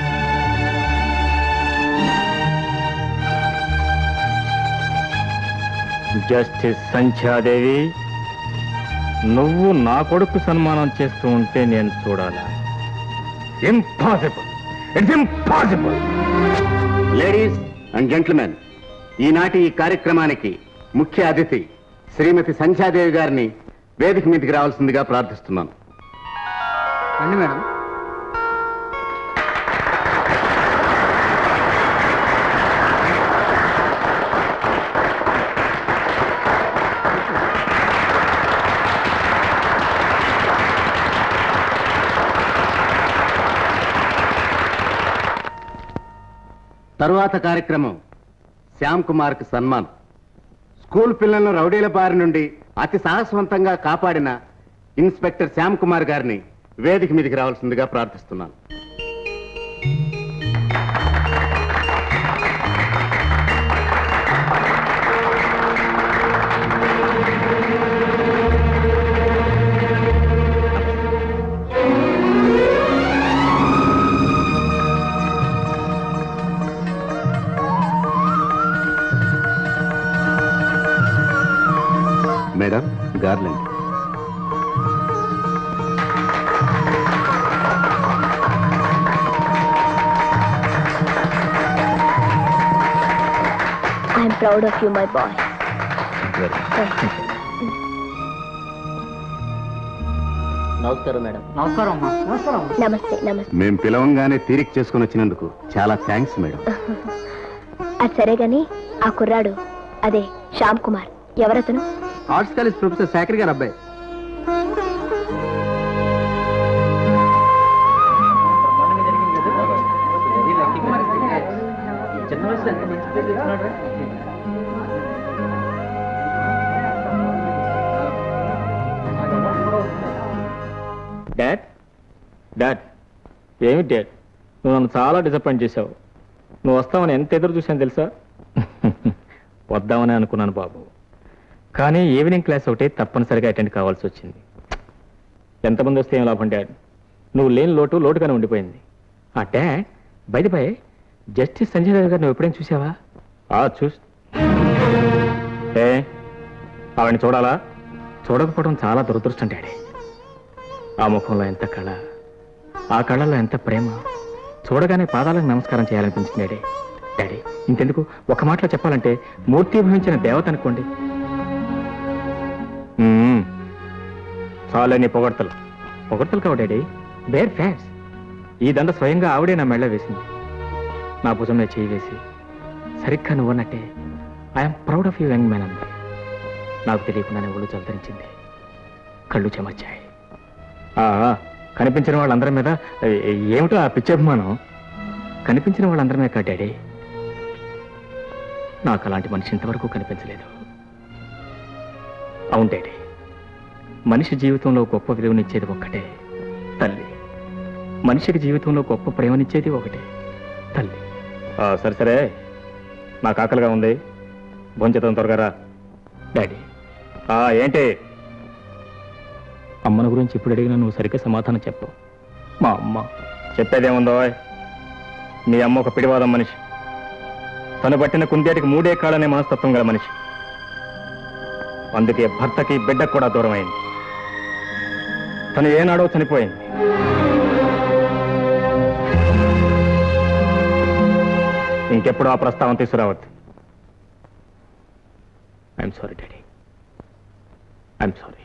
జస్టిస్ సంధ్యాదేవి నువ్వు నా కొడుకు సన్మానం చేస్తూ ఉంటే నేను చూడాలా impossible it's impossible ladies and gentlemen ఈనాటి ఈ కార్యక్రమానికి ముఖ్య అతిథి శ్రీమతి సంధ్యాదేవి గారిని వేదిక మీదకి రావాల్సిందిగా ప్రార్థిస్తున్నాను రండి మేడం తరువాత కార్యక్రమం శ్యామ్ కుమార్కి సన్మాన్ స్కూల్ పిల్లలను రౌడీల బారి నుండి అతి సాహసవంతంగా కాపాడిన ఇన్స్పెక్టర్ శ్యామ్ కుమార్ గారిని వేదిక మీదకి రావాల్సిందిగా ప్రార్థిస్తున్నాను madam garland I'm proud of you my boy నమస్కారం మేడం నమస్కారం అమ్మా నమస్కారం నమస్తే నమస్తే మేం పిలవంగానే తీరిక చేసుకుని వచ్చినందుకు చాలా థ్యాంక్స్ మేడం అది సరే గాని ఆ కుర్రాడు అదే శ్యామ్ కుమార్ ఎవరతను ఆర్ట్స్ కాలేజ్ ప్రొఫెసర్ శాఖర్ గారు అబ్బాయి చిన్న వయసులో ఎంత మంచి పేరు తెచ్చుకున్నాడు డాడ్ డాడ్ ఏమి డాడ్ నువ్వు నన్ను చాలా డిసప్పాయింట్ చేశావు నువ్వు వస్తావని ఎంత ఎదురు చూశాను తెలుసా వద్దామని అనుకున్నాను బాబు కానీ ఈవినింగ్ క్లాస్ ఒకటి తప్పనిసరిగా అటెండ్ కావాల్సి వచ్చింది ఎంతమంది వస్తే ఏం లాభం డాడ్ నువ్వు లేని లోటు లోటుగానే ఉండిపోయింది ఆ డాడ్ బయట బై జస్టిస్ సంజయ్ రావు గారు నువ్వు ఎప్పుడైనా చూసావా ఆ చూస్ ఏ ఆవిడని చూడాలా చూడకపోవడం చాలా దురదృష్టం డాడీ ఆ ముఖంలో ఎంత కళ ఆ కళలో ఎంత ప్రేమ చూడగానే పాదాలకు నమస్కారం చేయాలనిపించింది డాడీ డాడీ ఇంకెందుకు ఒక మాటలో చెప్పాలంటే మూర్తి భవించిన దేవత అనుకోండి మ్మ్. చాలే నీ పొగడ్తలు పొగడ్తలు కావు డాడీ బేర్ ఫ్యాట్స్ ఈ దండ స్వయంగా ఆవిడే నా మెళ్ళ వేసింది నా భుజం మీద చేయి వేసి సరిగ్గా నువ్వన్నట్టే I'm proud of you young man అంది నాకు తెలియకుండానే ఒళ్ళు జలధరించింది కళ్ళు చెమర్చాయి ఆ, కనిపించిన వాళ్ళందరి మీద ఏ- ఏమిటో ఆ పిచ్చి అభిమానం కనిపించిన వాళ్ళందరి మీద కాదు డాడీ నాకు అలాంటి మనిషి ఇంతవరకు కనిపించలేదు అవును డాడీ మనిషి జీవితంలో గొప్ప విలువనిచ్చేది ఒక్కటే తల్లి మనిషికి జీవితంలో గొప్ప ప్రేమనిచ్చేది ఒకటే తల్లి ఆ, సరే సరే నాకు ఆకలిగా ఉంది భోంచేతం త్వరగా రా డాడీ ఆ, ఏంటి అమ్మను గురించి ఇప్పుడు అడిగినా నువ్వు సరిగ్గా సమాధానం చెప్పు మా అమ్మ చెప్పేదేముందో మీ అమ్మ ఒక పిడివాదం మనిషి తను పట్టిన కుందేటికి మూడే కాళ్ళనే మనస్తత్వం గల మనిషి అందుకే భర్తకి బిడ్డకు కూడా దూరం అయింది తను ఏనాడో చనిపోయింది ఇంకెప్పుడు ఆ ప్రస్తావన తీసుకురావద్దు I'm sorry daddy I'm sorry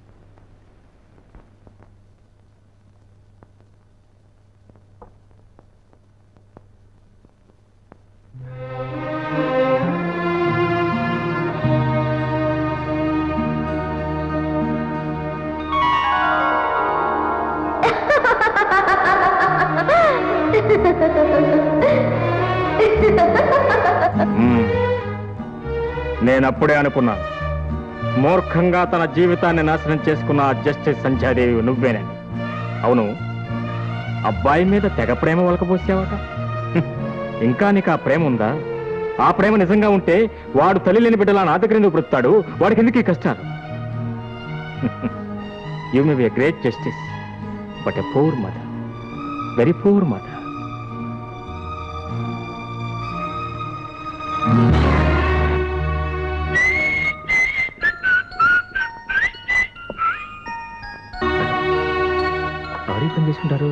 మ్మ్. నేనప్పుడే అనుకున్నాను మూర్ఖంగా తన జీవితాన్ని నాశనం చేసుకున్న ఆ జస్టిస్ సంధ్యాదేవి నువ్వేనని అవును అబ్బాయి మీద తెగ ప్రేమ వలకపోసావట హ్మ్. ఇంకా నీకు ఆ ప్రేమ ఉందా ఆ ప్రేమ నిజంగా ఉంటే వాడు తల్లి లేని బిడ్డలా నా దగ్గర ఎందుకు బ్రతుకుతాడు వాడికి ఎందుకు ఈ కష్టాలు you may be great justice but a poor mother very poor mother ఎవరు ఈ పని చేసుకుంటారు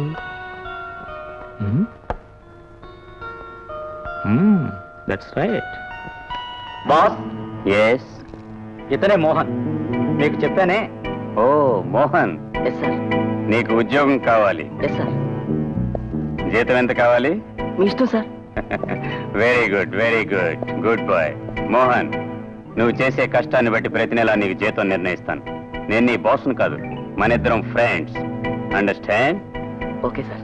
దట్స్ రైట్ బాస్ ఎస్ ఇతనే మోహన్ మీకు చెప్పానే ఓ మోహన్ ఎస్ సార్ నీకు ఉద్యోగం కావాలి ఎస్ సార్ జీతం ఎంత కావాలి మీ ఇష్టం sir very good very good good boy Mohan నువ్వు చేసే కష్టాన్ని బట్టి ప్రతి నెల నీకు జీతం నిర్ణయిస్తాను నేను నీ బాస్ను కాదు మన ఇద్దరం friends understand okay sir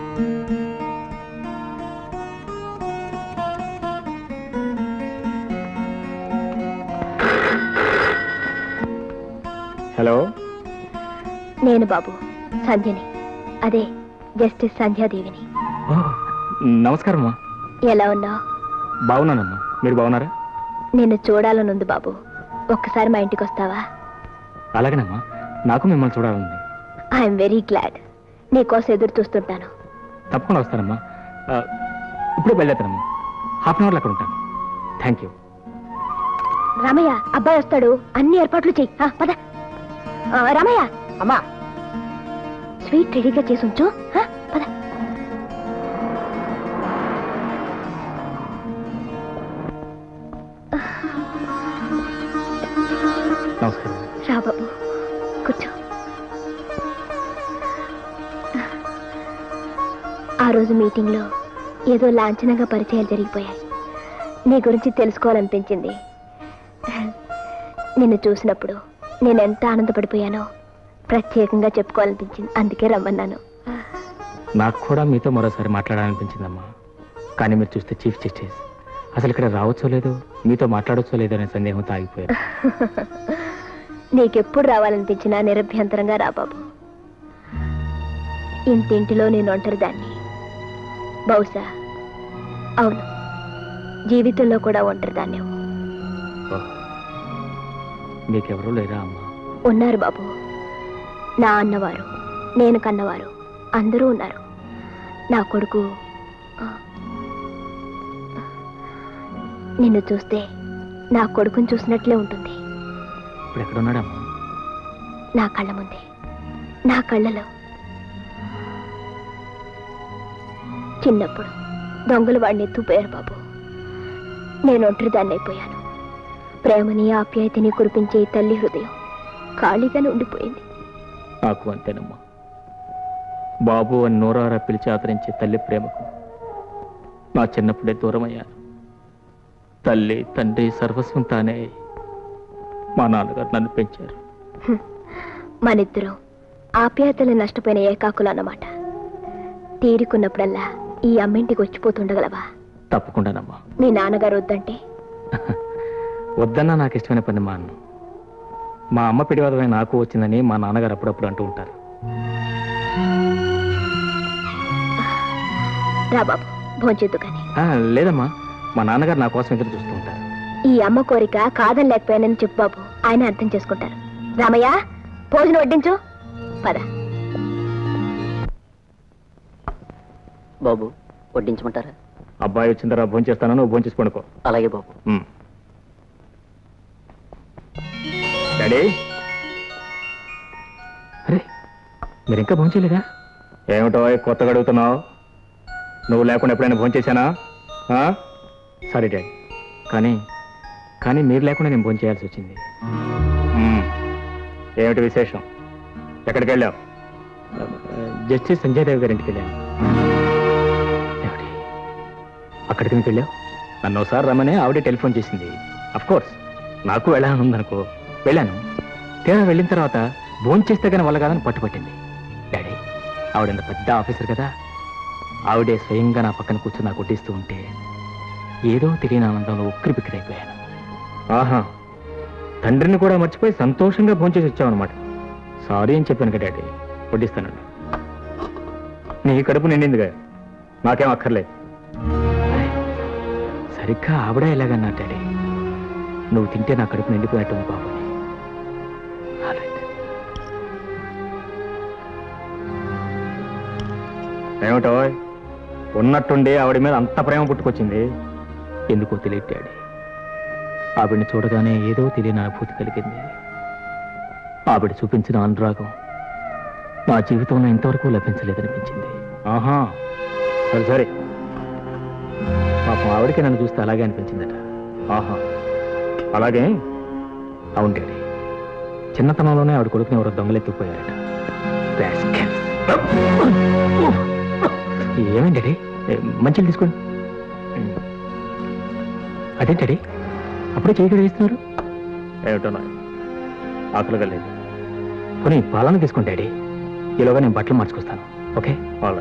hello నేను బాబు సంధ్యని అదే జస్టిస్ సంధ్యాదేవిని నమస్కారం అమ్మా ఎలా ఉన్నావు బాగున్నానమ్మా మీరు బాగున్నారా నిన్ను చూడాలనుంది బాబు ఒక్కసారి మా ఇంటికి వస్తావా అలాగేనమ్మా నాకు మిమ్మల్ని చూడాలండి ఐఎమ్ వెరీ గ్లాడ్ నీకోసం ఎదురు చూస్తుంటాను తప్పకుండా వస్తానమ్మా ఆ, ఇప్పుడే బయలుదేరుతానమ్మా హాఫ్ అన్ అవర్లో అక్కడ ఉంటాను థ్యాంక్ యూ రామయ్య అబ్బాయి వస్తాడు అన్ని ఏర్పాట్లు చెయ్యి ఆ, పద ఆ, రామయ్య అమ్మా స్వీట్ రెడీగా చేసి ఉంచు ఆ, పద నమస్కారం రా బాబు కూర్చో ఆ రోజు మీటింగ్లో ఏదో లాంఛనంగా పరిచయాలు జరిగిపోయాయి నీ గురించి తెలుసుకోవాలనిపించింది నిన్ను చూసినప్పుడు నేను ఎంత ఆనందపడిపోయానో ప్రత్యేకంగా చెప్పుకోవాలనిపించింది అందుకే రమ్మన్నాను నాకు కూడా మీతో మరోసారి మాట్లాడాలనిపించిందమ్మా కానీ మీరు చూస్తే చీఫ్ జస్టిస్ అసలు ఇక్కడ రావచ్చో లేదో మీతో మాట్లాడొచ్చో లేదో అనే సందేహంతో ఆగిపోయారు నీకెప్పుడు రావాలనిపించినా నిరభ్యంతరంగా రా బాబు ఇంటింటిలో నేను ఒంటరి దాన్ని బహుశా అవును జీవితంలో కూడా ఒంటరి దాన్ని మీకెవరూ లేరా అమ్మా ఉన్నారు బాబు నా అన్నవారు నేను కన్నవారు అందరూ ఉన్నారు నా కొడుకు ఆ, నిన్ను చూస్తే నా కొడుకుని చూసినట్లే ఉంటుంది ఇప్పుడు ఎక్కడున్నాడమ్మా నా కళ్ళ ముందే నా కళ్ళలో చిన్నప్పుడు దొంగలు వాడిని ఎత్తుపోయారు బాబు నేను ఒంటరి దాన్ని అయిపోయాను ప్రేమని ఆప్యాయతని కురిపించే ఈ తల్లి హృదయం ఖాళీగానే ఉండిపోయింది నాకు అంతేనమ్మా బాబు అని నోరారా పిలిచి ఆదరించే తల్లి ప్రేమకు నా చిన్నప్పుడే దూరమయ్యాను తల్లి తండ్రి సర్వస్వం తానే అయి మా నాన్నగారు నన్ను పెంచారు మనిద్దరం ఆప్యాయతలు నష్టపోయిన ఏకాకులు అన్నమాట తీరుకున్నప్పుడల్లా ఈ అమ్మింటికి వచ్చిపోతుండగలవా తప్పకుండానమ్మా మీ నాన్నగారు వద్దంటే వద్దన్నా నాకు ఇష్టమైన పని మా అన్ను మా అమ్మ పిడివాదమే నాకు వచ్చిందని మా నాన్నగారు అప్పుడప్పుడు అంటూ ఉంటారు రా బాబు భోంచొద్దు కానీ ఆ, లేదమ్మా మా నాన్నగారు నా కోసం ఎదురు చూస్తూ ఉంటారు ఈ అమ్మ కోరిక కాదని లేకపోయానని చెప్పు బాబు ఆయన అర్థం చేసుకుంటారు రామయ్య భోజనం వడ్డించు పద బాబు వడ్డించమంటారా అబ్బాయి వచ్చిన తర్వాత భోజనం చేస్తాను నువ్వు భోజనం చేసి పడుకో అలాగే బాబు ఉమ్. డాడీ అరే మీరు ఇంకా భోజనం చేయలేదా ఏమిటో కొత్తగా అడుగుతున్నావు నువ్వు లేకుండా ఎప్పుడైనా భోజనం చేశానా ఆ? సారీ డాడీ కానీ కానీ మీరు లేకుండా నేను భోజనం చేయాల్సి వచ్చింది ఉమ్. ఏమిటి విశేషం ఎక్కడికి వెళ్ళావు జస్టిస్ సంజయ్ దేవ్ గారి ఇంటికి వెళ్ళాను ఏమిటి అక్కడికి ఎందుకు వెళ్ళావు నన్ను ఒకసారి రమ్మని ఆవిడే టెలిఫోన్ చేసింది అఫ్ కోర్స్ నాకు వెళ్ళాలని ఉందనుకో వెళ్ళాను తీరా వెళ్ళిన తర్వాత భోజనం చేస్తే కానీ వల్ల కాదని పట్టుపట్టింది డాడీ ఆవిడ పెద్ద ఆఫీసర్ కదా ఆవిడే స్వయంగా నా పక్కన కూర్చొని నాకు కొట్టిస్తూ ఉంటే ఏదో తెలియని ఆనందంలో ఉక్కిరి బిక్కిరైపోయాను ఆహా తండ్రిని కూడా మర్చిపోయి సంతోషంగా భోంచేసి వచ్చావన్నమాట సారీ అని చెప్పాను కదా డాడీ వడ్డిస్తానండి నీ కడుపు నిండిందిగా నాకేం అక్కర్లేదు సరిగ్గా ఆవిడ ఎలాగన్నా డాడీ నువ్వు తింటే నా కడుపు నిండిపోయినట్టుంది బాబు అని. Alright. ఏమిటో ఉన్నట్టుండి ఆవిడ మీద అంత ప్రేమ పుట్టుకొచ్చింది ఎందుకో తెలియదు డాడీ ఆవిడని చూడగానే ఏదో తెలియని అనుభూతి కలిగింది ఆవిడ చూపించిన అనురాగం నా జీవితంలో ఇంతవరకు లభించలేదనిపించింది ఆహా సరే సరే పాపం ఆవిడకి నన్ను చూస్తే అలాగే అనిపించిందట ఆహా అలాగే అవును డాడీ చిన్నతనంలోనే ఆవిడ కొడుకుని ఎవరో దొంగలెత్తుకుపోయారట Rascals. ఏమైంది డాడీ ఏ, మంచిలు తీసుకోండి అదేంటి డాడీ అప్పుడే చేయగడ వేస్తున్నారు ఏమిటో నా ఆకలిగా లేదు పోనీ పాలన తీసుకోండి డాడీ ఈలోగా నేను బట్టలు మార్చుకొస్తాను ఓకే ఆల్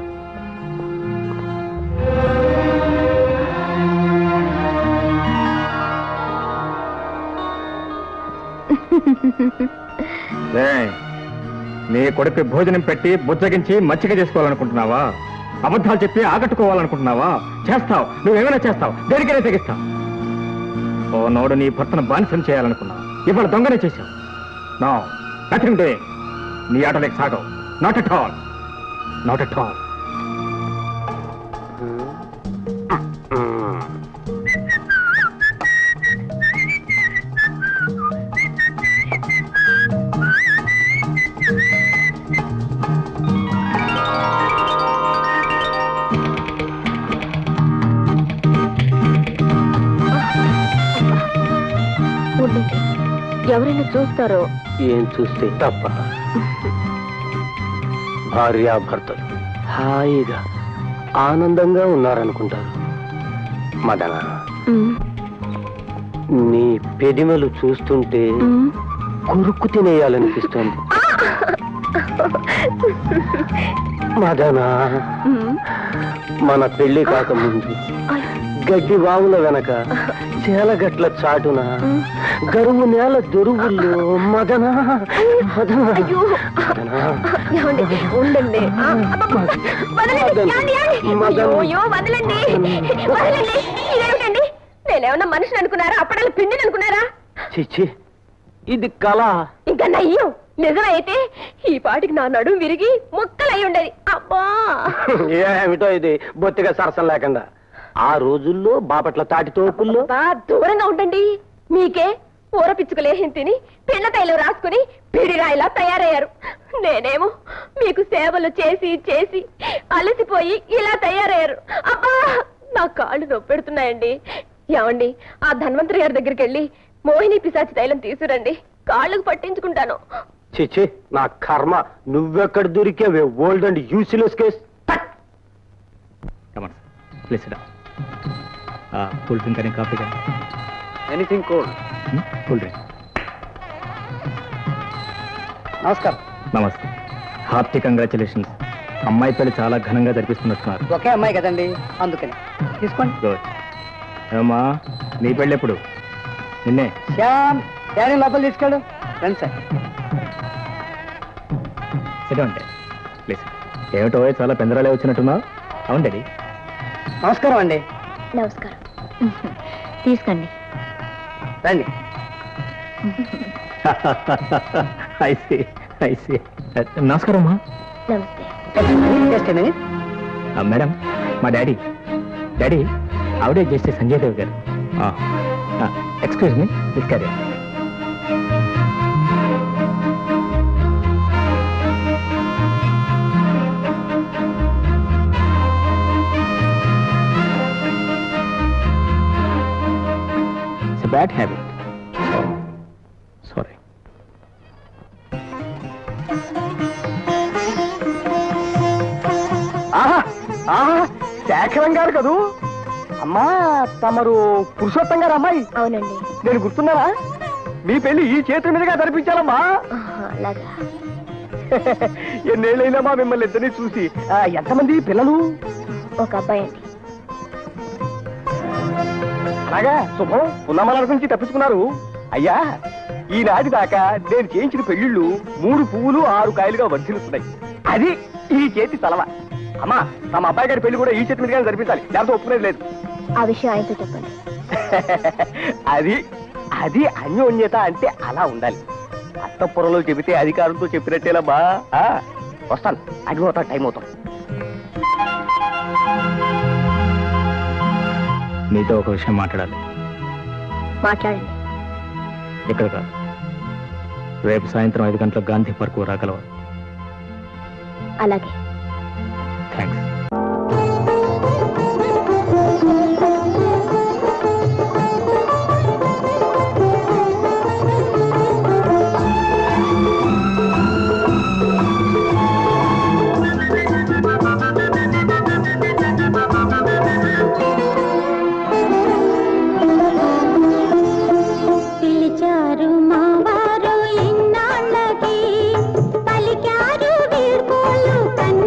నీ కొడుకు భోజనం పెట్టి బుజ్జగించి మచ్చిక చేసుకోవాలనుకుంటున్నావా అబద్ధాలు చెప్పి ఆకట్టుకోవాలనుకుంటున్నావా చేస్తావు నువ్వేమైనా చేస్తావు దేనికైనా తెగిస్తావు ఓ నోడు నీ భర్తను బానిసం చేయాలనుకున్నావు ఇవాళ దొంగనే చేశావు నో నథింగ్ డూయింగ్ నీ ఆటలేక సాగవు not at all not at all ఉండండి ఎవరైనా చూస్తారో ఏం చూస్తే తప్ప భార్యాభర్తలు హాయిగా ఆనందంగా ఉన్నారనుకుంటారు మదన ఉమ్, నీ పెదిమలు చూస్తుంటే ఉమ్. కురుక్కు తినేయాలనిపిస్తుంది మదన ఉమ్. మన పెళ్లి కాకముందు గడ్డి వాగుల వెనక చేలగట్ల చాటున గరువు నేల దొరువుల్లో మదన మదన మదన ఏమండి? ఉండండి ఆ, అబ్బబ్బ. వదలండి, ఏమండి, ఏమండి? అయ్యో, అయ్యో, వదలండి వదలండి ఇదేమిటండి నేనేమన్నా మనిషిని అనుకున్నారా అప్పడాలు పిండిని అనుకున్నారా చిచ్చి ఇది కళ ఇంకా నయ్యం నిజమైతే ఈ పాటికి నా నడుము విరిగి ముక్కలై ఉండేది అబ్బా ఏమిటో ఇది బొత్తిగా సరసం లేకుండా ఆ రోజుల్లో బాపట్ల తాటి తోపుల్లో బా దూరంగా ఉండండి మీకే ఊర పిచ్చుకలేహిం తిని పిల్ల తైలం రాసుకుని పిడిరాయిలా తయారయ్యారు నేనేమో మీకు సేవలు చేసి చేసి అలసిపోయి ఇలా తయారయ్యారు అబ్బా నా కాళ్ళు నొప్పెడుతున్నాయండి ఏమండి ఆ ధన్వంతరి గారి దగ్గరికి వెళ్ళి మోహిని పిశాచి తైలం తీసురండి కాళ్ళకు పట్టించుకుంటాను చిచి నా కర్మ నువ్వెక్కడ దొరికావే old and useless case come on please cool drink కానీ కాఫీ కానీ ఎనీథింగ్ కోల్డ్ కూల్ డ్రింక్ నమస్కారం నమస్తే హార్టీ కంగ్రాచులేషన్స్ అమ్మాయి పెళ్లి చాలా ఘనంగా జరిపిస్తున్నట్టున్నారు ఒకే అమ్మాయి కదండి అందుకని తీసుకోండి గుడ్ ఏమా నీ పెళ్ళి ఎప్పుడు నిన్నే శ్యామ్ డాడీ లోపల తీసుకెళ్ళు రండి సార్ సరే అంటే ప్లీజ్ ఏమిటో చాలా పెందరాలే వచ్చినట్టున్నావు అవును డాడీ నమస్కారం అండి నమస్కారం తీసుకోండి రండి ఐసి ఐసి నమస్కారం అమ్మా నమస్తే జస్ట్ మినిట్ ఆ, మేడం మా డాడీ డాడీ ఆవిడే చేస్తే సంజయ్ దేవ్ గారు ఎక్స్క్యూజ్ మీ తీసుకారు ఇట్స్ బ్యాడ్ హ్యాబిట్ సారీ ఆహా ఆహా శేఖరం గారు కదూ అమ్మా తమరు పురుషోత్తం గారు అమ్మాయి అవునండి నేను గుర్తున్నానా మీ పెళ్లి ఈ చేతుల మీదుగా జరిపించాలమ్మా అలాగా ఎన్నేళ్ళైనామా మిమ్మల్ని ఇద్దరిని చూసి ఆ, ఎంతమంది పిల్లలు ఒక అబ్బాయి అండి అలాగా శుభం పున్నమల నుంచి తప్పించుకున్నారు అయ్యా ఈనాటి దాకా నేను చేయించిన పెళ్లిళ్ళు మూడు పువ్వులు ఆరు కాయలుగా వర్ధిల్లుతున్నాయి అది ఈ చేతి తలవ అమ్మా తమ అబ్బాయి గారి పెళ్లి కూడా ఈ చేతి మీదుగానే జరిపించాలి లేకపోతే ఒప్పుకునేది లేదు ఆ విషయం ఆయనతో చెప్పండి అది అది అన్యోన్యత అంటే అలా ఉండాలి అత్తపురంలో చెబితే అధికారంతో చెప్పినట్టేలమ్మా ఆ, వస్తాను అడిగిపోతా టైం అవుతాం మీతో ఒక విషయం మాట్లాడాలి మాట్లాడండి ఇక్కడ కాదు రేపు సాయంత్రం ఐదు గంటలకు గాంధీ పార్క్ రాగలవా అలాగే థ్యాంక్స్ పిలిచారు మావారు ఇన్నాళ్ళకి పలికారు వీడ్కోలు కన్న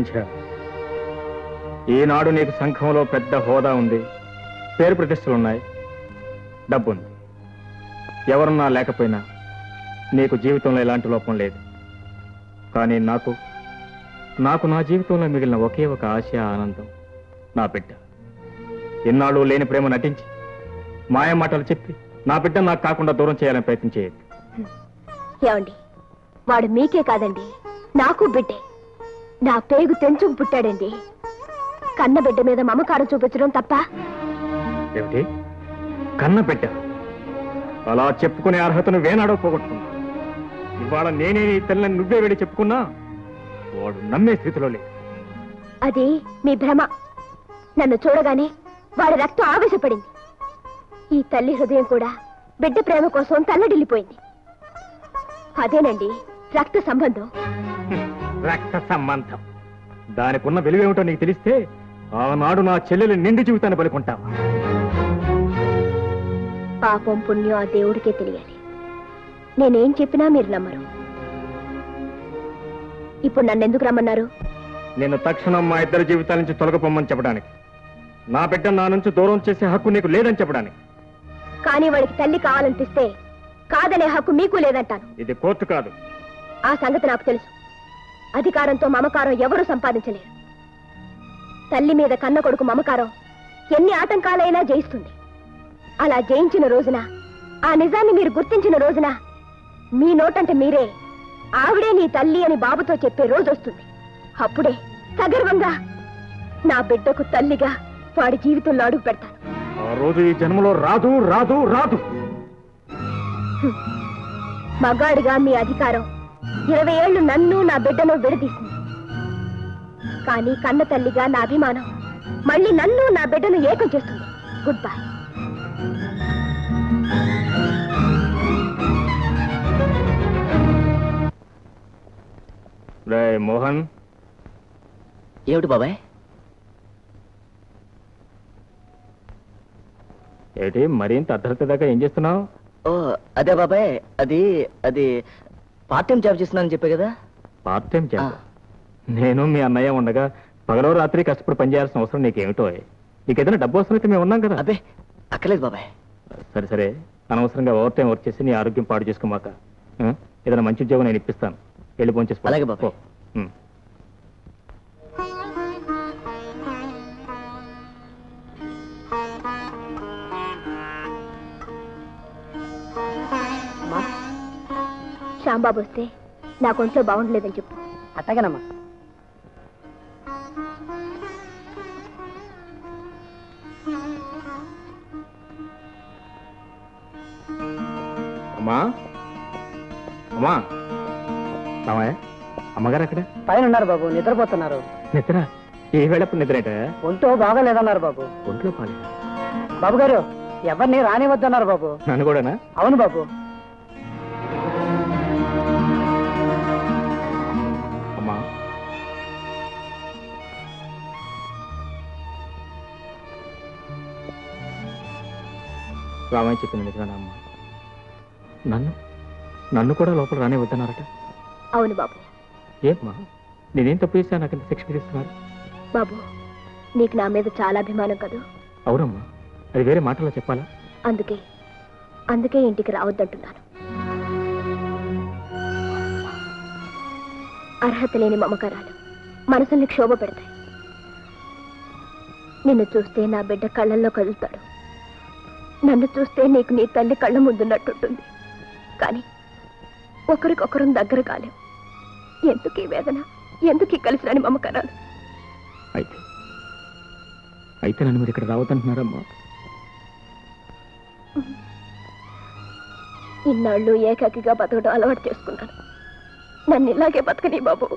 సంధ్య ఈనాడు నీకు సంఘంలో పెద్ద హోదా ఉంది పేరు ప్రతిష్టలున్నాయి డబ్బుంది ఎవరున్నా లేకపోయినా నీకు జీవితంలో ఎలాంటి లోపం లేదు కానీ నాకు నాకు నా జీవితంలో మిగిలిన ఒకే ఒక ఆశ ఆనందం నా బిడ్డ ఎన్నాళ్ళు లేని ప్రేమ నటించి మాయ మాటలు చెప్పి నా బిడ్డ నాకు కాకుండా దూరం చేయాలని ప్రయత్నం చేయదు ఏమండి వాడు మీకే కాదండి నాకు బిడ్డే నా పేగు తెంచుకు పుట్టాడండి కన్న బిడ్డ మీద మమకారం చూపించడం తప్ప ఏమిటి కన్న బిడ్డ అలా చెప్పుకునే అర్హతను వేనాడో పోగొట్టుకున్నా ఇవాళ నేనే నీ తల్లిని నువ్వే వెళ్ళి చెప్పుకున్నా వాడు నమ్మే స్థితిలో లేదు అది మీ భ్రమ నన్ను చూడగానే వాడి రక్తం ఆవేశపడింది ఈ తల్లి హృదయం కూడా బిడ్డ ప్రేమ కోసం తల్లడిల్లిపోయింది అదేనండి రక్త సంబంధం రక్త సంబంధం దానికున్న విలువేమిటో నీకు తెలిస్తే ఆనాడు నా చెల్లెలు నిండు జీవితాన్ని పలుకుంటావా పాపం పుణ్యం ఆ దేవుడికే తెలియాలి నేనేం చెప్పినా మీరు నమ్మరు ఇప్పుడు నన్ను ఎందుకు రమ్మన్నారు నేను తక్షణం మా ఇద్దరి జీవితాల నుంచి తొలగపోమ్మని చెప్పడానికి నా బిడ్డ నా నుంచి దూరం చేసే హక్కు నీకు లేదని చెప్పడానికి కానీ వాడికి తల్లి కావాలనిపిస్తే కాదనే హక్కు మీకు లేదంటాను ఇది కోర్టు కాదు ఆ సంగతి నాకు తెలుసు అధికారంతో మమకారం ఎవరూ సంపాదించలేరు తల్లి మీద కన్న కొడుకు మమకారం ఎన్ని ఆటంకాలైనా జయిస్తుంది అలా జయించిన రోజున ఆ నిజాన్ని మీరు గుర్తించిన రోజున మీ నోటంటే మీరే ఆవిడే నీ తల్లి అని బాబుతో చెప్పే రోజు వస్తుంది అప్పుడే సగర్వంగా నా బిడ్డకు తల్లిగా వాడి జీవితంలో అడుగు పెడతాను ఆ రోజు ఈ జన్మలో రాదు రాదు రాదు మగాడిగా మీ అధికారం ఇరవై ఏళ్లు నన్ను నా బిడ్డను విడదీసింది కానీ కన్న తల్లిగా నా అభిమానం మళ్ళీ నన్ను నా బిడ్డను ఏకం చేస్తుంది గుడ్ బై రే మోహన్ ఏమిటి బాబాయ్ ఏమిటి మరింత అర్ధరాత్రి దాకా ఏం చేస్తున్నావు ఓ అదే బాబాయ్ అది అది పార్ట్ టైం జాబ్ చేస్తున్నానని చెప్పే కదా పార్ట్ టైం జాబ్ నేను మీ అన్నయ్య ఉండగా పగలో రాత్రి కష్టపడి పనిచేయాల్సిన అవసరం నీకేమిటో నీకు ఏదైనా డబ్బు అవసరమైతే మేము ఉన్నాం కదా అబ్బే అక్కర్లేదు బాబాయ్ సరే సరే అనవసరంగా ఓవర్ టైం వర్క్ చేసి నీ ఆరోగ్యం పాడు చేసుకోమాక ఆ? ఏదైనా మంచి ఉద్యోగం నేను ఇప్పిస్తాను వెళ్ళి పోంచేసి అలాగే బాబాయ్. శ్యాంబాబు వస్తే నా కొంట్లో బాగుండలేదని చెప్పు అట్టగనమ్మా అమ్మా అమ్మా రామయ్య అమ్మగారు అక్కడ పైన ఉన్నారు బాబు నిద్రపోతున్నారు నిద్ర ఏ వేళప్పుడు నిద్రేట ఒంటో బాగాలేదన్నారు బాబు ఒంట్లో పాలి బాబు గారు ఎవరిని రానివద్దన్నారు బాబు నన్ను కూడానా అవును బాబు అమ్మా రామయ్య చెప్పింది నిజమేనా అమ్మా నన్ను నన్ను కూడా లోపల రానే వద్దన్నారట అవును బాబు ఏమ్మా నేనేం తప్పు చేశా నాకు ఇంత శిక్ష విధిస్తున్నారు బాబు నీకు నా మీద చాలా అభిమానం కదూ అవునమ్మా అది వేరే మాటల్లో చెప్పాలా అందుకే అందుకే ఇంటికి రావద్దంటున్నాను అర్హత లేని మమకారాలు మనసుల్ని క్షోభ పెడతాయి నిన్ను చూస్తే నా బిడ్డ కళ్ళల్లో కదులుతాడు నన్ను చూస్తే నీకు నీ తల్లి కళ్ళ ముందున్నట్టుంటుంది కానీ ఒకరికొకరం దగ్గర కాలేం ఎందుకు ఈ వేదన ఎందుకు ఈ కలిసి రాని మమకారాలు అయితే అయితే నన్ను మీరు ఇక్కడ రావద్దంటున్నారమ్మా ఇన్నాళ్ళు ఏకాకిగా బతకడం అలవాటు చేసుకున్నాను నన్ను ఇలాగే బతకని బాబు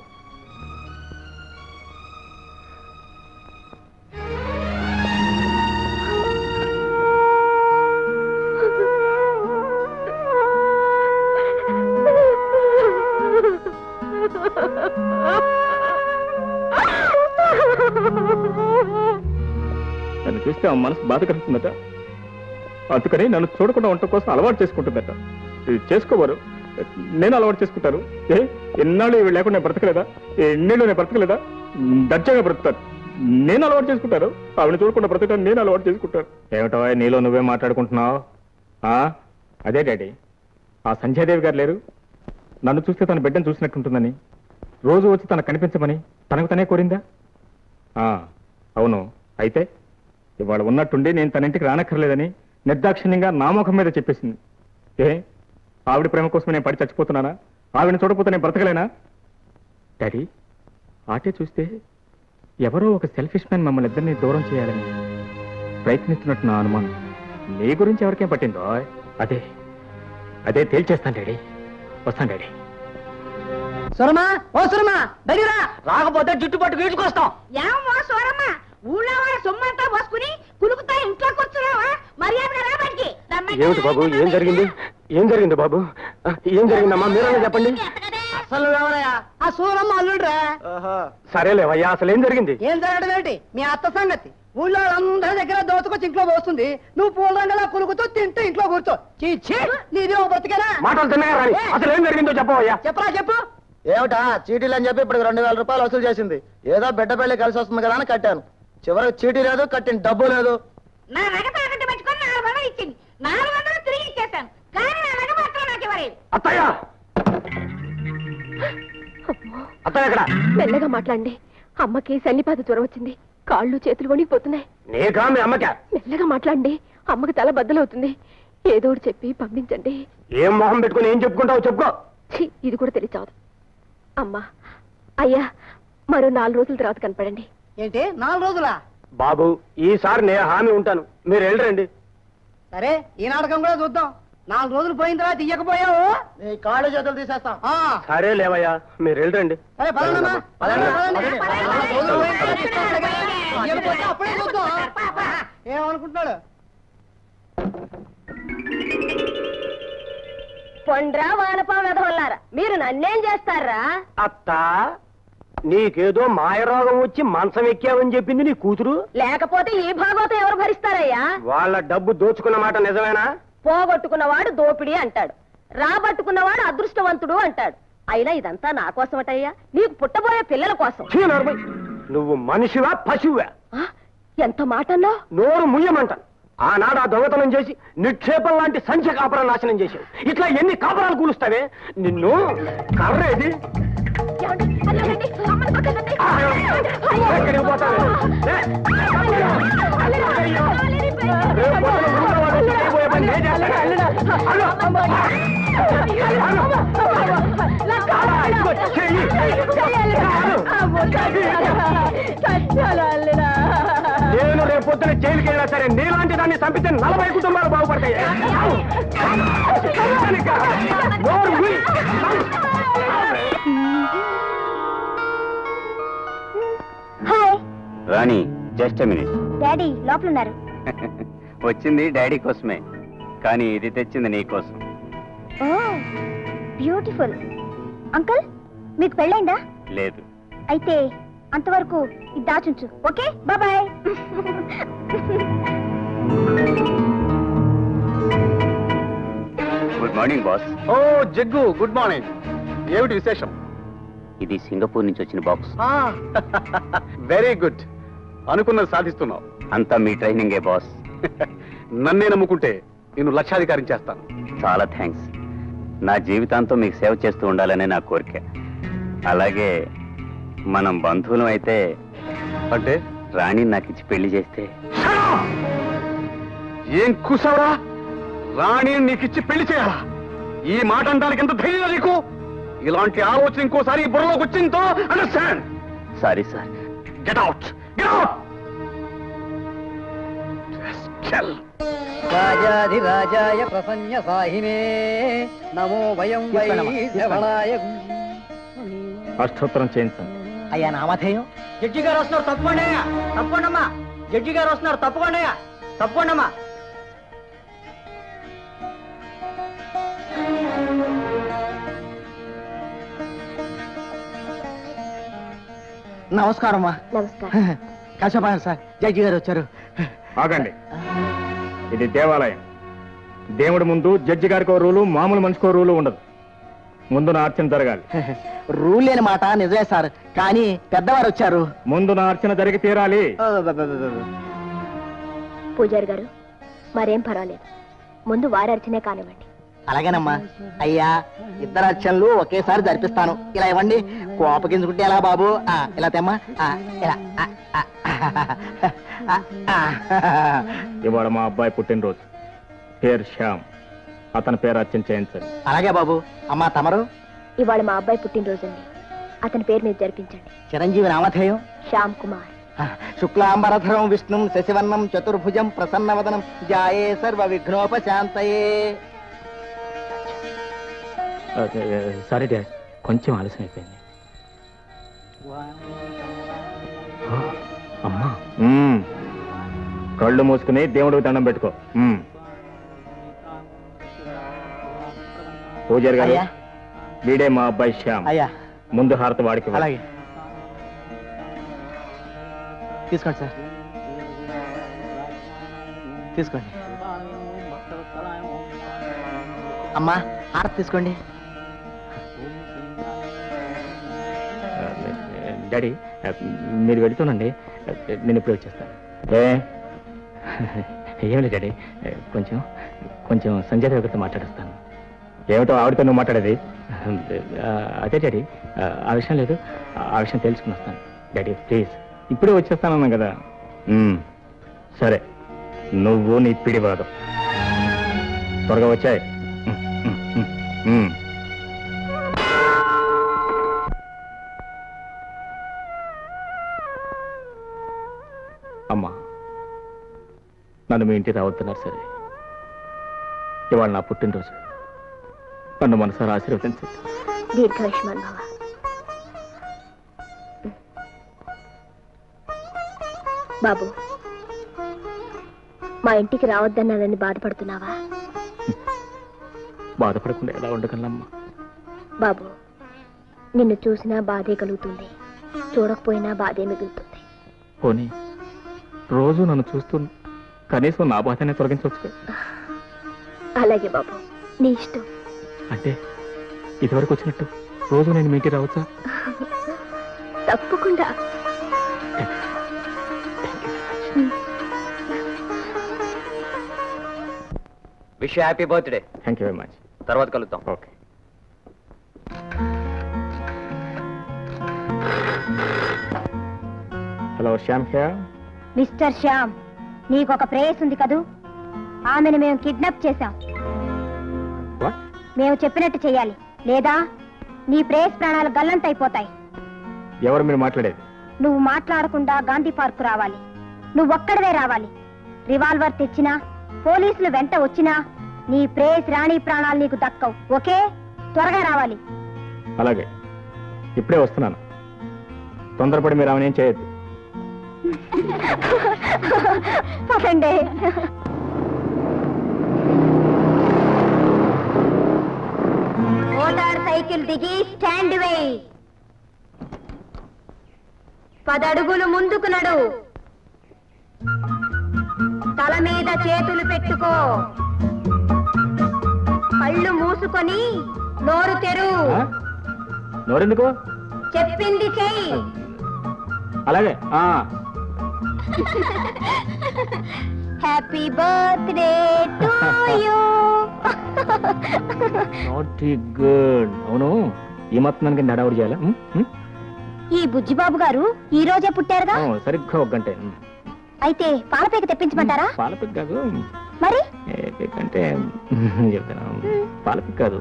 నన్ను చూస్తే ఆ మనసు బాధ కలుగుతుందట అందుకని నన్ను చూడకుండా ఉండటం కోసం అలవాటు చేసుకుంటుందట ఇది చేసుకోవారు నేను అలవాటు చేసుకుంటాను ఏ ఎన్నాళ్ళు ఇవి లేకుండా నేను బ్రతకలేదా ఎన్నేళ్ళు నేను బ్రతకలేదా దర్జాగా బ్రతుకుతారు నేను అలవాటు చేసుకుంటాను ఆవిడ చూడకుండా బ్రతకడం నేను అలవాటు చేసుకుంటాను ఏమిటో నీలో నువ్వే మాట్లాడుకుంటున్నావు ఆ? అదే డాడీ ఆ సంధ్యాదేవి గారు లేరు నన్ను చూస్తే తన బిడ్డను చూసినట్టుంటుందని రోజు వచ్చి తనకు కనిపించమని తనకు తనే కోరిందా ఆ, అవును అయితే ఇవాళ ఉన్నట్టుండి నేను తన ఇంటికి రానక్కర్లేదని నిర్దాక్షిణ్యంగా నా ముఖం మీద చెప్పేసింది ఏ ఆవిడ ప్రేమ కోసం నేను పడి చచ్చిపోతున్నానా ఆవిడని చూడకపోతే నేను బ్రతకలేనా డాడీ ఆటే చూస్తే ఎవరో ఒక సెల్ఫిష్ మ్యాన్ మమ్మల్ని ఇద్దరిని దూరం చేయాలని ప్రయత్నిస్తున్నట్టు నా అనుమానం నీ గురించి ఎవరికేం పట్టిందో అదే అదే తేల్చేస్తాను డాడీ వస్తాను డాడీ సురమా ఓ సురమా దగ్గర రాకపోతే జుట్టు పట్టు వీడ్చుకొస్తాం ఏమో సోరమ్మ ఊళ్ళో వాళ్ళ సొమ్మంతా పోసుకుని కులుకుతా ఇంట్లోకి వచ్చున్నావా మర్యాదగా రా బయటికి రమ్మంటే ఏమిటి బాబు ఏం జరిగింది ఏం జరిగింది బాబు ఆ, ఏం జరిగిందమ్మా మీరన్నా చెప్పండి అసలు ఎవరయ్యా ఆ సూరమ్మ అల్లుడ్రా సరేలేవయ్యా అసలు ఏం జరిగింది ఏం జరగడం ఏంటి మీ అత్త సంగతి ఊళ్ళో వాళ్ళందరి దగ్గర దోచుకొచ్చి ఇంట్లో పోస్తుంది నువ్వు పూల రంగలా కులుకుతూ తింటూ ఇంట్లో కూర్చో చీచి నీది ఓ బ్రతికేనా మాటలు తిన్నగా రాని అసలు ఏం జరిగిందో చెప్పవయ్యా చెప్పరా చెప్పు ఏమిటా చీటీలు అని చెప్పి ఇప్పుడు రెండు వేల రూపాయలు వసూలు చేసింది ఏదో బిడ్డ పెళ్లి కలిసి వస్తుంది కదా అని కట్టాను చివరికి చీటీ లేదు కట్టిన డబ్బు లేదు నా నగ తాకట్టు పెట్టుకొని నాలుగు వందలు ఇచ్చింది నాలుగు వందలు తిరిగి ఇచ్చేసాను కానీ నా నగ మాత్రం నాకు ఇవ్వలేదు అత్తయ్య అత్తయ్య ఎక్కడ మెల్లగా మాట్లాడండి అమ్మకి సన్నిపాత జ్వరం వచ్చింది కాళ్ళు చేతులు వణికిపోతున్నాయి నీకా మీ అమ్మకా మెల్లగా మాట్లాడండి అమ్మకి తల బద్దలవుతుంది ఏదో ఒకటి చెప్పి పంపించండి ఏం మొహం పెట్టుకుని ఏం చెప్పుకుంటావు చెప్పుకో ఛీ, ఇది కూడా తెలియచావదు అమ్మా అయ్యా మరో నాలుగు రోజుల తర్వాత కనపడండి ఏంటి నాలుగు రోజులా బాబు ఈసారి నేను హామీ ఉంటాను మీరు వెళ్ళరండి సరే ఈ నాటకం కూడా చూద్దాం నాలుగు రోజులు పోయిన తర్వాత ఇయ్యకపోయావు నీ కాళ్ళు చేతులు తీసేస్తాం ఆ, సరే లేవయ్యా మీరు వెళ్ళరండి సరే పదండమ్మా పదండి, పదండి. పదండి. నాలుగు రోజులు పోయిన తర్వాత ఇస్తాడుగా. ఇయ్యకపోతే అప్పుడే చూద్దాం ఏమనుకుంటున్నాడు పొండ్రా వానపా వెధవల్లారా మీరు నన్నేం చేస్తారా అత్త నీకేదో మాయరోగం వచ్చి మంచం ఎక్కావని చెప్పింది నీ కూతురు లేకపోతే ఈ భాగవతం ఎవరు భరిస్తారయ్యా వాళ్ళ డబ్బు దోచుకున్న మాట నిజమేనా పోగొట్టుకున్నవాడు దోపిడి అంటాడు రాబట్టుకున్నవాడు అదృష్టవంతుడు అంటాడు అయినా ఇదంతా నా కోసమటయ్యా నీకు పుట్టబోయే పిల్లల కోసం ఛీ, నోర్మై. నువ్వు మనిషివా పశువా ఆ, ఎంత మాటన్నా నోరు ముయ్యమంటాను ఆనాడు ఆ దొంగతనం చేసి నిక్షేపం లాంటి సంఖ్య కాపురం నాశనం చేశావు ఇట్లా ఎన్ని కాపురాలు కూలుస్తావే నిన్ను కర్రేది ఎక్కడికి పోతావే? లే. రేపు పొద్దున ఊళ్ళో వాళ్ళు చేయబోయే పని నేను చేస్తాను. అల్లు. ఇదిగో చెయ్యి. నేను రేపు పొద్దున జైలుకి వెళ్ళినా సరే నీలాంటి దాన్ని చంపితే నలభై కుటుంబాలు బాగుపడతాయి నోరు మూయి. Hi Rani just minute daddy లోపల ఉన్నారు వచ్చింది డాడీ కోసమే కానీ ఇది తెచ్చింది నీ కోసం ఓ బ్యూటిఫుల్ అంకుల్ మీకు పెళ్ళైందా లేదు అయితే అంతవరకు ఇది దాచుంచు okay bye good morning boss oh Jaggu good morning ఏమిటి విశేషం ఇది సింగపూర్ నుంచి వచ్చిన బాక్స్ వెరీ గుడ్ అనుకున్నది సాధిస్తున్నావు అంతా మీ ట్రైనింగే బాస్ నన్నే నమ్ముకుంటే నేను లక్షాధికారం చేస్తాను చాలా థ్యాంక్స్ నా జీవితాంతం మీకు సేవ చేస్తూ ఉండాలనే నా కోరిక అలాగే మనం బంధువులం అయితే అంటే రాణి నాకు ఇచ్చి పెళ్లి చేస్తే ఏం కూసావరా రాణి నీకిచ్చి పెళ్లి చేయాలా ఈ మాట అనడానికి ఎంత ధైర్యం నీకు ఇలాంటి ఆలోచన ఇంకోసారి ఈ బుర్రలోకి వచ్చిందో understand sorry sir get out get out రాజాధిరాజాయ ప్రసన్న సాహినే నమో వయం వై శ్రవణాయ అష్టోత్తరం చేయించండి అయ్యా నామధేయం జడ్జి గారు వస్తున్నారు తప్పకుండా తప్పకుండా జడ్జి గారు వస్తున్నారు తప్పకుండా తప్పకుండా నమస్కారమ్మా నమస్కారం కాశపాయలు సార్ జడ్జి గారు వచ్చారు ఆగండి ఇది దేవాలయం దేవుడి ముందు జడ్జి గారికో రూలు మామూలు మనిషికో రూలు ఉండదు ముందు నా అర్చన జరగాలి రూల్ లేని మాట నిజమే సార్ కానీ పెద్దవారు వచ్చారు ముందు నా అర్చన జరిగి తీరాలి పూజారి గారు మరేం పర్వాలేదు ముందు వారి అర్చనే కానివ్వండి అలాగేనమ్మా అయ్యా ఇద్దరు అర్చనలు ఒకేసారి జరిపిస్తాను ఇలా ఇవ్వండి కోపగించుకుంటే ఎలా బాబు ఆ, ఇలా తెమ్మా ఆ, ఇలా ఆ, ఆ, ఆ, ఆ. ఇవాళ మా అబ్బాయి పుట్టినరోజు పేరు శ్యామ్ అతని పేరు అర్చన చేయించండి అలాగే బాబు అమ్మా తమరు ఇవాళ మా అబ్బాయి పుట్టినరోజండి అతని పేరు మీద జరిపించండి చిరంజీవి నామధేయం శ్యామ్ కుమార్ శుక్లాంబరధరం విష్ణుం శశివర్ణం చతుర్భుజం ప్రసన్నవదనం జాయే సర్వ విఘ్నోపశాంతయే సారీ డాడ్ కొంచెం ఆలస్యం అయిపోయింది అమ్మా మ్మ్. కళ్ళు మూసుకుని దేవుడికి దండం పెట్టుకో మ్మ్. పూజారి గారు అయ్యా. వీడే మా అబ్బాయి శ్యామ్ అయ్యా ముందు హారత వాడికి ఇవ్వండి. అలాగే తీసుకోండి సార్ తీసుకోండి అమ్మా హారతి తీసుకోండి డాడీ మీరు వెళుతుండండి నేను ఇప్పుడు వచ్చేస్తాను ఏ ఏం లేదు డాడీ కొంచెం కొంచెం సంజయ్ దగ్గరతో మాట్లాడేస్తాను ఏమిటో ఆవిడతో నువ్వు మాట్లాడేది ఆ, అదే డాడీ ఆ, ఆ విషయం లేదు ఆ విషయం తెలుసుకుని వస్తాను డాడీ ప్లీజ్ ఇప్పుడే వచ్చేస్తానన్నా కదా మ్మ్. సరే నువ్వు నీ పిడివాదం త్వరగా వచ్చాయి అమ్మా నన్ను మీ ఇంటికి రావద్దన్నారు సరే ఇవాళ నా పుట్టినరోజు నన్ను మనసారా ఆశీర్వదించండి దీర్ఘాయుష్మాన్ భవ బాబు మా ఇంటికి రావద్దన్నానని బాధపడుతున్నావా బాధపడకుండా ఎలా ఉండగలమ్మా బాబు నిన్ను చూసినా బాధే కలుగుతుంది చూడకపోయినా బాధే మిగులుతుంది పోనీ రోజు నన్ను చూస్తూ కనీసం నా బాధనే తొలగించవచ్చు కదా. అలాగే బాబు నీ ఇష్టం అంటే ఇదివరకు వచ్చినట్టు రోజు నేను మీ ఇంటికి రావచ్చా తప్పకుండా wish happy birthday thank you very much తర్వాత కలుద్దాం okay hello Shyam here mister Shyam నీకు ఒక ప్రేయస్ ఉంది కదూ ఆమెను మేము కిడ్నాప్ చేశాం What? మేము చెప్పినట్టు చేయాలి లేదా నీ ప్రేయస్ ప్రాణాలు గల్లంతైపోతాయి ఎవరు మీరు మాట్లాడేది నువ్వు మాట్లాడకుండా గాంధీ పార్క్ రావాలి నువ్వు ఒక్కడవే రావాలి రివాల్వర్ తెచ్చినా పోలీసులు వెంట వచ్చినా నీ ప్రేయస్ రాణి ప్రాణాలు నీకు దక్కవు ఓకే త్వరగా రావాలి అలాగే ఇప్పుడే వస్తున్నాను తొందరపడి మీరు ఆమెను ఏం చేయొద్దు పదండి మోటార్ సైకిల్ దిగి స్టాండ్ వేయి పదడుగులు ముందుకు నడు తల మీద చేతులు పెట్టుకో కళ్ళు మూసుకొని నోరు తెరు ఆ? నోరెందుకు చెప్పింది చెయ్యి అలాగే ఆ happy birthday to you not good అవును ఈ మొత్తం దానికి నడవడి చేయాలా ఉం? ఉం? ఈ బుజ్జిబాబు గారు ఈ రోజే పుట్టారుగా ఓ, సరిగ్గా ఒక గంటే ఉం. అయితే పాలపేక తెప్పించమంటారా పాలపిక్ కాదు మరి ఏ పిక్ అంటే చెప్తాను పాలపిక్ కాదు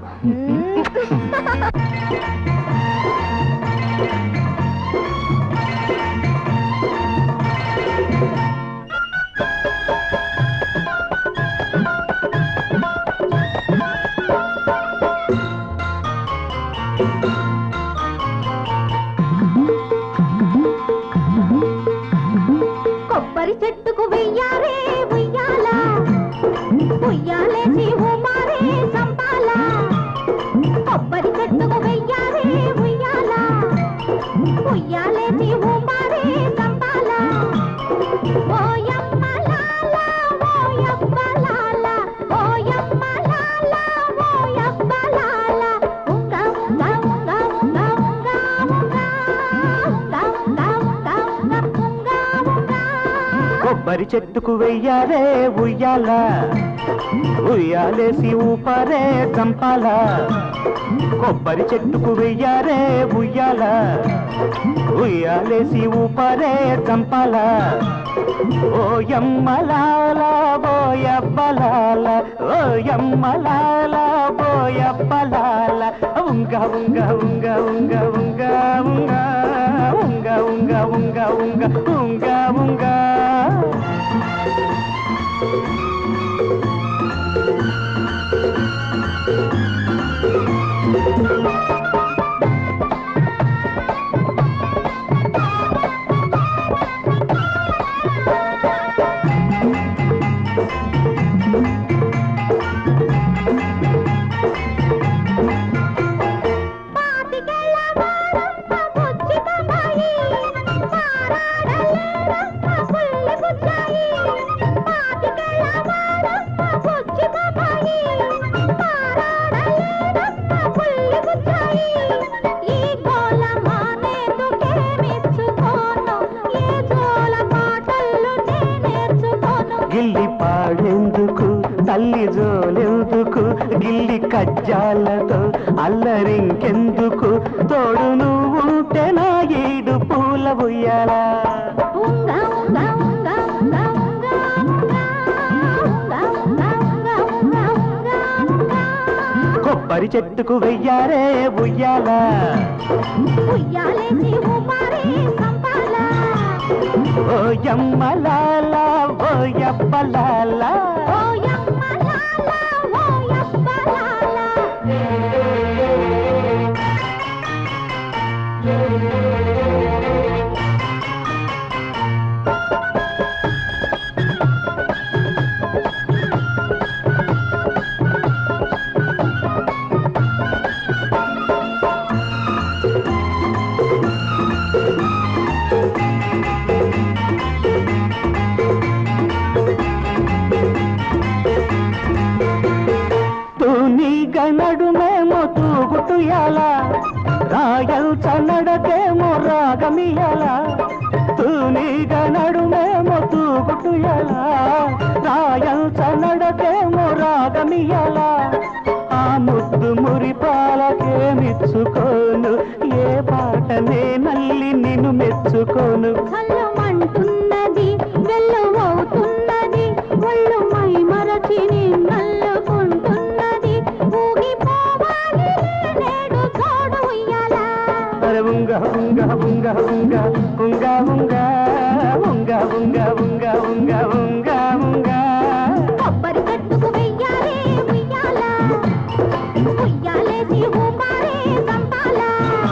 కొబ్బరి చెట్టుకు వెయ్యారే ఉయ్యాల ఉయ్యాలేసి ఉమారే సంపాల కొబ్బరి చెట్టుకు వెయ్యారే ఉయ్యాల చెట్టుకు వెయ్యారే ఉయ్యాల ఉయ్యాలేసి ఊపారే చంపాల కొబ్బరి చెట్టుకు వెయ్యారే ఉయ్యాల ఉయ్యాలేసి ఊపారే చంపాల ఓయమ్మలాల బోయబ్బలాల ఓయమ్మలాల బోయబ్బలాల ఉంగ ఉంగ ఉంగ ఉంగ ఉంగ ఉంగ ఉంగ ఉంగ ఉంగ ఉంగ ఉంగ ఉంగ గిల్లి పాడెందుకు తల్లి జోలెందుకు గిల్లి కజ్జాలతో అల్లరింకెందుకు తోడు నువ్వుంటే నా ఈడు పూల ఉయ్యాలా కొబ్బరి చెట్టుకు వెయ్యారే ఉయ్యాలా ఓ యమ్మలాల ఓ యప్పలాల తూనీగ నడుమేమో తూగుటుయాల రాయల్ చన్నడకేమో రాగమియాల తూనీగ నడుమేమో తూగుటుయాల రాయల్ చన్నడకేమో రాగమియాల ఆ ముద్దు మురిపాలకేమిచ్చుకోను ఏ పాటనే నల్లి నిన్ను మెచ్చుకోను అంటున్నది వెల్లువవుతున్నది ఒళ్ళు మై మరచి నల్లుకుంటున్నది ఊగిపోవాలి నేడు తోడు ఉయ్యాలా అరే ఉంగ ఉంగ ఉంగ ఉంగ ఉంగ ఉంగ ఉంగ ఉంగ ఉంగ ఉంగ ఉంగ ఉంగ కొబ్బరి చెట్టుకు వెయ్యాలే ఉయ్యాల ఉయ్యాలేసి ఊపారే సంపాల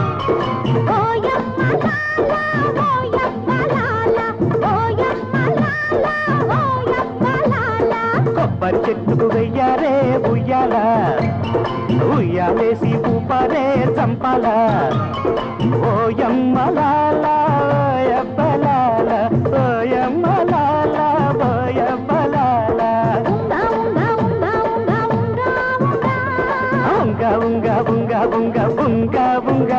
ఓయమ్మ లాల ఓయమ్మ లాల ఓయమ్మ లాల ఓయమ్మ లాల కొబ్బరి చెట్టుకు వెయ్యారే ఉయ్యాల ఉయ్యాలేసి ఊపారే చంపాల ఓయమ్మలాల ఓయబ్బలాల ఓయమ్మలాల ఓయబ్బలాల ఉంగ ఉంగ ఉంగ ఉంగ ఉంగ ఉంగ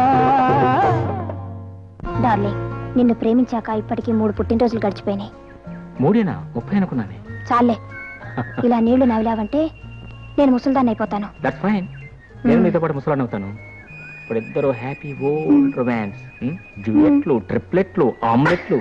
డార్లింగ్ నిన్ను ప్రేమించాక ఇప్పటికీ మూడు పుట్టినరోజులు గడిచిపోయినాయి మూడేనా ముప్పై అనుకున్నానే చాలే ఇలా నీళ్లు నవ్విలావంటే నేను ముసల్దాన్ని అయిపోతాను దట్స్ ఫైన్ నేను మీతో పాటు ముసలాన్ని అవుతాను ఇప్పుడు ఇద్దరు హ్యాపీ ఓల్డ్ రొమాన్స్ డ్యూయెట్లు ట్రిప్లెట్లు ఆమ్లెట్లు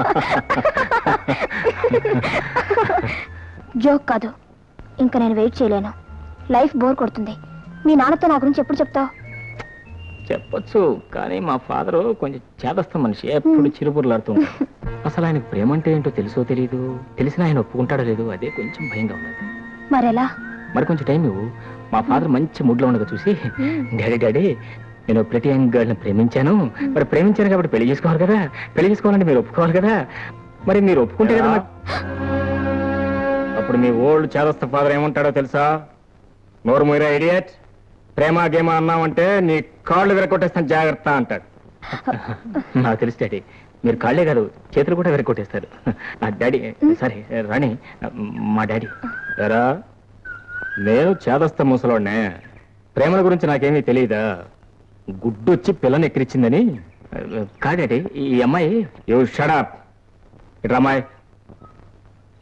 జోక్ కాదు ఇంకా నేను వెయిట్ చేయలేను లైఫ్ బోర్ కొడుతుంది మీ నాన్నతో నా గురించి ఎప్పుడు చెప్తావు చెప్పొచ్చు కానీ మా ఫాదర్ కొంచెం చేదస్తం మనిషి ఎప్పుడు చిరుబుర్లాడుతూ ఉంటాడు అసలు ఆయనకు ప్రేమ అంటే ఏంటో తెలుసో తెలియదు తెలిసిన ఆయన ఒప్పుకుంటాడో లేదు అదే కొంచెం భయంగా ఉన్నది మరెలా మరి కొంచెం టైం ఇవ్వు మా ఫాదర్ మంచి మూడ్లో ఉండగా చూసి డాడీ డాడీ నేను ప్రతి యంగ్ గర్ల్ని ప్రేమించాను మరి ప్రేమించాను కాబట్టి పెళ్లి చేసుకోవాలి కదా పెళ్లి చేసుకోవాలంటే మీరు ఒప్పుకోవాలి కదా మరి మీరు ఒప్పుకుంటే కదా మరి- అప్పుడు మీ ఓల్డ్ చేదస్త ఫాదర్ ఏమంటాడో తెలుసా నోరు మొయ్యరా ఇడియట్ ప్రేమ గేమ అన్నామంటే నీ కాళ్ళు విరగొట్టేస్తాను జాగ్రత్త అంటాడు నాకు తెలుసు డాడీ మీరు కాళ్ళే కాదు చేతులు కూడా విరగొట్టేస్తారు ఆ డాడీ సారీ రాణి మా డాడీ ఎరా నేను చేదస్త ముసలోడ్నే ప్రేమల గురించి నాకేమీ తెలియదా గుడ్డొచ్చి పిల్లని ఎక్కిరిచ్చిందని కాదండి ఈ అమ్మాయి యూ షడప్ ఇట్రా అమ్మాయి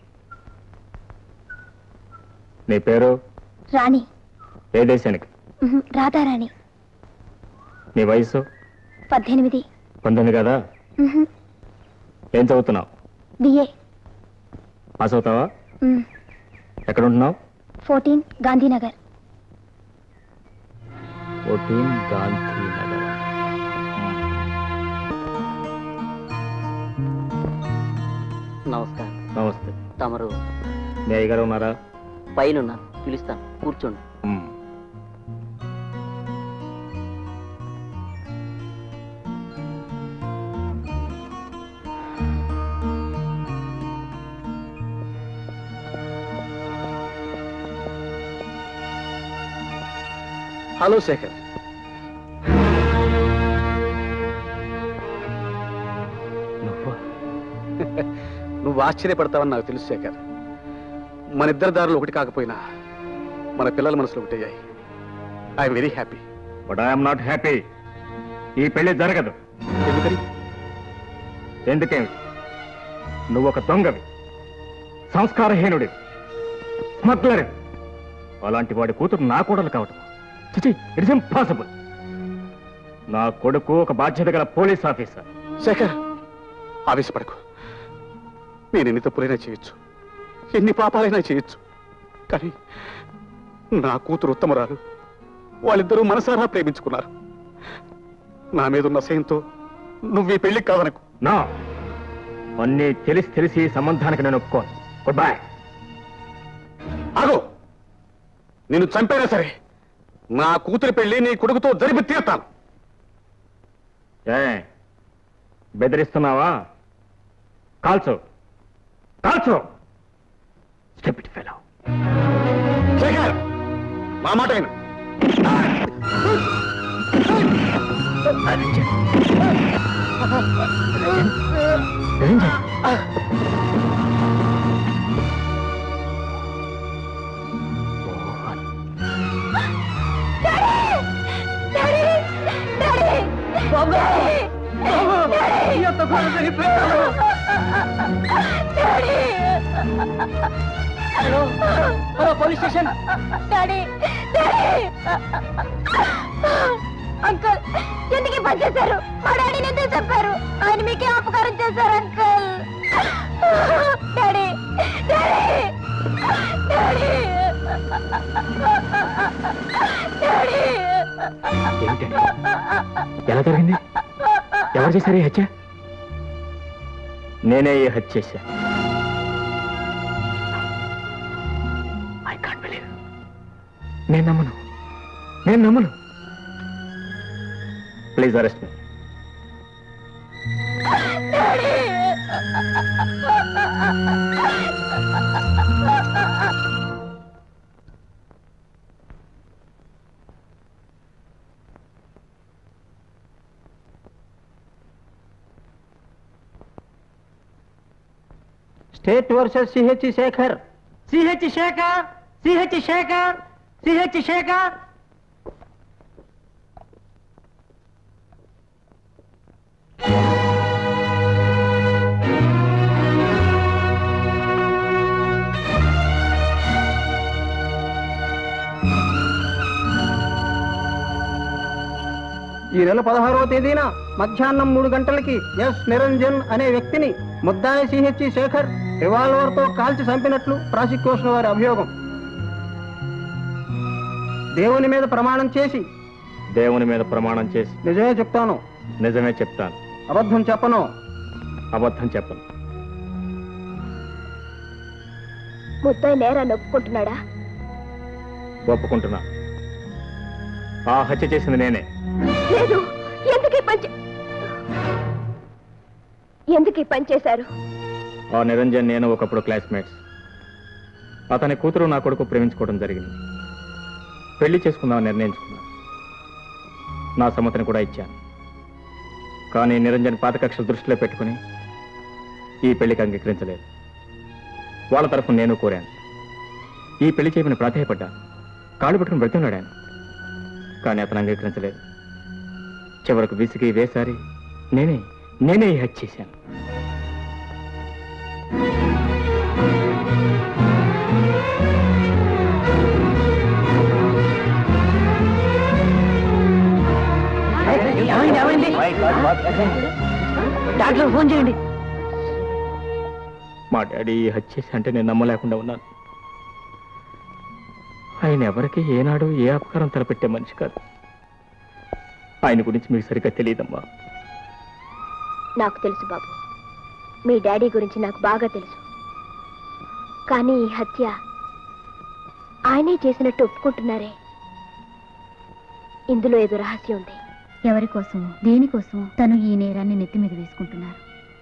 నీ పేరు రాణి ఏ దేశానికి ఉహు, రాధారాణి నీ వయసు పద్దెనిమిది పంతొమ్మిది కదా ఉహు, ఏం చదువుతున్నావు బిఏ పాస్ అవుతావా ఉమ్, ఎక్కడ ఉంటున్నావు ఫోర్టీన్ గాంధీనగర్ ఫోర్టీన్ గాంధీనగర్ నమస్కారం నమస్తే తమరు మీ అయ్యగారు ఉన్నారా పైన ఉన్నారు పిలుస్తాను కూర్చోండి మ్మ్. హలో శేఖర్ నువ్వు ఆశ్చర్యపడతావని నాకు తెలుసు శేఖర్ మన ఇద్దరి దారులు ఒకటి కాకపోయినా మన పిల్లల మనసులు ఒకటయ్యాయి I'm very happy but I'm not happy ఈ పెళ్లి జరగదు ఎందుకని ఎందుకేమి నువ్వు ఒక దొంగవి సంస్కారహీనుడి స్మగ్లర్ అలాంటి వాడి కూతురు నా కూడలు కావటం చిచి ఇట్స్ ఇంపాసిబుల్ నా కొడుకు ఒక బాధ్యత గల పోలీస్ ఆఫీసర్ శేఖర్ ఆవేశపడకు నేను ఎన్ని తప్పులైనా చేయొచ్చు ఎన్ని పాపాలైనా చేయొచ్చు కానీ నా కూతురు ఉత్తమరాలు వాళ్ళిద్దరూ మనసారా ప్రేమించుకున్నారు నా మీద ఉన్న అసహ్యంతో నువ్వు ఈ పెళ్లికి కాదనకు నా అన్నీ తెలిసి తెలిసి ఈ సంబంధానికి నేను ఒప్పుకోను గుడ్ బై ఆగో నిన్ను చంపైనా సరే నా కూతురి పెళ్లి నీ కొడుకుతో జరిపి తీరుతాను ఏ బెదిరిస్తున్నావా కాల్చు కాల్చు స్టెపిట్ ఫెలో శేఖర్ మా మాట విను hello hello police station daddy daddy uncle ఎందుకు ఈ పని చేశారు మా డాడీని ఎందుకు చెప్పారు ఆయన మీకే అపకారం చేశారు uncle daddy daddy daddy daddy ఏమిటండి ఎలా జరిగింది ఎవరు చేశారు ఈ హత్య నేనే ఈ హత్య చేశాను ఐ కాంట్ బిలీవ్ నేను నమ్మను నేను నమ్మను please arrest me state versus CH Shekhar CH Shekhar CH Shekhar CH Shekhar ఈ నెల పదహారవ తేదీన మధ్యాహ్నం మూడు గంటలకి ఎస్ నిరంజన్ అనే వ్యక్తిని ముద్దాయి సిహెచ్ శేఖర్ రివాల్వర్ తో కాల్చి చంపినట్లు ప్రాసిక్యూషన్ వారి అభియోగం దేవుని మీద ప్రమాణం చేసి దేవుని మీద ప్రమాణం చేసి నిజమే చెప్తాను నిజమే చెప్తాను అబద్ధం చెప్పను అబద్ధం చెప్పను ముద్దాయి నేరాన్ని ఒప్పుకుంటున్నాడా ఒప్పుకుంటున్నా ఆ హత్య చేసింది నేనే లేదు ఎందుకు ఈ పని చే- ఎందుకు ఈ పని చేశారు ఆ నిరంజన్ నేను ఒకప్పుడు క్లాస్మేట్స్ అతని కూతురు నా కొడుకు ప్రేమించుకోవడం జరిగింది పెళ్లి చేసుకుందామని నిర్ణయించుకున్నాను నా సమ్మతిని కూడా ఇచ్చాను కానీ నిరంజన్ పాత కక్షలు దృష్టిలో పెట్టుకుని ఈ పెళ్లికి అంగీకరించలేదు వాళ్ళ తరఫున నేను కోరాను ఈ పెళ్లి చేయమని ప్రాధాయపడ్డాను కాళ్ళు పట్టుకుని బ్రతిమలాడాను కానీ అతను అంగీకరించలేదు చివరకు విసిగి వేసారి నేనే నేనే ఈ హత్య చేశాను డాక్టర్ ఫోన్ చేయండి మా డాడీ ఈ హత్య చేసి అంటే నేను నమ్మలేకుండా ఉన్నాను ఆయన ఎవరికి ఏనాడు ఏ అపకారం తలపెట్టే మనిషి కాదు ఆయన గురించి మీకు సరిగ్గా తెలియదమ్మా నాకు తెలుసు బాబు మీ డాడీ గురించి నాకు బాగా తెలుసు కానీ ఈ హత్య ఆయనే చేసినట్టు ఒప్పుకుంటున్నారే ఇందులో ఏదో రహస్యం ఉంది ఎవరి కోసం దేనికోసం తను ఈ నేరాన్ని నెత్తి మీద వేసుకుంటున్నారు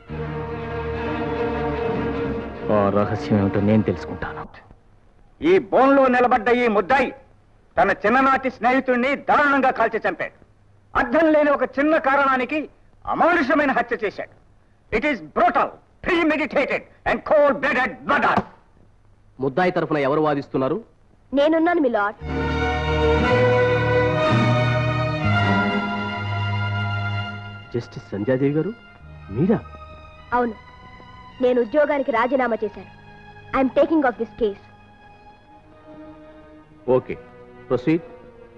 ఆ రహస్యం ఏమిటో నేను తెలుసుకుంటాను ఈ బోన్లో నిలబడ్డ ఈ ముద్దాయి తన చిన్ననాటి స్నేహితుడిని దారుణంగా కాల్చి చంపాడు అర్థం లేని ఒక చిన్న కారణానికి అమానుషమైన హత్య చేశాడు it is brutal premeditated and cold blooded murder ముద్దాయి తరఫున ఎవరు వాదిస్తున్నారు నేనున్నాను మీ లార్డ్ జస్టిస్ సంధ్యాదేవి గారు మీరా అవును నేను ఉద్యోగానికి రాజీనామా చేశాను I'm taking off this case okay proceed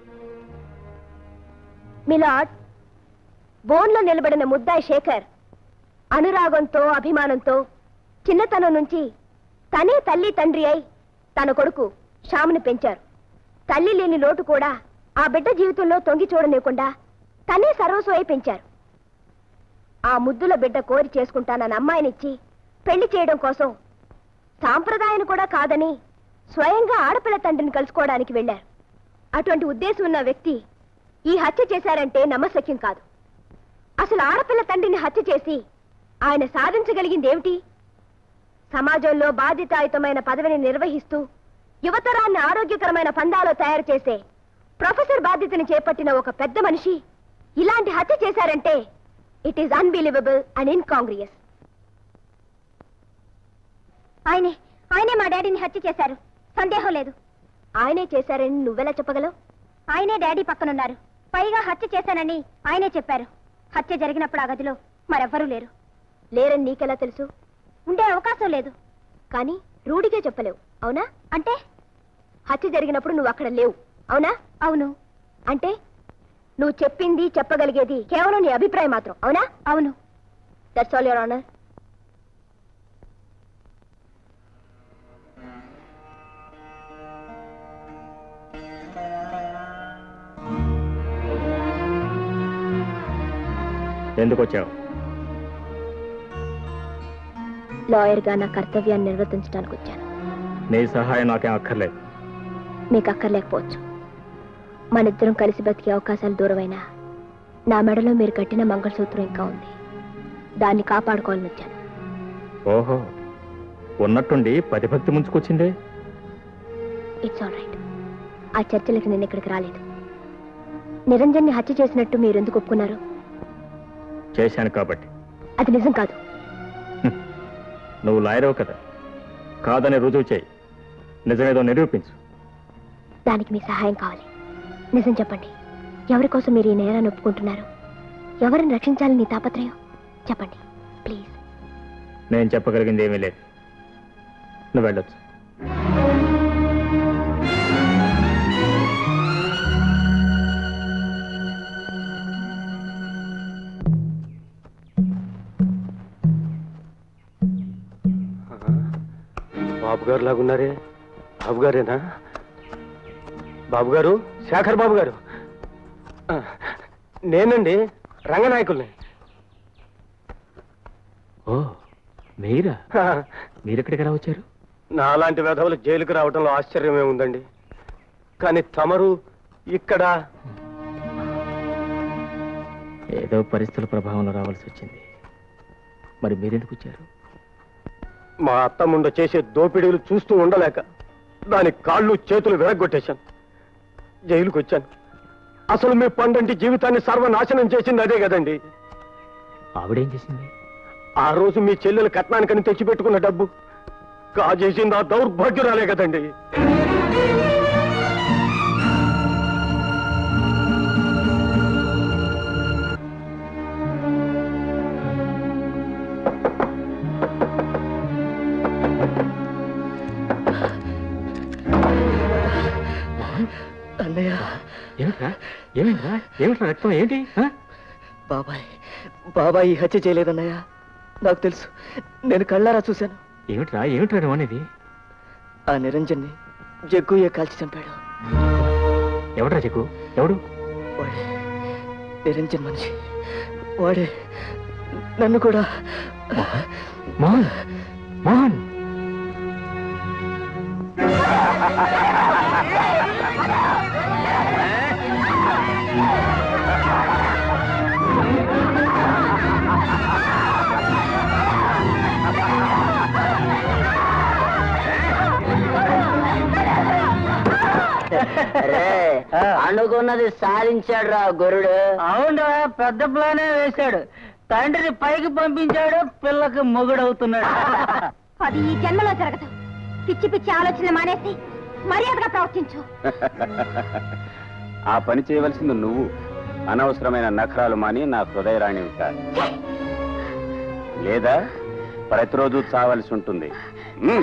milord బోన్లో నిలబడిన ముద్దాయి శేఖర్ అనురాగంతో అభిమానంతో చిన్నతనం నుంచి తనే తల్లి తండ్రి అయి తన కొడుకు శ్యాముని పెంచారు తల్లి లేని లోటు కూడా ఆ బిడ్డ జీవితంలో తొంగి చూడలేకుండా తనే సర్వస్వం అయి పెంచారు ఆ ముద్దుల బిడ్డ కోరి చేసుకుంటానన్న అమ్మాయినిచ్చి పెళ్లి చేయడం కోసం సాంప్రదాయం కూడా కాదని స్వయంగా ఆడపిల్ల తండ్రిని కలుసుకోవడానికి వెళ్లారు అటువంటి ఉద్దేశం ఉన్న వ్యక్తి ఈ హత్య చేశారంటే నమ్మశక్యం కాదు అసలు ఆడపిల్ల తండ్రిని హత్య చేసి ఆయన సాధించగలిగింది ఏమిటి సమాజంలో బాధ్యతాయుతమైన పదవిని నిర్వహిస్తూ యువతరాన్ని ఆరోగ్యకరమైన పందాలో తయారు చేసే ప్రొఫెసర్ బాధ్యతని చేపట్టిన ఒక పెద్ద మనిషి ఇలాంటి హత్య చేశారంటే it is unbelievable and incongruous ఆయనే ఆయనే మా డాడీని హత్య చేశారు సందేహం లేదు ఆయనే చేశారని నువ్వెలా చెప్పగలవు ఆయనే డాడీ పక్కనున్నారు పైగా హత్య చేశానని ఆయనే చెప్పారు హత్య జరిగినప్పుడు ఆ గదిలో మరెవ్వరూ లేరు లేరని నీకెలా తెలుసు ఉండే అవకాశం లేదు కానీ రూఢిగా చెప్పలేవు అవునా అంటే హత్య జరిగినప్పుడు నువ్వు అక్కడ లేవు అవునా అవును అంటే నువ్వు చెప్పింది చెప్పగలిగేది కేవలం నీ అభిప్రాయం మాత్రం అవునా అవును దట్స్ ఆల్ యువర్ ఆనర్ ఎందుకు వచ్చావు లాయర్గా నా కర్తవ్యాన్ని నిర్వర్తించడానికి వచ్చాను నీ సహాయం నాకేం అక్కర్లేదు మీకు అక్కర్లేకపోవచ్చు మనిద్దరం కలిసి బతికే అవకాశాలు దూరమైనా నా మెడలో మీరు కట్టిన మంగళసూత్రం ఇంకా ఉంది దాన్ని కాపాడుకోవాలని వచ్చాను ఓహో ఉన్నట్టుండి పది భక్తి ముంచుకొచ్చిందే ఇట్స్ ఆల్ రైట్ ఆ చర్చలకి నేను ఇక్కడికి రాలేదు నిరంజన్ని హత్య చేసినట్టు మీరు ఎందుకు ఒప్పుకున్నారు చేశాను కాబట్టి అది నిజం కాదు నువ్వు లాయరవు కదా కాదని రుజువు చేయి నిజమేదో నిరూపించు దానికి మీ సహాయం కావాలి నిజం చెప్పండి ఎవరి కోసం మీరు ఈ నేరాన్ని ఒప్పుకుంటున్నారు ఎవరిని రక్షించాలని నీ తాపత్రయం చెప్పండి ప్లీజ్ నేను చెప్పగలిగింది ఏమీ లేదు నువ్వు వెళ్ళొచ్చు బాబు గారు లాగున్నారే బాబు గారేనా బాబు గారు శేఖర్ బాబు గారు ఆ, నేనండి రంగనాయకుల్ని ఓ మీరా ఆ, మీరెక్కడికి ఎలా వచ్చారు నాలాంటి వెధవులు జైలుకు రావడంలో ఆశ్చర్యమే ఉందండి కానీ తమరు ఇక్కడ ఏదో పరిస్థితుల ప్రభావంలో రావాల్సి వచ్చింది మరి మీరెందుకు వచ్చారు మా అత్తముండ చేసే దోపిడీలు చూస్తూ ఉండలేక దాని కాళ్ళు చేతులు విరగొట్టేశాను జైలుకు వచ్చాను అసలు మీ పండంటి జీవితాన్ని సర్వనాశనం చేసింది అదే కదండి ఆవిడేం చేసింది ఆ రోజు మీ చెల్లెలు కట్నానికని తెచ్చిపెట్టుకున్న డబ్బు కాజేసింది ఆ దౌర్భాగ్యురాలే కదండి అన్నయ్య ఏమిట్రా ఏమిట్రా ఏమిట్రా రక్తం ఏంటి ఆ? బాబాయ్ బాబాయ్ ఈ హత్య చేయలేదన్నయ్య నాకు తెలుసు నేను కళ్ళారా చూశాను ఏమిట్రా ఏమిట్రా నువ్వు అనేది ఆ నిరంజన్ని జగ్గుయ్య కాల్చి చంపాడు ఎవడ్రా చెక్కు ఎవడు వాడే నిరంజన్ మనిషి వాడే నన్ను కూడా మోహన్ మోహన్ అనుకున్నది సాధించాడు రా గొరుడు అవునరా పెద్ద ప్లానే వేశాడు తండ్రిని పైకి పంపించాడు పిల్లకి మొగుడవుతున్నాడు అది ఈ జన్మలో జరగదు పిచ్చి పిచ్చి ఆలోచనలు మానేసి మర్యాదగా ప్రవర్తించు ఆ పని చేయవలసింది నువ్వు అనవసరమైన నఖరాలు మాని నా హృదయరాణి కాదు లేదా ప్రతిరోజు చావలసి ఉంటుంది ఉమ్.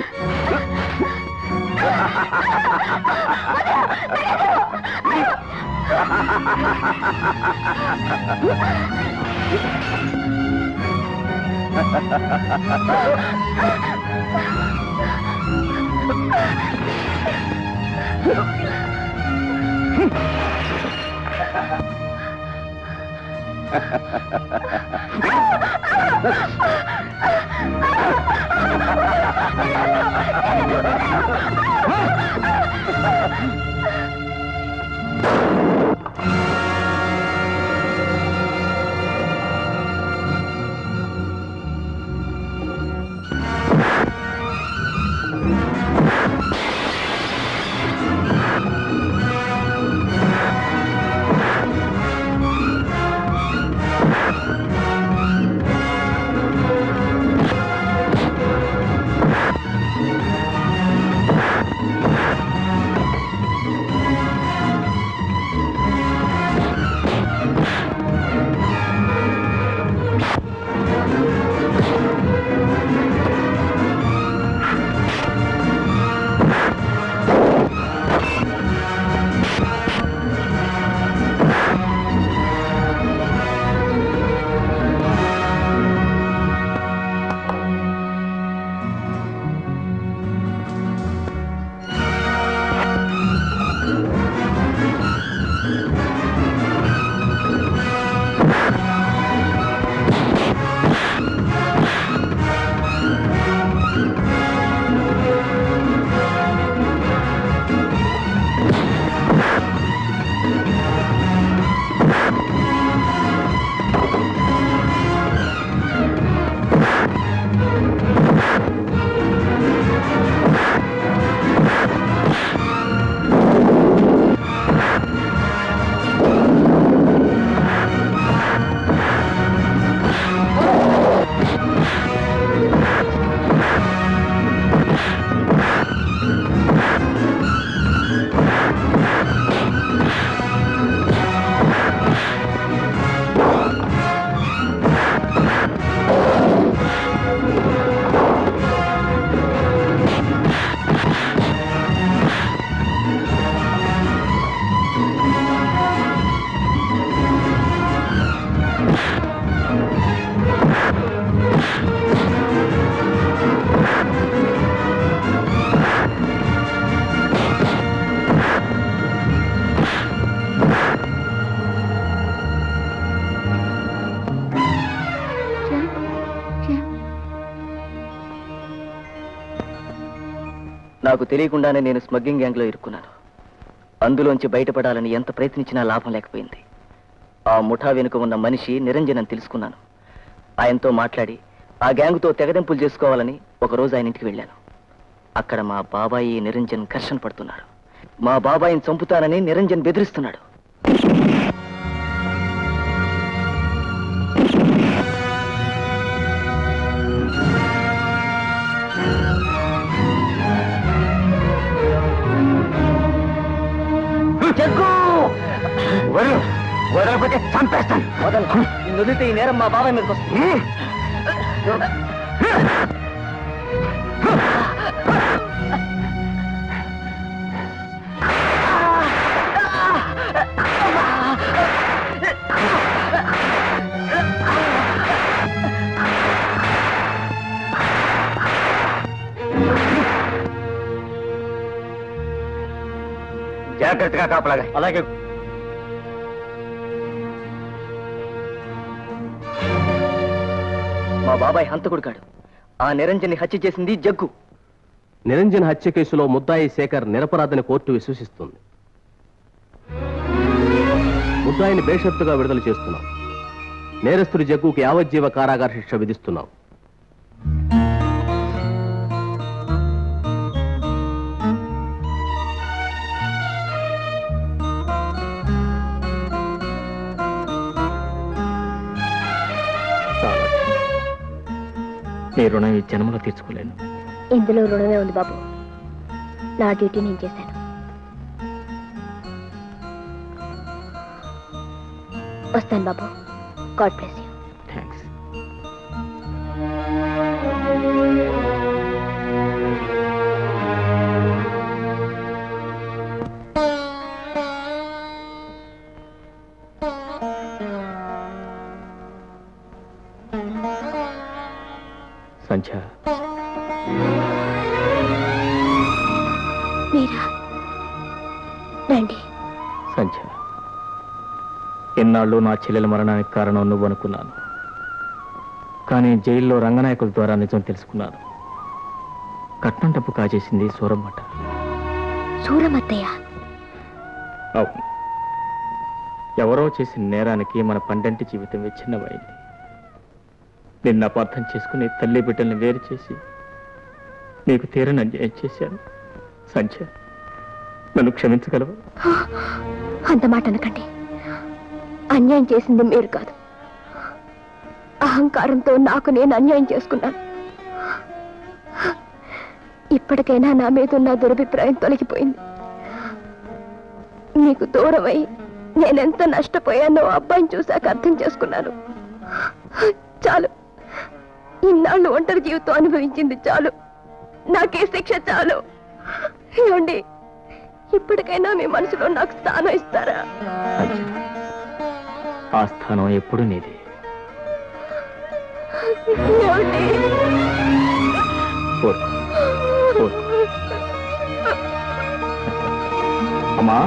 నాకు తెలియకుండానే నేను స్మగ్లింగ్ గ్యాంగ్ లో ఇరుక్కున్నాను అందులోంచి బయటపడాలని ఎంత ప్రయత్నించినా లాభం లేకపోయింది ఆ ముఠా వెనుక ఉన్న మనిషి నిరంజన్ అని తెలుసుకున్నాను ఆయనతో మాట్లాడి ఆ గ్యాంగ్తో తెగదెంపులు చేసుకోవాలని ఒకరోజు ఆయన ఇంటికి వెళ్ళాను అక్కడ మా బాబాయి నిరంజన్ ఘర్షణ పడుతున్నారు మా బాబాయిని చంపుతానని నిరంజన్ బెదిరిస్తున్నాడు జగ్గు వదలకపోతే చంపేస్తాను వదలు నిన్ను వదిలితే ఈ నేరం మా బాబాయ్ మీదకి వస్తుంది జాగ్రత్తగా కాపలాగా అలాగే మా బాబాయ్ హంతకుడు కాడు ఆ నిరంజన్ని హత్య చేసింది జగ్గు నిరంజన్ హత్య కేసులో ముద్దాయి శేఖర్ నిరపరాధని కోర్టు విశ్వసిస్తుంది ముద్దాయిని బేషరతుగా విడుదల చేస్తున్నాం నేరస్తుడి జగ్గుకి యావజ్జీవ కారాగార శిక్ష విధిస్తున్నాం చాలా నీ రుణం ఈ జన్మలో తీర్చుకోలేను ఇందులో రుణమే ఉంది బాబు నా డ్యూటీ నేను చేశాను వస్తాను బాబు God bless you thanks Sandhya మీరా రండి సంధ్య ఎన్నాళ్ళు నా చెల్లెల మరణానికి కారణం నువ్వు అనుకున్నాను కానీ జైల్లో రంగనాయకుల ద్వారా నిజం తెలుసుకున్నాను కట్నం డబ్బు కాజేసింది సూరమ్మట సూరమత్తయ్య అవును ఎవరో చేసిన నేరానికి మన పండంటి జీవితం విచ్ఛిన్నమైంది నిన్న అపార్థం చేసుకుని తల్లి బిడ్డల్ని వేరు చేసి నీకు తీరని అన్యాయం చేశాను సంధ్య నన్ను క్షమించగలవా అంత మాట అనకండి అన్యాయం చేసింది మీరు కాదు అహంకారంతో నాకు నేను అన్యాయం చేసుకున్నాను ఇప్పటికైనా నా మీద ఉన్న దురభిప్రాయం తొలగిపోయింది మీకు దూరమై నేనెంత నష్టపోయానో అబ్బాయిని చూశాక అర్థం చేసుకున్నాను చాలు ఇన్నాళ్ళు ఒంటరి జీవితం అనుభవించింది చాలు నాకే శిక్ష చాలు ఏమండి ఇప్పటికైనా మీ మనసులో నాకు స్థానం ఇస్తారా ఆ స్థానం ఎప్పుడు నీది ఏమండి? ఊరుకో. ఊరుకో. అమ్మా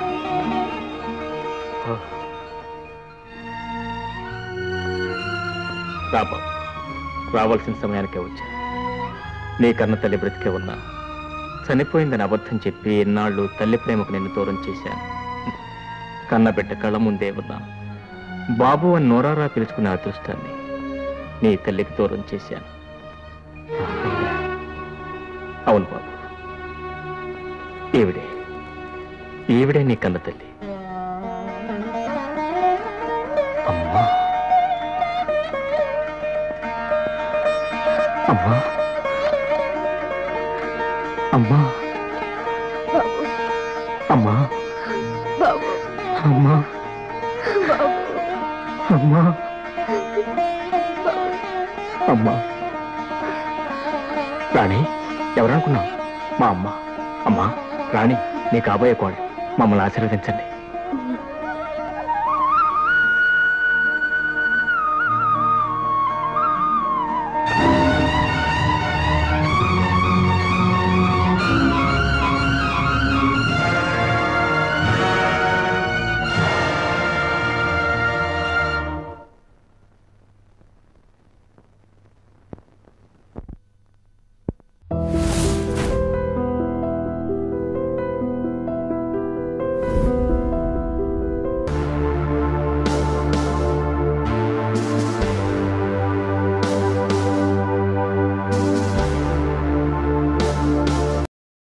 రాబా రావాల్సిన సమయానికే వచ్చా నీ కన్న తల్లి బ్రతికే ఉన్నా చనిపోయిందని అబద్ధం చెప్పి ఎన్నాళ్ళు తల్లి ప్రేమకు నిన్ను దూరం చేశాను కన్నబిడ్డ కళ్ళ ముందే ఉన్నా బాబు అని నోరారా పిలుచుకునే అదృష్టాన్ని నీ తల్లికి దూరం చేశాను అవును బాబు ఈవిడే ఈవిడే నీ కన్న తల్లి అమ్మా అమ్మా అమ్మా అమ్మా బాబు అమ్మా బాబు అమ్మా అమ్మా రాణి ఎవరనుకున్నావు మా అమ్మ అమ్మా రాణి నీ కాబోయే కోడలు మమ్మల్ని ఆశీర్వదించండి